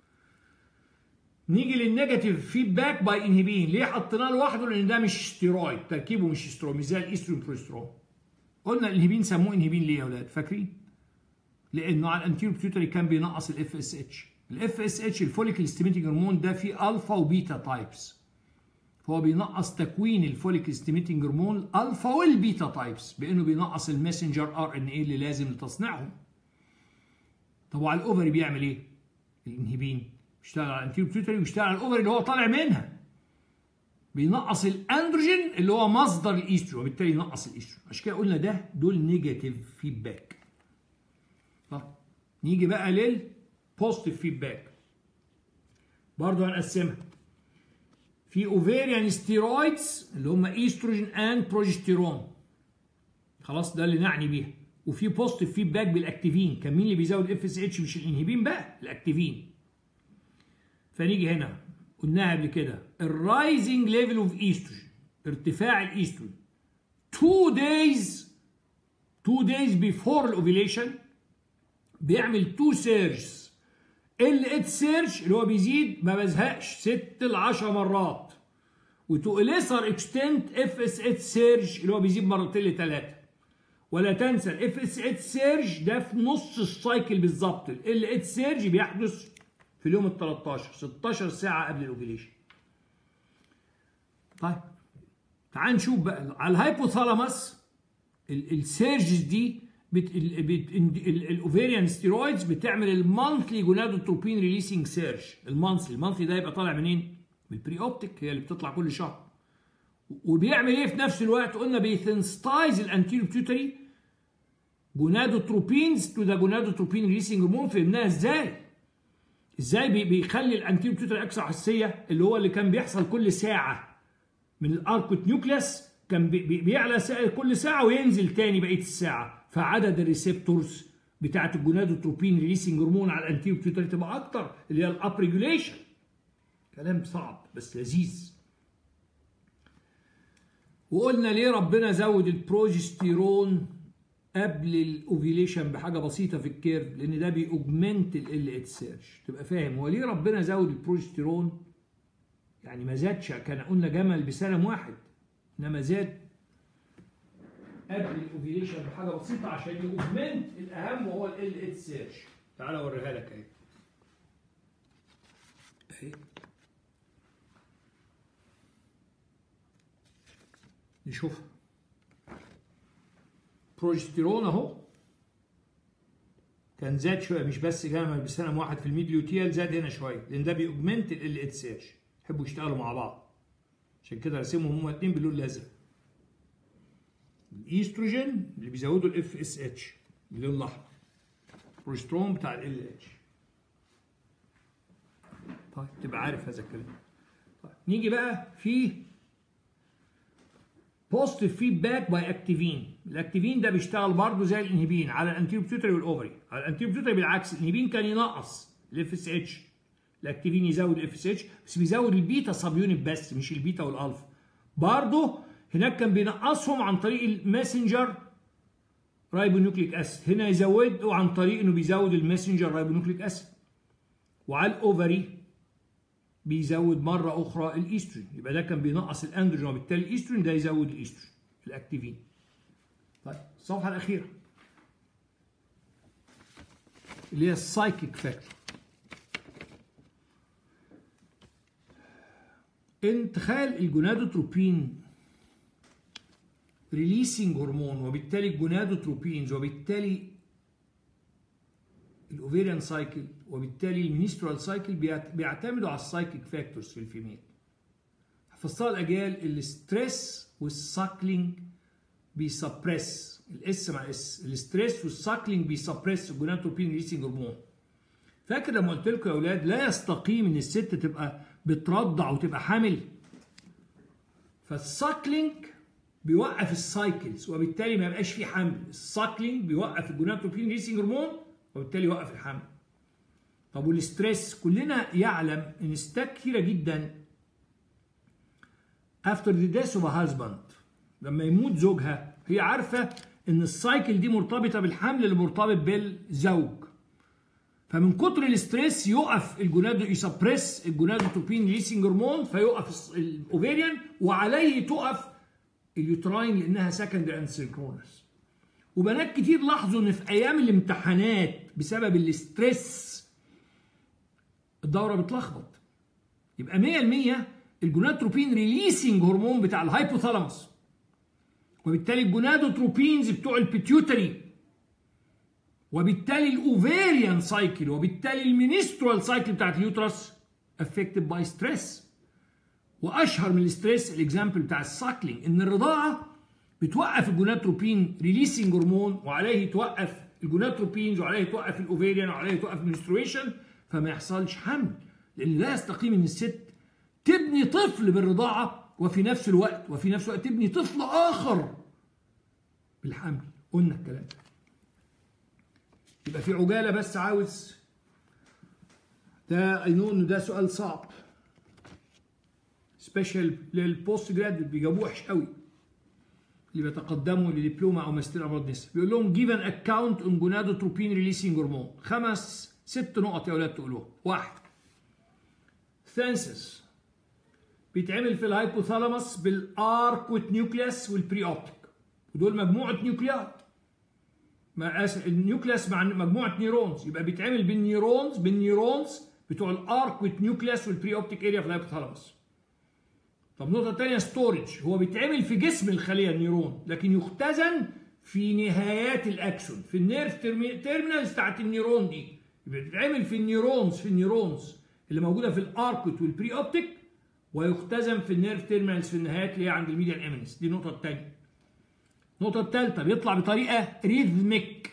نيجي للنيجاتيف فيدباك باي انهبين ليه حطيناه لوحده لان ده مش ستيرويد تركيبه مش ستيرويد مش زي الايسترون بروسترون قلنا الانهبين سموه انهبين ليه يا اولاد فاكرين لانه على الانتيرو بيتيوتري كان بينقص الاف اس اتش الاف اس اتش الفوليكل ستيميتنج هرمون ده فيه الفا وبيتا تايبس فهو بينقص تكوين الفوليك ستيميتنج هرمون الالفا والبيتا تايبس بانه بينقص الماسنجر ار ان اي اللي لازم لتصنيعهم طب وعلى الاوفري بيعمل ايه الانهبين بيشتغل على الانتيرو بيتيوتري ويشتغل على الاوفري اللي هو طالع منها بينقص الاندروجين اللي هو مصدر الايستروجين وبالتالي ينقص الايستروجين عشان كده قلنا ده دول نيجاتيف فيدباك طب نيجي بقى للبوزيتيف فيدباك برضه هنقسمها في اوفيريان ستيرويدز اللي هم ايستروجين اند بروجستيرون خلاص ده اللي نعني بيها وفي بوزيتيف فيدباك بالاكتيفين كان مين اللي بيزود اف اس اتش مش الانهبين بقى الاكتيفين فنيجي هنا قلناها قبل كده الرايزنج ليفل اوف ايستروجين ارتفاع الايستروجين 2 دايز 2 دايز بيفور الاوفيليشن بيعمل 2 سيرجز ال ات سيرج اللي هو بيزيد ما بزهقش 6 ل 10 مرات وتو ليسر اكستنت اف اس ات سيرج اللي هو بيزيد مرتين لثلاثه ولا تنسى الاف اس ات سيرج ده في نص السايكل بالظبط ال ات سيرج بيحدث في اليوم ال 13 16 ساعه قبل الاوفيليشن طيب تعال نشوف بقى على الهايبوثالاموس السيرجز دي بت بت الاوفيريان ستيرويدز بتعمل المانثلي جونادوتروبين ريليسنج سيرج المانثلي المانثلي ده يبقى طالع منين؟ من البري اوبتيك هي اللي بتطلع كل شهر وبيعمل ايه في نفس الوقت؟ قلنا بيثنستايز الانتيريو بيوتري جونادوتروبينز تو ذا جونادوتروبين ريليسنج هرمون فهمناها ازاي؟ ازاي بيخلي الانتيريو بيوتري اكثر حساسيه اللي هو اللي كان بيحصل كل ساعه من الاركوت نيوكليس كان بيعلى كل ساعه وينزل تاني بقيه الساعه فعدد الريسبتورز بتاعت الجونادوتروبين ريليسنج هرمون على الانتيريو بيوتري تبقى اكتر اللي هي الاب ريجوليشن كلام صعب بس لذيذ وقلنا ليه ربنا زود البروجستيرون قبل الاوفيليشن بحاجه بسيطه في الكيرف لان ده بيأوجمنت ال اتش سيرش تبقى فاهم هو ليه ربنا زود البروجستيرون يعني ما زادش كان قلنا جمل بسلم واحد انما زاد قبل الاوفيليشن بحاجه بسيطه عشان يوجمنت الاهم وهو ال اتش سيرش تعال اوريها لك اهي اهي نشوفها بروجستيرون اهو كان زاد شويه مش بس جمل بسلم واحد في الميديوتيال زاد هنا شويه لان ده بيوجمنت ال اتش سيرش يحبوا يشتغلوا مع بعض عشان كده رسمهم هما الاثنين باللون الازرق الايستروجين اللي بيزودوا الاف اس اتش باللون الاحمر البروجسترون بتاع ال اتش طيب تبقى عارف هذا الكلام طيب نيجي بقى في بوزيتيف فيدباك باي اكتيفين الاكتيفين ده بيشتغل برضه زي الانهبين على الانتيريو بيوتري والاوفري على الانتيريو بيوتري بالعكس الانهبين كان ينقص الاف اس اتش الاكتيفين يزود الاف اس اتش بس بيزود البيتا سب يونت بس مش البيتا والالفا برضه هناك كان بينقصهم عن طريق الماسنجر رايبونيوكليك اسيد هنا يزوده عن طريق انه بيزود الماسنجر رايبونيوكليك اسيد وعلى الاوفري بيزود مره اخرى الايستروجين يبقى ده كان بينقص الاندروجين وبالتالي الايستروجين ده يزود الايستروجين الاكتيفين طيب الصفحه الاخيره اللي هي السايكيك فاكتور ان تخيل الجونادوتروبين ريليسنج هرمون وبالتالي الجونادوتروبينز وبالتالي الاوفيريان سايكل وبالتالي المينسترال سايكل بيعتمدوا على السايكيك فاكتورز في الفيميل حفظتها الاجيال الستريس والساكلينج بيسبريس الاس مع اس الستريس والساكلينج بيسبريس الجونادوتروبين ريليسنج هرمون فاكر لما قلت لكم يا اولاد لا يستقيم ان الست تبقى بترضع وتبقى حامل فالساكلينج بيوقف السايكلز وبالتالي ما يبقاش في حمل الساكلينج بيوقف الجونادوتروبين ريليسنج هرمون وبالتالي يوقف الحمل طب والستريس كلنا يعلم ان ستات كتيره جدا افتر ذا ديث اوف هازباند لما يموت زوجها هي عارفه ان السايكل دي مرتبطه بالحمل اللي مرتبط بالزوج فمن كتر الاستريس يقف الجونادو يسبريس الجونادوتروبين ريليسنج هرمون فيقف الاوفيريان وعليه تقف اليوتراين لانها سكندري اند سينكرونس وبنات كتير لاحظوا ان في ايام الامتحانات بسبب الاسترس الدوره بتلخبط يبقى 100% الجوناتروبين ريليسنج هرمون بتاع الهايبوثالاموس وبالتالي الجونادوتروبينز بتوع البيتيوتري وبالتالي الاوفيريان سايكل وبالتالي المينسترال سايكل بتاعت اليوترس افكتد باي ستريس واشهر من الستريس الاكزامبل بتاع الساكلينج ان الرضاعه بتوقف الجوناتروبين ريليسنج هرمون وعليه توقف الجوناتروبينز وعليه توقف الاوفيريان وعليه توقف المنسترويشن فما يحصلش حمل لان لا يستقيم ان الست تبني طفل بالرضاعه وفي نفس الوقت وفي نفس الوقت تبني طفل اخر بالحمل قلنا الكلام ده يبقى في عجاله بس عاوز ده اي نو انه ده سؤال صعب سبيشال للبوست جراد بيجاوبوه وحش قوي اللي بيتقدموا لدبلومه او ماستر امراض نساء بيقول لهم جيف ان اكونت اون جونادوتروبين ريليسنج هرمون خمس ست نقط يا اولاد تقولوها واحد ثانسس بيتعمل في الهايبوثالاموس بالاركوت نيوكليس والبري اوبتيك ودول مجموعه نيوكليات مع النيوكليس مع مجموعه نيورونز يبقى بيتعمل بالنيورونز بالنيورونز بتوع الاركوت نيوكليس والبري اوبتيك اريا في الهايبوثالاموس طب النقطة الثانية ستورج هو بيتعمل في جسم الخلية النيرون لكن يختزن في نهايات الأكسون في النيرف تيرمينالز بتاعت النيرون دي يبقى بيتعمل في النيرونز في النيرونز اللي موجودة في الاركوت والبري اوبتيك ويختزن في النيرف تيرمينالز في النهايات اللي هي عند الميديان امينس دي النقطة الثانية النقطة الثالثة بيطلع بطريقة ريزميك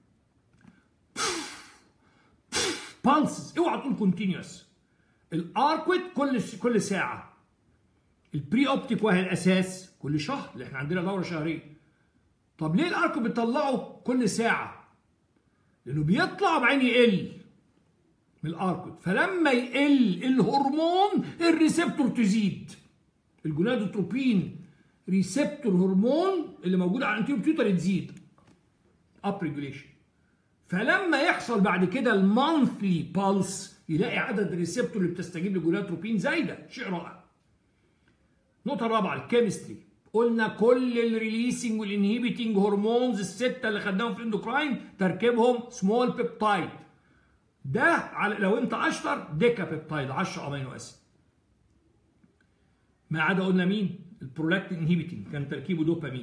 بالسز اوعى تقول كونتينيوس الاركوت كل كل ساعة البري اوبتيك وهي الاساس كل شهر اللي احنا عندنا دوره شهريه طب ليه الاركو بتطلعه كل ساعه لانه بيطلع وبعدين يقل من الاركوت فلما يقل الهرمون الريسبتور تزيد الجونادوتروبين ريسبتور هرمون اللي موجود على الانتيوبيوتر تزيد اب ريجوليشن فلما يحصل بعد كده المانثلي بالس يلاقي عدد الريسبتور اللي بتستجيب للجونادوتروبين زايده شيء رائع النقطة الرابعة الكيمستري قلنا كل الريليسنج والانهيبيتنج هرمونز الستة اللي خدناهم في الاندوكراين تركيبهم سمول بيبتايد ده على لو انت اشطر ديكا بيبتايد 10 امينو اسيد ما عدا قلنا مين؟ البرولاكتين انهيبيتنج كان تركيبه دوبامين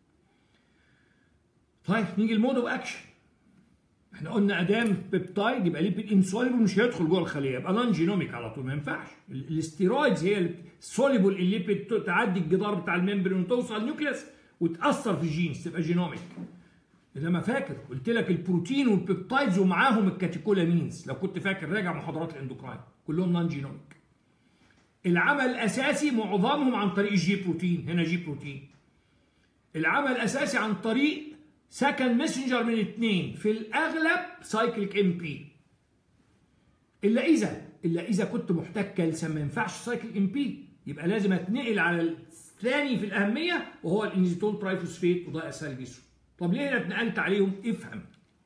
طيب نيجي المود اوف اكشن احنا قلنا ادام بيبتايد يبقى ليبيد انسوليبل مش هيدخل جوه الخليه يبقى نون جينوميك على طول ما ينفعش الاستيرويدز هي السوليبل الليبيد تعدي الجدار بتاع الممبرين وتوصل النيوكليس وتاثر في الجينز تبقى جينوميك انما فاكر قلت لك البروتين والبيبتايدز ومعاهم الكاتيكولامينز لو كنت فاكر راجع محاضرات الاندوكراين كلهم نون جينوميك العمل الاساسي معظمهم عن طريق الجي بروتين هنا جي بروتين العمل الاساسي عن طريق سكند ماسنجر من اثنين في الاغلب سايكليك ام بي الا اذا الا اذا كنت محتاج كالسيوم ما ينفعش سايكل ام بي يبقى لازم اتنقل على الثاني في الاهميه وهو الانزيتول ترايفوسفيت وده اسهل جسم طب ليه انا اتنقلت عليهم افهم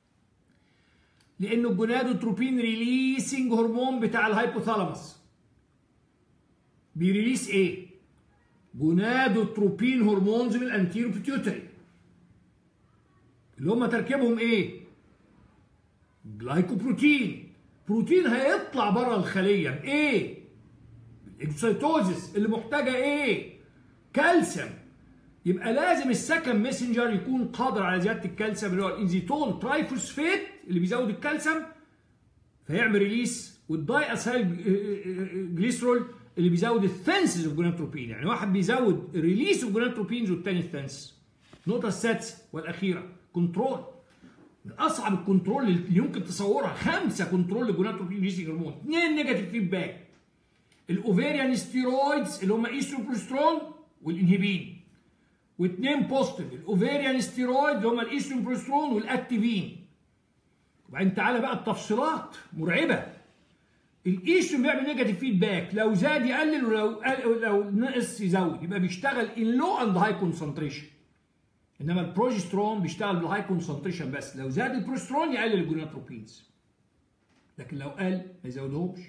لانه الجونادوتروبين ريليسنج هرمون بتاع الهايبوثالاموس بيريليس ايه جونادوتروبين هرمونز من الانتيرو بيتيوتري اللي هم تركيبهم ايه جلايكوبروتين بروتين هيطلع بره الخليه بايه الاكسيتوزيس اللي محتاجه ايه كالسيوم يبقى لازم السكند ميسنجر يكون قادر على زياده الكالسيوم اللي هو الانزيتون ترايفوسفيت اللي بيزود الكالسيوم فيعمل ريليس والداي اسايل جليسرول اللي بيزود الثنسز اوف جوناتروبين يعني واحد بيزود ريليس اوف جوناتروبينز والتاني الثنس النقطه السادسه والاخيره كنترول من اصعب الكنترول اللي يمكن تصورها خمسه كنترول لجوناتروبين ريليسنج هرمون اثنين نيجاتيف فيدباك الاوفيريان ستيرويدز اللي هم ايستروبروسترون والانهبين واثنين بوزيتيف الاوفيريان ستيرويد اللي هم الايستروبروسترون والاكتيفين وبعدين تعالى بقى التفصيلات مرعبه الايستروجين بيعمل نيجاتيف فيدباك لو زاد يقلل ولو لو نقص يزود يبقى بيشتغل ان لو اند هاي كونسنتريشن انما البروجسترون بيشتغل بالهاي كونسنتريشن بس لو زاد البروسترون يقلل الجوناتروبينز لكن لو قل ما يزودهمش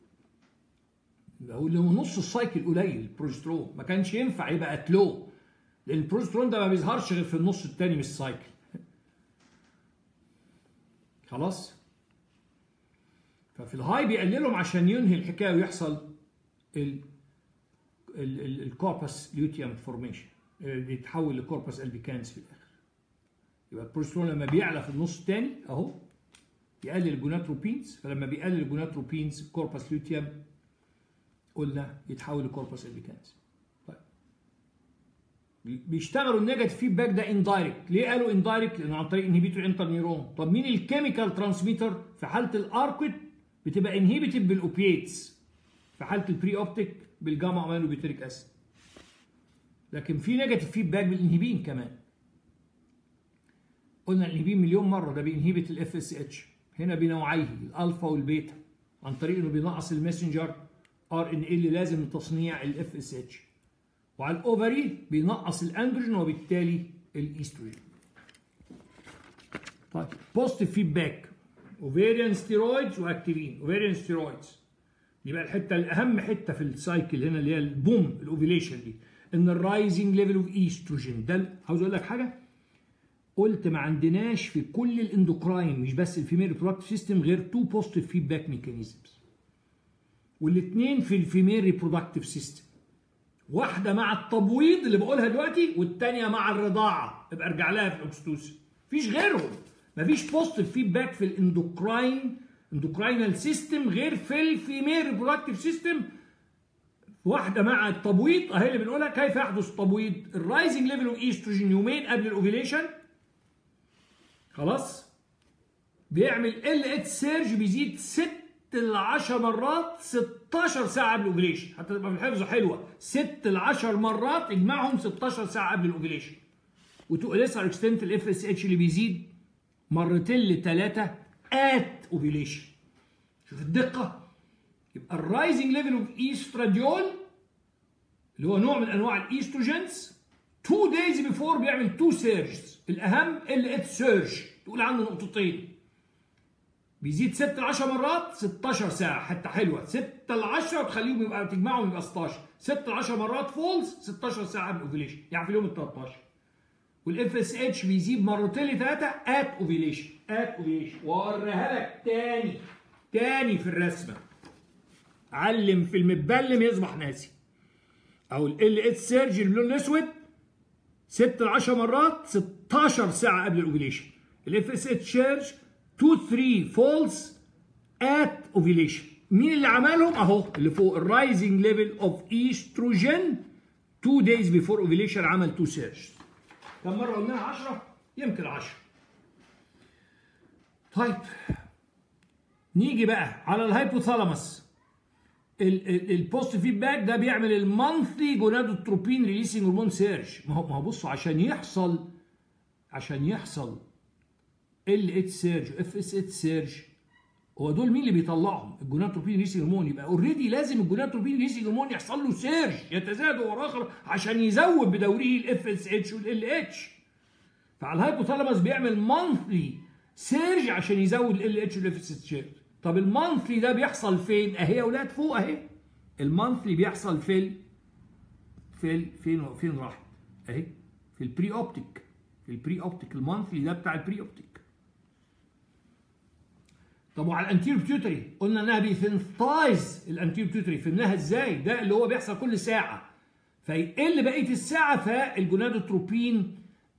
لو اللي هو نص السايكل قليل البروجسترون ما كانش ينفع يبقى اتلو لان البروجسترون ده ما بيظهرش غير في النص الثاني من السايكل خلاص ففي الهاي بيقللهم عشان ينهي الحكايه ويحصل ال الكوربس ليوتيوم فورميشن بيتحول لكوربس البيكانس في الاخر يبقى البروجسترون لما بيعلى في النص الثاني اهو يقلل الجوناتروبينز فلما بيقلل الجوناتروبينز كوربس ليوتيوم قلنا يتحول لكوربس البيكانس طيب بيشتغلوا النيجاتيف فيدباك ده اندايركت ليه قالوا اندايركت لانه عن طريق انهبيتور انتر نيرون طب مين الكيميكال ترانسميتر في حاله الاركوت بتبقى انهبيتد بالاوبياتس في حاله البري اوبتيك بالجاما امينو بيوتريك اسيد لكن في نيجاتيف فيدباك بالانهبين كمان قلنا الانهبين مليون مره ده بينهبت الاف اس اتش هنا بنوعيه الالفا والبيتا عن طريق انه بينقص الماسنجر ار ان اللي لازم لتصنيع الاف اس اتش وعلى الاوفري بينقص الاندروجين وبالتالي الايستروجين طيب بوزيتيف فيدباك اوفيريان ستيرويدز واكتيفين اوفيريان ستيرويدز يبقى الحته الاهم حته في السايكل هنا اللي هي البوم الاوفيليشن دي ان الرايزنج ليفل اوف ايستروجين ده عاوز اقول لك حاجه قلت ما عندناش في كل الاندوكراين مش بس الفيميل ريبرودكتيف سيستم غير تو بوزيتيف فيدباك ميكانيزمز والاثنين في الفيميل ريبرودكتيف سيستم واحده مع التبويض اللي بقولها دلوقتي والثانيه مع الرضاعه ابقى ارجع لها في الاكستوسن مفيش غيرهم مفيش بوزيتيف فيدباك في الاندوكراين اندوكراينال سيستم غير في الفيميل ريبرودكتيف سيستم واحده مع التبويض اهي اللي بنقولها كيف يحدث التبويض الرايزنج ليفل اوف ايستروجين يومين قبل الاوفيليشن خلاص بيعمل ال اتش سيرج بيزيد 6 ل 10 مرات 16 ساعه قبل الاوفيليشن حتى تبقى في الحفظ حلوه 6 ل 10 مرات اجمعهم 16 ساعه قبل الاوفيليشن وتو لسه اكستنت الاف اس اتش اللي بيزيد مرتين لثلاثه ات اوفيليشن شوف الدقه يبقى الرايزنج ليفل اوف ايستراديول اللي هو نوع من انواع الايستروجينز 2 دايز بيفور بيعمل 2 سيرجز الاهم ال اتش سيرج تقول عنه نقطتين بيزيد 6 ل 10 مرات 16 ساعه حتى حلوه 6 ل 10 وتخليهم يبقى تجمعهم يبقى 16 6 ل 10 مرات فولز 16 ساعه قبل الاوفيليشن يعني في اليوم ال 13 والاف اس اتش بيزيد مرتين لثلاثه ات اوفيليشن ات اوفيليشن واوريها لك تاني تاني في الرسمه علم في المتبلم يصبح ناسي او ال اتش سيرج اللون الاسود 6 ل 10 مرات 16 ساعه قبل الاوفيليشن الاف اس اتش سيرج 2 3 فولز ات اوفيليشن مين اللي عملهم اهو اللي فوق الرايزنج ليفل اوف ايستروجين 2 دايز بيفور اوفيليشن عمل 2 سيرج كم مره قلناها 10 يمكن 10 طيب نيجي بقى على الهايبوثالاموس البوست فيدباك ده بيعمل المانثلي جونادوتروبين ريليسنج هرمون سيرج ما هو ما هو بصوا عشان يحصل عشان يحصل ال اتش سيرج اف اس اتش سيرج هو دول مين اللي بيطلعهم الجوناتروبين ريليسنج هرمون يبقى اوريدي لازم الجوناتروبين ريليسنج هرمون يحصل له سيرج يتزايد هو اخر عشان يزود بدوره الاف اس اتش والال اتش فعلى الهايبوثالاموس بيعمل مانثلي سيرج عشان يزود ال اتش والاف اس اتش طب المانثلي ده بيحصل فين؟ اهي يا اولاد فوق اهي المانثلي بيحصل في ال في ال فين فين راحت؟ اهي في البري اوبتيك في البري اوبتيك المانثلي ده بتاع البري اوبتيك طب وعلى الانتيريور بيوتري قلنا انها بيثنتايز الانتيريور بيوتري فهمناها ازاي؟ ده اللي هو بيحصل كل ساعه فيقل بقيه الساعه فالجونادوتروبين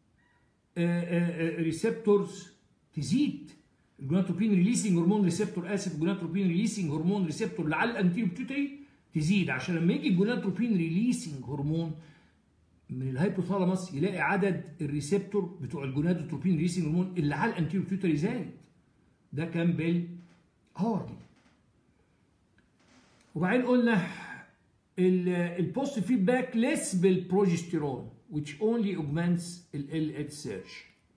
ريسبتورز تزيد الجوناتروبين ريليسنج هرمون ريسبتور اسف الجوناتروبين ريليسنج هرمون ريسبتور اللي على الانتيريور بيوتري تزيد عشان لما يجي الجوناتروبين ريليسنج هرمون من الهايبوثالاموس يلاقي عدد الريسبتور بتوع الجونادوتروبين ريليسنج هرمون اللي على الانتيريور بيوتري زايد ده كان بالهورلي وبعدين قلنا البوست فيدباك ليس بالبروجستيرون which only augments ال LH surge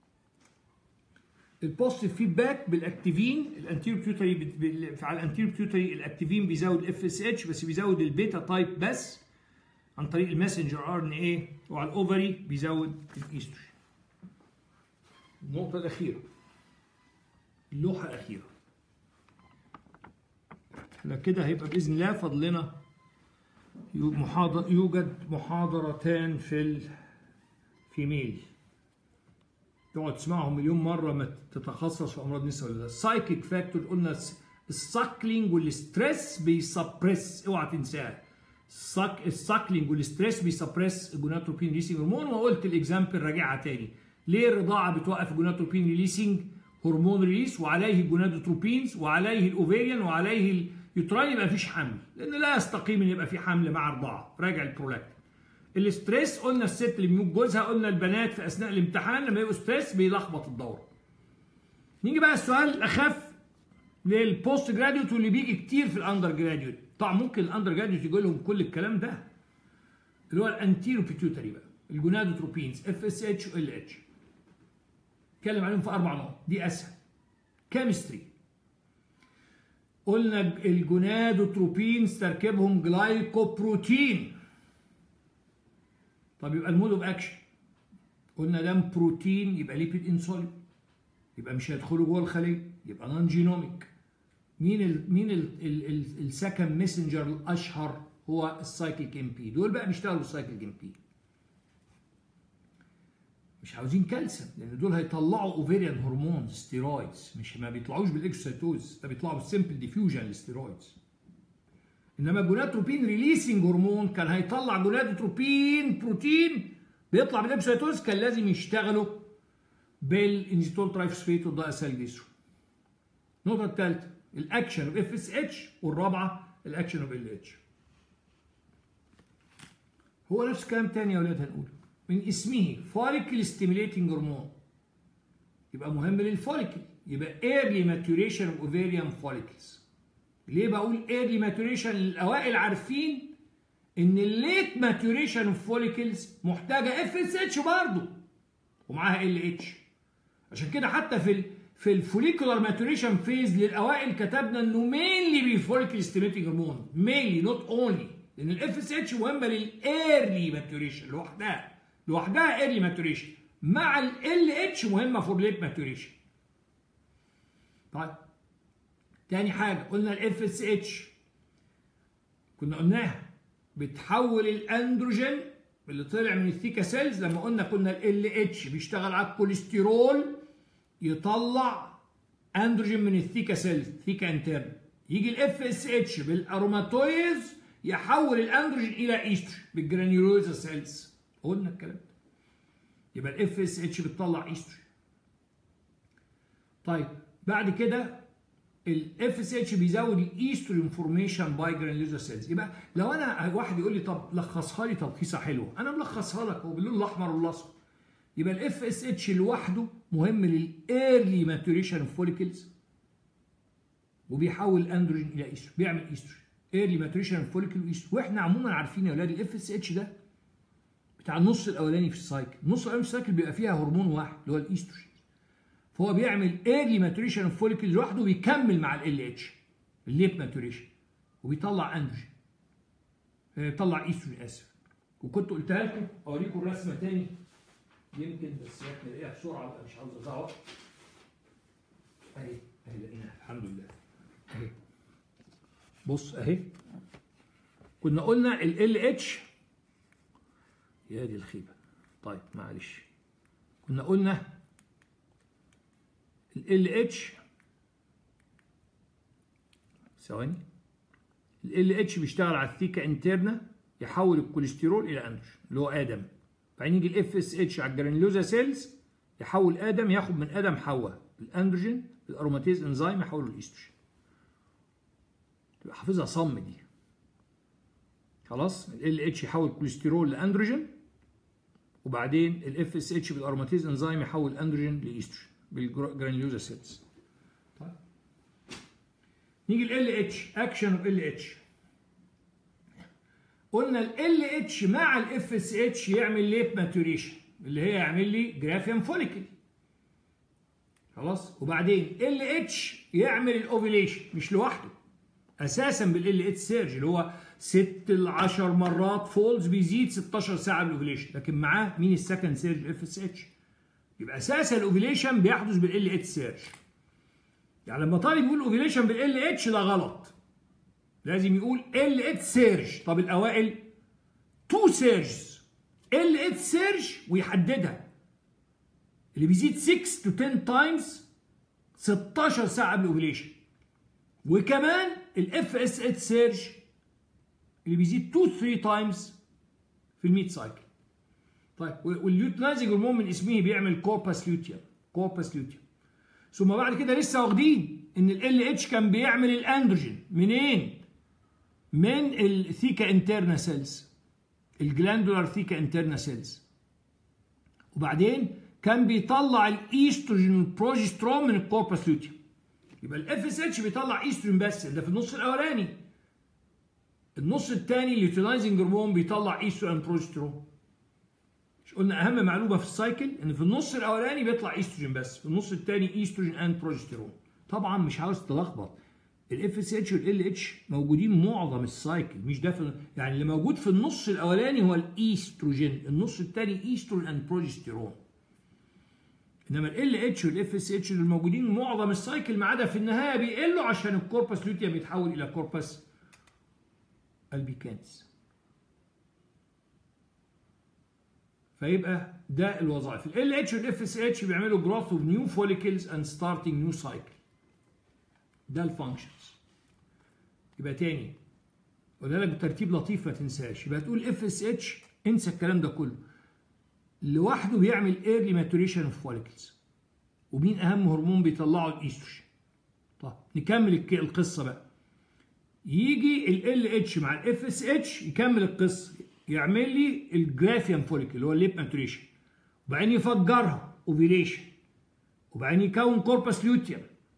البوزيتيف فيدباك بالاكتيفين الانتيريور بيوتري على الانتيريور بيوتري الاكتيفين بيزود الاف اس اتش بس بيزود البيتا تايب بس عن طريق الماسنجر ار ان ايه وعلى الاوفري بيزود الايستروجين النقطه الاخيره اللوحه الاخيره احنا كده هيبقى باذن الله فضلنا محاضر يوجد محاضرتان في فيميل تقعد تسمعهم مليون مره ما تتخصص في امراض النساء ولا لا السايكيك فاكتور قلنا الساكلينج والستريس بيسبريس اوعى تنساها الساك الساكلينج والستريس بيسبريس الجوناتروبين ريليسنج هرمون وقلت الاكزامبل راجعها تاني ليه الرضاعه بتوقف الجوناتروبين ريليسنج هرمون ريليس وعليه الجونادوتروبينز وعليه الاوفيريان وعليه اليوتراين يبقى مفيش حمل لان لا يستقيم ان يبقى في حمل مع رضاعه راجع البرولاكتين الاستريس قلنا الست اللي بيموت جوزها قلنا البنات في اثناء الامتحان لما يبقوا ستريس بيلخبط الدوره نيجي بقى السؤال الاخف للبوست جراديوت واللي بيجي كتير في الاندر جراديوت طبعا ممكن الاندر جراديوت يجي لهم كل الكلام ده اللي هو الانتيرو بيتيوتري بقى الجونادوتروبينز اف اس اتش وال اتش اتكلم عليهم في اربع نقط دي اسهل كيمستري قلنا الجونادوتروبينز تركيبهم جلايكوبروتين طب يبقى المود اوف اكشن قلنا دام بروتين يبقى ليبيد انسولين يبقى مش هيدخلوا جوه الخليه يبقى نون جينوميك مين ال مين السكند ميسنجر الاشهر هو السايكليك ام بي دول بقى بيشتغلوا السايكليك ام بي مش عاوزين كالسيوم لان دول هيطلعوا اوفيريان هرمونز ستيرويدز مش ما بيطلعوش بالاكسيتوز ده بيطلعوا بالسمبل ديفيوجن للستيرويدز انما جوناتروبين ريليسنج هرمون كان هيطلع جونادوتروبين بروتين بيطلع بالاكسيتوز كان لازم يشتغلوا بالانزيتول ترايفوسفيت والدايسالجيسرو النقطه الثالثه الاكشن اوف اف اس اتش والرابعه الاكشن اوف ال اتش هو نفس الكلام تاني يا ولاد هنقوله من اسمه فوليكل ستيميليتنج هرمون يبقى مهم للفوليكل يبقى early maturation of ovarian follicles ليه بقول early maturation الاوائل عارفين ان الليت maturation of follicles محتاجه اف اس اتش برضه ومعاها ال اتش عشان كده حتى في ال في الفوليكولار ماتوريشن فيز للاوائل كتبنا انه مينلي بفوليكل ستيميليتنج هرمون مينلي نوت اونلي لان الاف اس اتش مهمه للايرلي ماتوريشن لوحدها لوحدها ايرلي ماتوريشن مع ال اتش مهمه فور ليت ماتوريشن طيب تاني حاجه قلنا الاف اس اتش كنا قلناها بتحول الاندروجين اللي طلع من الثيكا سيلز لما قلنا كنا ال اتش بيشتغل على الكوليسترول يطلع اندروجين من الثيكا سيلز ثيكا انترن يجي الاف اس اتش بالاروماتويز يحول الاندروجين الى ايستروجين بالجرانيولوزا سيلز قلنا الكلام ده يبقى الاف اس اتش بتطلع ايستروجين طيب بعد كده الاف اس اتش بيزود الايستروجين فورميشن باي جرانيولوزا سيلز يبقى لو انا واحد يقول لي طب لخصها لي تلخيصه حلوه انا ملخصها لك هو باللون الاحمر والاصفر يبقى الاف اس اتش لوحده مهم للايرلي ماتوريشن اوف فوليكلز وبيحول الاندروجين الى ايستروجين بيعمل ايستروجين ايرلي ماتوريشن اوف فوليكل وايستروجين واحنا عموما عارفين يا اولاد الاف اس اتش ده بتاع النص الاولاني في السايكل النص الاولاني في السايكل بيبقى فيها هرمون واحد اللي هو الايستروجين فهو بيعمل ايرلي ماتوريشن اوف فوليكل لوحده وبيكمل مع ال اتش الليت ماتوريشن وبيطلع اندروجين يطلع ايستروجين اسف وكنت قلتها لكم اوريكم الرسمه تاني يمكن بس احنا نلاقيها بسرعه بقى مش عاوز اضيع وقت اهي اهي لقيناها الحمد لله اهي بص اهي كنا قلنا ال اتش يا دي الخيبه طيب معلش كنا قلنا ال اتش ثواني ال اتش بيشتغل على الثيكا انترنا يحول الكوليسترول الى اندروجين اللي هو ادم بعدين يجي الاف اس اتش على الجرانيولوزا سيلز يحول ادم ياخد من ادم حواء الاندروجين الاروماتيز انزيم يحوله الايستروجين تبقى حافظها صم دي خلاص ال اتش يحول كوليسترول لاندروجين وبعدين الاف اس اتش بالاروماتيز انزيم يحول الاندروجين لايستروجين بالجرانيولوزا سيلز طيب نيجي ال اتش اكشن اوف ال اتش قلنا ال اتش مع الاف اس اتش يعمل ليت ماتوريشن اللي هي يعمل لي جرافيان فوليكل خلاص وبعدين ال اتش يعمل الاوفيليشن مش لوحده اساسا بالال اتش سيرج اللي هو 6 ل 10 مرات فولز بيزيد 16 ساعه بالاوفيليشن لكن معاه مين السكند سيرج الاف اس اتش يبقى اساسا الاوفيليشن بيحدث بالال اتش سيرج يعني لما طالب يقول اوفيليشن بالال اتش ده غلط لازم يقول ال اتش سيرج طب الاوائل تو سيرجز ال اتش سيرج ويحددها اللي بيزيد 6 تو 10 تايمز 16 ساعه قبل الاوفيليشن وكمان الاف اس اتش سيرج اللي بيزيد 2 3 تايمز في الميت سايكل طيب والليوتنايزنج هرمون من اسمه بيعمل كورباس ليوتيوم كورباس ليوتيوم ثم بعد كده لسه واخدين ان ال اتش كان بيعمل الاندروجين منين؟ من الثيكا انترنا سيلز الجلاندولار ثيكا انترنا سيلز وبعدين كان بيطلع الايستروجين والبروجسترون من الكورباس لوتيوم يبقى الاف اس اتش بيطلع ايستروجين بس ده في النص الاولاني النص الثاني اليوتيلايزنج هرمون بيطلع ايستروجين بروجسترون مش قلنا اهم معلومه في السايكل ان في النص الاولاني بيطلع ايستروجين بس في النص الثاني ايستروجين اند بروجسترون طبعا مش عاوز تلخبط الاف اس اتش والال اتش موجودين معظم السايكل مش ده في يعني اللي موجود في النص الاولاني هو الايستروجين النص الثاني ايستروجين اند بروجسترون انما ال اتش والاف اس اتش اللي موجودين معظم السايكل ما عدا في النهايه بيقلوا عشان الكوربس لوتيوم يتحول الى كوربس البيكانس فيبقى ده الوظائف ال اتش والاف اس اتش بيعملوا جروث اوف نيو فوليكلز اند ستارتنج نيو سايكل ده الفانكشنز يبقى تاني قلنا لك بترتيب لطيف ما تنساش يبقى تقول اف اس اتش انسى الكلام ده كله لوحده بيعمل ايرلي ماتوريشن اوف فوليكلز ومين اهم هرمون بيطلعه الايستروجين طب نكمل القصه بقى يجي ال اتش مع الاف اس اتش يكمل القصه يعمل لي الجرافيان فوليكل اللي هو الليب ماتوريشن وبعدين يفجرها اوفيليشن وبعدين يكون كوربس لوتيوم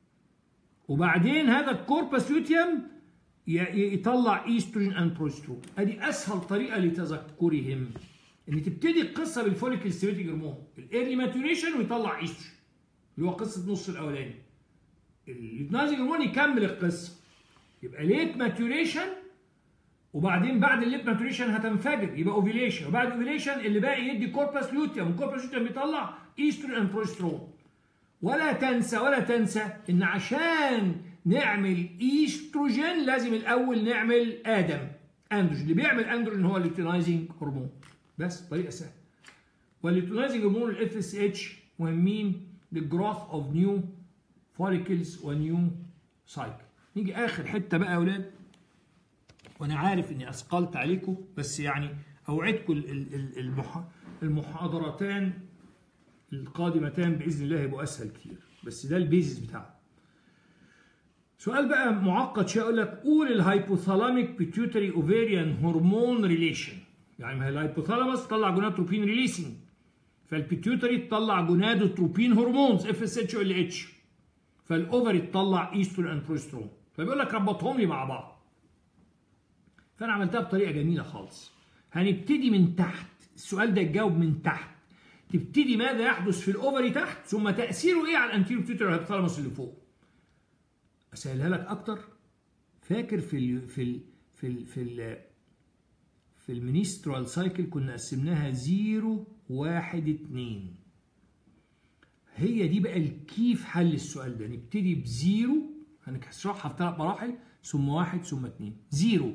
وبعدين هذا الكوربس لوتيوم يطلع ايستروجين اند بروسترون ادي اسهل طريقه لتذكرهم ان تبتدي القصه بالفوليكل ستيميتنج هرمون الايرلي ماتوريشن ويطلع ايستروجين اللي هو قصه النص الاولاني الليبنايزنج هرمون يكمل القصه يبقى ليت ماتوريشن وبعدين بعد الليت ماتوريشن هتنفجر يبقى اوفيليشن وبعد اوفيليشن اللي باقي يدي كوربس لوتيوم الكوربس لوتيوم بيطلع ايستروجين اند بروسترون ولا تنسى ولا تنسى ان عشان نعمل ايستروجين لازم الاول نعمل ادم اندروجين اللي بيعمل اندروجين هو الليوتينايزنج هرمون بس طريقه سهله والليوتينايزنج هرمون الاف اس اتش مهمين للجروث اوف نيو فوليكلز ونيو سايكل نيجي اخر حته بقى يا اولاد وانا عارف اني اثقلت عليكم بس يعني اوعدكم المحاضرتان القادمتان باذن الله يبقوا اسهل كتير بس ده البيزس بتاعه سؤال بقى معقد شويه اقول لك قول الهايبوثالاميك بيتيوتري اوفيريان هرمون ريليشن يعني ما هي الهايبوثالاموس تطلع جونادوتروبين ريليسنج فالبيتيوتري تطلع جونادوتروبين هرمونز اف اس اتش ال اتش فالاوفري تطلع ايسترون اند بروسترون فبيقول لك ربطهم لي مع بعض فانا عملتها بطريقه جميله خالص هنبتدي من تحت السؤال ده يتجاوب من تحت تبتدي ماذا يحدث في الاوفري تحت ثم تاثيره ايه على الانتيريو بيتيوتري والهايبوثالاموس اللي فوق اسهلها لك اكتر فاكر في ال في ال في ال في ال في المينسترال سايكل كنا قسمناها 0 1 2 هي دي بقى الكيف حل السؤال ده نبتدي بزيرو هنشرحها في ثلاث مراحل ثم واحد ثم اثنين زيرو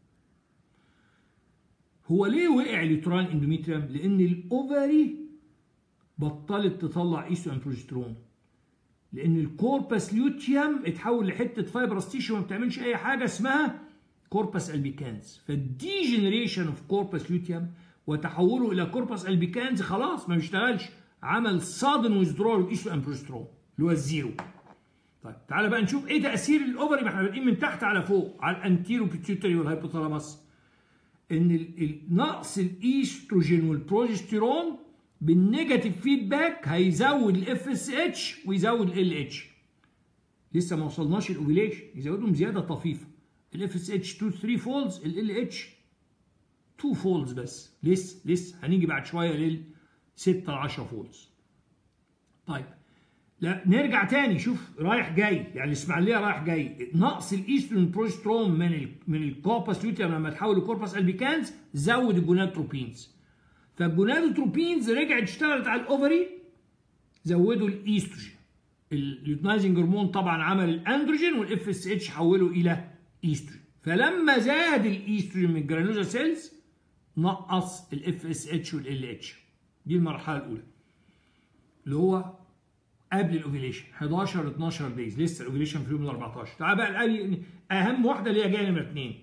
هو ليه وقع اليوتران اندوميتريوم؟ لان الاوفري بطلت تطلع ايستو بروجسترون لان الكوربس ليوتيوم اتحول لحته فايبرس تيشو ما بتعملش اي حاجه اسمها كوربس البيكانز فالديجنريشن اوف كوربس ليوتيوم وتحوله الى كوربس البيكانز خلاص ما بيشتغلش عمل صادن ويزدرول ايستو بروجسترون اللي هو الزيرو طيب تعالى بقى نشوف ايه تاثير الاوفري ما احنا بادئين من تحت على فوق على الانتيرو بيتيوتري والهايبوثالاموس ان نقص الايستروجين والبروجستيرون بالنيجاتيف فيدباك هيزود الاف اس اتش ويزود ال اتش لسه ما وصلناش الاوفيليشن يزودهم زياده طفيفه الاف اس اتش 2 3 فولز ال اتش 2 فولز بس لسه لسه هنيجي بعد شويه لل 6 ل 10 فولز طيب لا نرجع تاني شوف رايح جاي يعني الاسماعيليه رايح جاي نقص الايسترون بروجسترون من ال من الكوربس لوتيوم لما تحول لكوربس البيكانز زود الجونادوتروبينز فالجونادوتروبينز رجعت اشتغلت على الاوفري زودوا الايستروجين اليوتنايزنج هرمون طبعا عمل الاندروجين والاف اس اتش حوله الى ايستروجين فلما زاد الايستروجين من الجرانوزا سيلز نقص الاف اس اتش والال اتش دي المرحله الاولى اللي هو قبل الاوفيليشن 11 12 دايز لسه الاوفيليشن في اليوم ال 14 تعال بقى الأي- اهم واحده اللي هي جايه نمره اثنين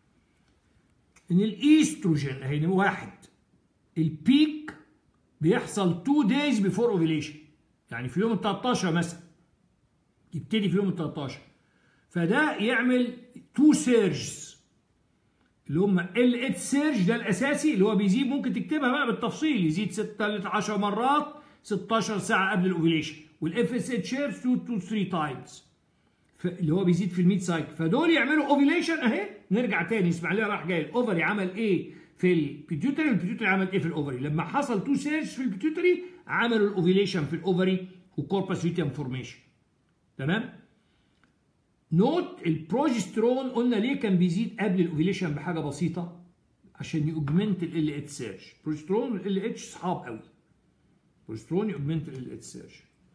ان الايستروجين اهي نمرة واحد البيك بيحصل 2 دايز بيفور اوفيليشن يعني في يوم ال 13 مثلا يبتدي في يوم ال 13 فده يعمل 2 سيرجز اللي هم ال اتش سيرج ده الاساسي اللي هو بيزيد ممكن تكتبها بقى بالتفصيل يزيد 6 ل 10 مرات 16 ساعه قبل الاوفيليشن والاف اس اتش 2 تو 3 تايمز اللي هو بيزيد في الميد سايكل فدول يعملوا اوفيليشن اهي نرجع تاني اسماعيليه راح جاي الاوفري عمل ايه في البيتيوتري والبيتيوتري عمل ايه في الاوفري لما حصل تو سيرج في البيتيوتري عملوا الاوفيليشن في الاوفري وكوربس لوتيوم فورميشن تمام نوت البروجسترون قلنا ليه كان بيزيد قبل الاوفيليشن بحاجه بسيطه عشان يوجمنت ال اتش سيرج بروجسترون وال اتش صحاب قوي بروجسترون يوجمنت ال اتش سيرج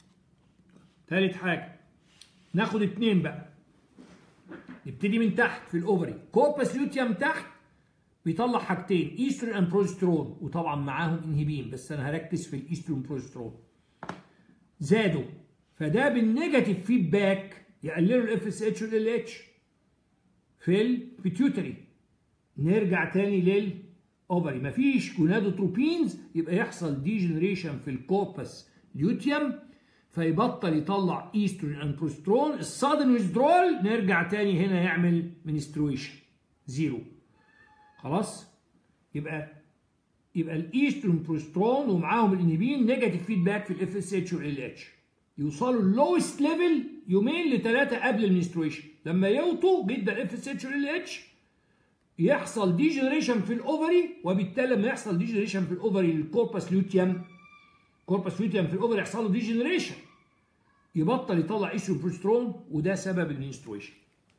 ثالث حاجه ناخد اتنين بقى نبتدي من تحت في الاوفري كوربس لوتيوم تحت بيطلع حاجتين ايسترون اند بروجسترون وطبعا معاهم انهبين بس انا هركز في الايسترون بروجسترون زادوا فده بالنيجاتيف فيدباك يقللوا الاف اس اتش والال اتش في البيتيوتري نرجع تاني للاوفري مفيش جونادوتروبينز يبقى يحصل ديجنريشن في الكوربس ليوتيوم فيبطل يطلع ايسترون اند بروسترون السادن ويزدرول نرجع تاني هنا يعمل منسترويشن زيرو خلاص يبقى يبقى الايسترون بروسترون ومعاهم الانهبين نيجاتيف فيدباك في الاف اس اتش والال اتش يوصلوا اللوست ليفل يومين لثلاثه قبل المنسترويشن لما يوطوا جدا الاف اس اتش والال اتش يحصل ديجنريشن في الاوفري وبالتالي لما يحصل ديجنريشن في الاوفري للكوربس لوتيوم كوربس لوتيوم في الاوفري يحصل له ديجنريشن يبطل يطلع ايسترون بروسترون وده سبب المنسترويشن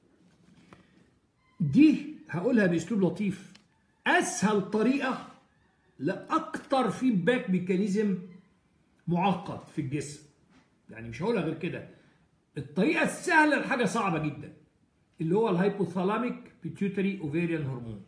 دي هقولها باسلوب لطيف اسهل طريقه لاكتر فيدباك ميكانيزم معقد في الجسم يعني مش هقولها غير كده الطريقه السهله لحاجه صعبه جدا اللي هو الهايبوثالاميك بيتيوتري اوفيريان هرمون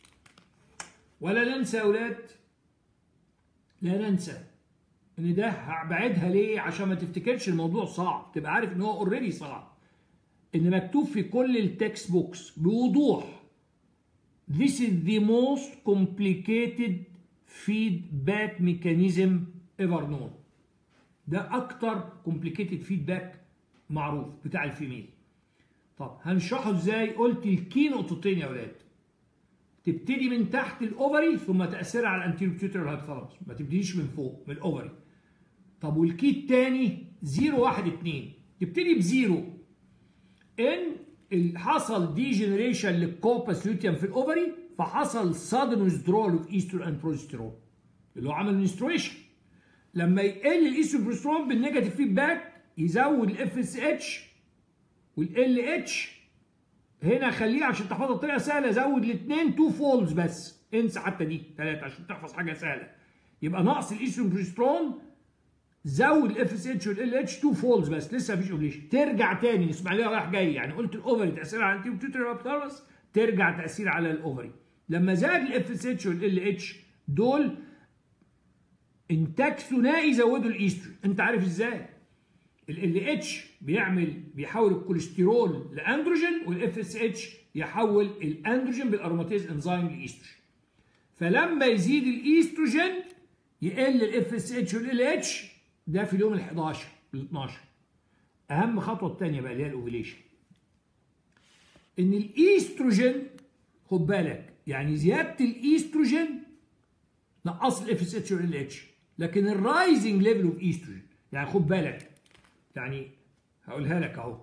ولا ننسى يا اولاد لا ننسى ان ده هبعدها ليه عشان ما تفتكرش الموضوع صعب تبقى عارف ان هو اوريدي صعب ان مكتوب في كل التكست بوكس بوضوح This is the most complicated feedback mechanism ever known. ده أكتر complicated feedback معروف بتاع الفيميل. طب هنشرحه ازاي؟ قلت الكي نقطتين يا أولاد. تبتدي من تحت الأوفري ثم تأثيرها على الأنتيريو بيتيوتري والهايبوثالاموس، ما تبتديش من فوق من الأوفري. طب والكي التاني 0 1 2 تبتدي بزيرو ان حصل ديجنريشن للكوبس لوتيوم في الاوفري فحصل سادن ويزدرول اوف ايسترون اند بروجسترون اللي هو عمل منسترويشن لما يقل الايسترون بروجسترون بالنيجاتيف فيدباك يزود الاف اس اتش والال اتش هنا خليه عشان تحفظها بطريقه سهله زود الاثنين تو فولز بس انسى حتى دي ثلاثه عشان تحفظ حاجه سهله يبقى نقص الايسترون بروجسترون زود الاف اس اتش والال اتش 2 فولز بس لسه مفيش اوبليشن ترجع تاني الاسماعيليه رايح جاي يعني قلت الاوفري تاثير على الانتيبيوتري ترجع تاثير على الاوفري لما زاد الاف اس اتش والال اتش دول انتاج ثنائي زودوا الايستروجين انت عارف ازاي ال اتش بيعمل بيحول الكوليسترول لاندروجين والاف اس اتش يحول الاندروجين بالاروماتيز انزيم لايستروجين فلما يزيد الايستروجين يقل الاف اس اتش والال اتش ده في اليوم ال 11 ال 12 اهم خطوه الثانيه بقى اللي هي الاوفيليشن ان الايستروجين خد بالك يعني زياده الايستروجين نقص الاف اس اتش والال اتش لكن الرايزنج ليفل اوف ايستروجين يعني خد بالك يعني هقولها لك اهو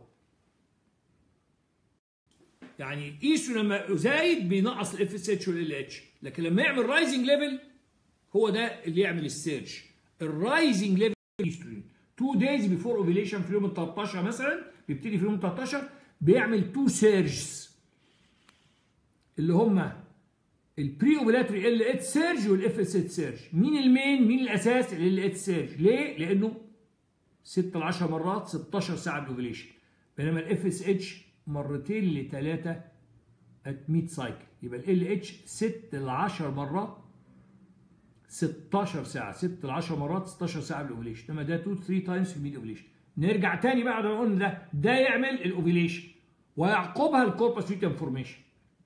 يعني الايستروجين لما زايد بينقص الاف اس اتش والال اتش لكن لما يعمل رايزنج ليفل هو ده اللي يعمل السيرج الرايزنج ليفل ايستروجين 2 دايز بيفور اوفيليشن في اليوم ال 13 مثلا بيبتدي في اليوم 13 بيعمل 2 سيرجز اللي هم البري اوفيلاتري ال اتش سيرج والاف اس اتش سيرج مين المين مين الاساس ال اتش سيرج ليه لانه 6 ل 10 مرات 16 ساعه بالاوفيليشن بينما الاف اس اتش مرتين لثلاثه ات 100 سايكل يبقى ال اتش 6 ل 10 مرات 16 ساعه 6 ل 10 مرات 16 ساعه بالاوفيليشن انما ده 2 3 تايمز في الميد اوفيليشن نرجع تاني بعد ما قلنا ده ده يعمل الاوفيليشن ويعقبها الكوربس لوتيوم فورميشن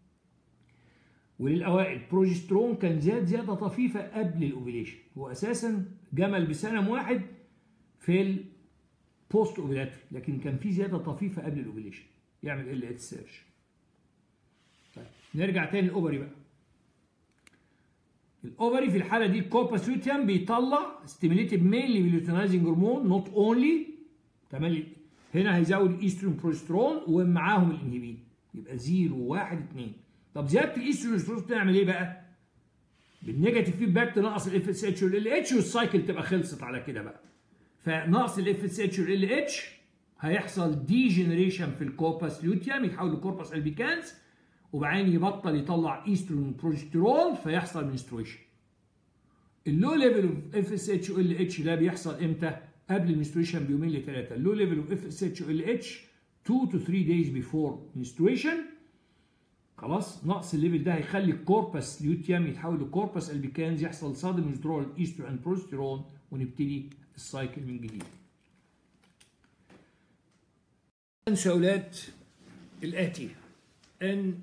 وللاوائل بروجسترون كان زاد زياده طفيفه قبل الاوفيليشن هو اساسا جمل بسنم واحد في البوست اوفيلاتري لكن كان في زياده طفيفه قبل الاوفيليشن يعمل ال اتش سيرش طيب نرجع تاني الاوفري بقى الاوفري في الحاله دي الكوربس لوتيوم بيطلع ستيميليتد مينلي باليوتينايزنج هرمون نوت اونلي تمام هنا هيزود الايستروجين بروجسترون ومعاهم الانهبين يبقى 0 1 2 طب زياده الايستروجين بروجسترون تعمل ايه بقى؟ بالنيجاتيف فيدباك تنقص الاف اس اتش والال اتش والسايكل تبقى خلصت على كده بقى فنقص الاف اس اتش والال اتش هيحصل ديجنريشن في الكوربس لوتيوم يتحول لكوربس البيكانس وبعدين يبطل يطلع ايستروجين بروجسترول فيحصل منسترويشن اللو ليفل اوف اف اس اتش وال اتش ده بيحصل امتى؟ قبل المنسترويشن بيومين لثلاثه اللو ليفل اوف اف اس اتش وال اتش 2 تو 3 دايز بيفور منسترويشن خلاص نقص الليفل ده هيخلي الكوربس ليوتيام يتحول لكوربس البيكانز يحصل صادم ويزدرول ايسترو اند بروستيرون ونبتدي السايكل من جديد. انسى اولاد الاتي ان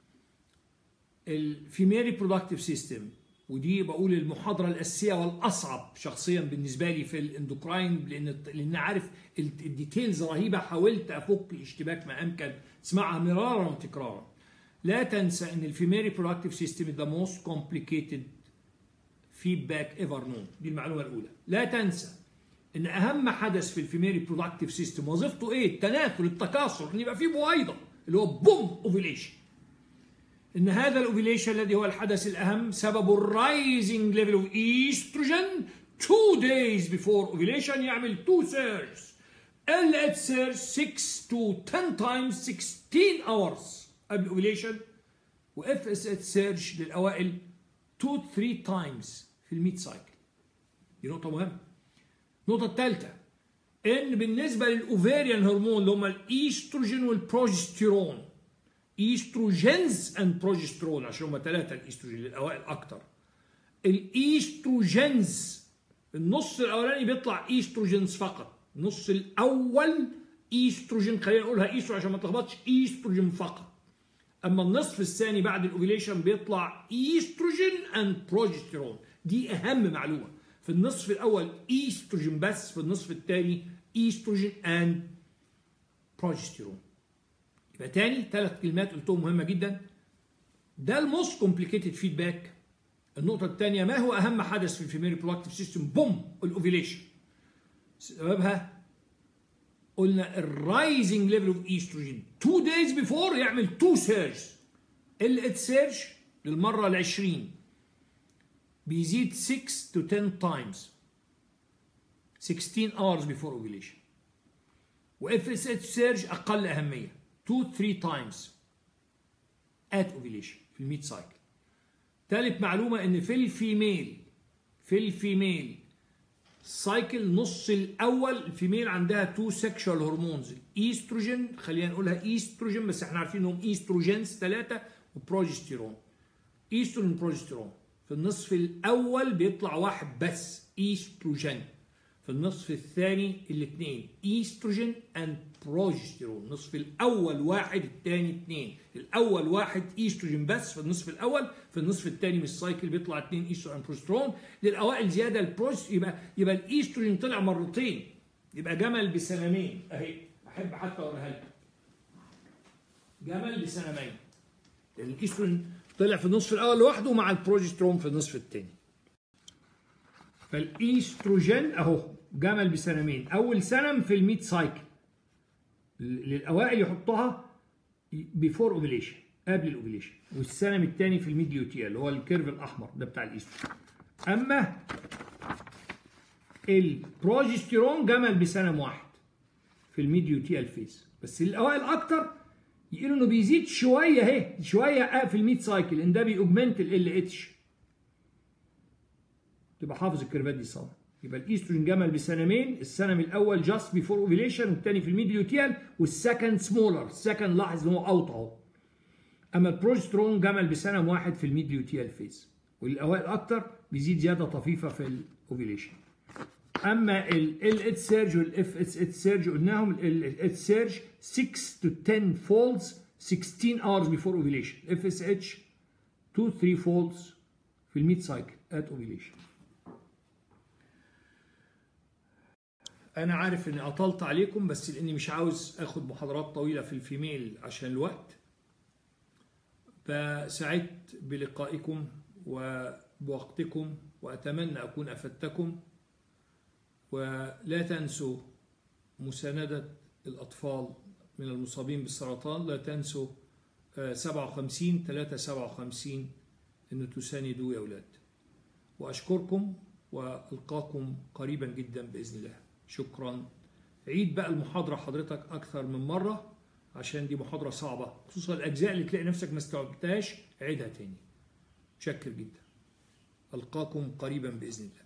الفيميل ريبرودكتيف سيستم ودي بقول المحاضره الاساسيه والاصعب شخصيا بالنسبه لي في الاندوكراين لان لان عارف الديتيلز رهيبه حاولت افك الاشتباك ما امكن تسمعها مرارا وتكرارا. لا تنسى ان الفيميل ريبرودكتيف سيستم ذا موست كومبليكيتد فيدباك ايفر نون دي المعلومه الاولى لا تنسى ان اهم حدث في الفيميل ريبرودكتيف سيستم وظيفته ايه التناسل التكاثر ان يبقى فيه بويضه اللي هو بوم اوفيليشن ان هذا الاوفيليشن الذي هو الحدث الاهم سببه الرايزنج ليفل اوف ايستروجين 2 days before ovulation يعمل 2 سيرجز ال اتش سيرج 6 to 10 times 16 hours قبل الاوفيليشن واف اس اتش سيرج للاوائل 2 3 تايمز في الميت سايكل دي نقطه مهمه النقطه الثالثه ان بالنسبه للاوفيريان هرمون اللي هم الايستروجين والبروجستيرون ايستروجينز اند بروجسترون عشان هم ثلاثه الايستروجين للاوائل اكتر الايستروجينز النص الاولاني بيطلع ايستروجينز فقط النص الاول ايستروجين خلينا نقولها ايستروجين عشان ما تلخبطش ايستروجين فقط اما النصف الثاني بعد الاوفيليشن بيطلع ايستروجين اند بروجسترون دي اهم معلومه في النصف الاول ايستروجين بس في النصف الثاني ايستروجين اند بروجسترون يبقى تاني ثلاث كلمات قلتهم مهمه جدا ده الموست كومبليكيتد فيدباك النقطه الثانيه ما هو اهم حدث في الفيميل ريبرودكتيف سيستم بوم الاوفيليشن سببها قلنا الرايزنج ليفل اوف ايستروجين 2 دايز بيفور يعمل 2 سيرج ال اتش سيرج للمره ال 20 بيزيد 6 to 10 تايمز 16 hours before ovulation واف اس اتش سيرج اقل اهميه 2 3 تايمز at ovulation في الميت سايكل ثالث معلومه ان في الفيميل في الفيميل سايكل نص الاول الفيميل عندها تو سكشوال هرمونز الايستروجين خلينا نقولها ايستروجين بس احنا عارفين انهم ايستروجينز ثلاثه وبروجستيرون ايستروجين بروجستيرون في النصف الاول بيطلع واحد بس ايستروجين في النصف الثاني الاثنين ايستروجين اند بروجستيرون النصف الاول واحد الثاني اثنين الاول واحد ايستروجين بس في النصف الاول في النصف الثاني من السايكل بيطلع اثنين ايستروجين بروجستيرون للاوائل زياده البروج يبقى يبقى الايستروجين طلع مرتين يبقى جمل بسنمين اهي احب حتى اوريها لكم جمل بسنمين لان الايستروجين طلع في النصف الاول لوحده مع البروجسترون في النصف الثاني فالايستروجين اهو جمل بسنمين اول سنم في الميت سايكل للاوائل يحطها بيفور اوفيليشن قبل الاوفيليشن والسنم الثاني في الميد يوتيال اللي هو الكيرف الاحمر ده بتاع الايستروجين اما البروجستيرون جمل بسنم واحد في الميد يوتيال فيز بس الاوائل اكتر يقولوا انه بيزيد شويه اهي شويه في الميد سايكل ان ده بيأوجمنت ال اتش تبقى حافظ الكيرفات دي صح يبقى الايستروجين جمل بسنمين السنم الاول جاست بيفور اوفيليشن والثاني في الميد يوتيال والسكند سمولر السكند لاحظ ان هو اوطى اهو اما البروجسترون جمل بسنه واحد في الميد ليوتيال فيز والاوائل اكتر بيزيد زياده طفيفه في الاوفيليشن اما ال اتش سيرج والاف اتش اتش سيرج قلناهم ال اتش سيرج 6 to 10 folds 16 hours before ovulation اف اس اتش 2 3 folds في الميد سايكل at ovulation انا عارف اني اطلت عليكم بس لاني مش عاوز اخد محاضرات طويله في الفيميل عشان الوقت فسعدت بلقائكم وبوقتكم واتمنى اكون افدتكم ولا تنسوا مساندة الأطفال من المصابين بالسرطان لا تنسوا 57 3 57 أن تساندوا يا أولاد وأشكركم وألقاكم قريبا جدا بإذن الله شكرا عيد بقى المحاضرة حضرتك أكثر من مرة عشان دي محاضرة صعبة خصوصا الأجزاء اللي تلاقي نفسك ما استوعبتهاش عيدها تاني شكر جدا ألقاكم قريبا بإذن الله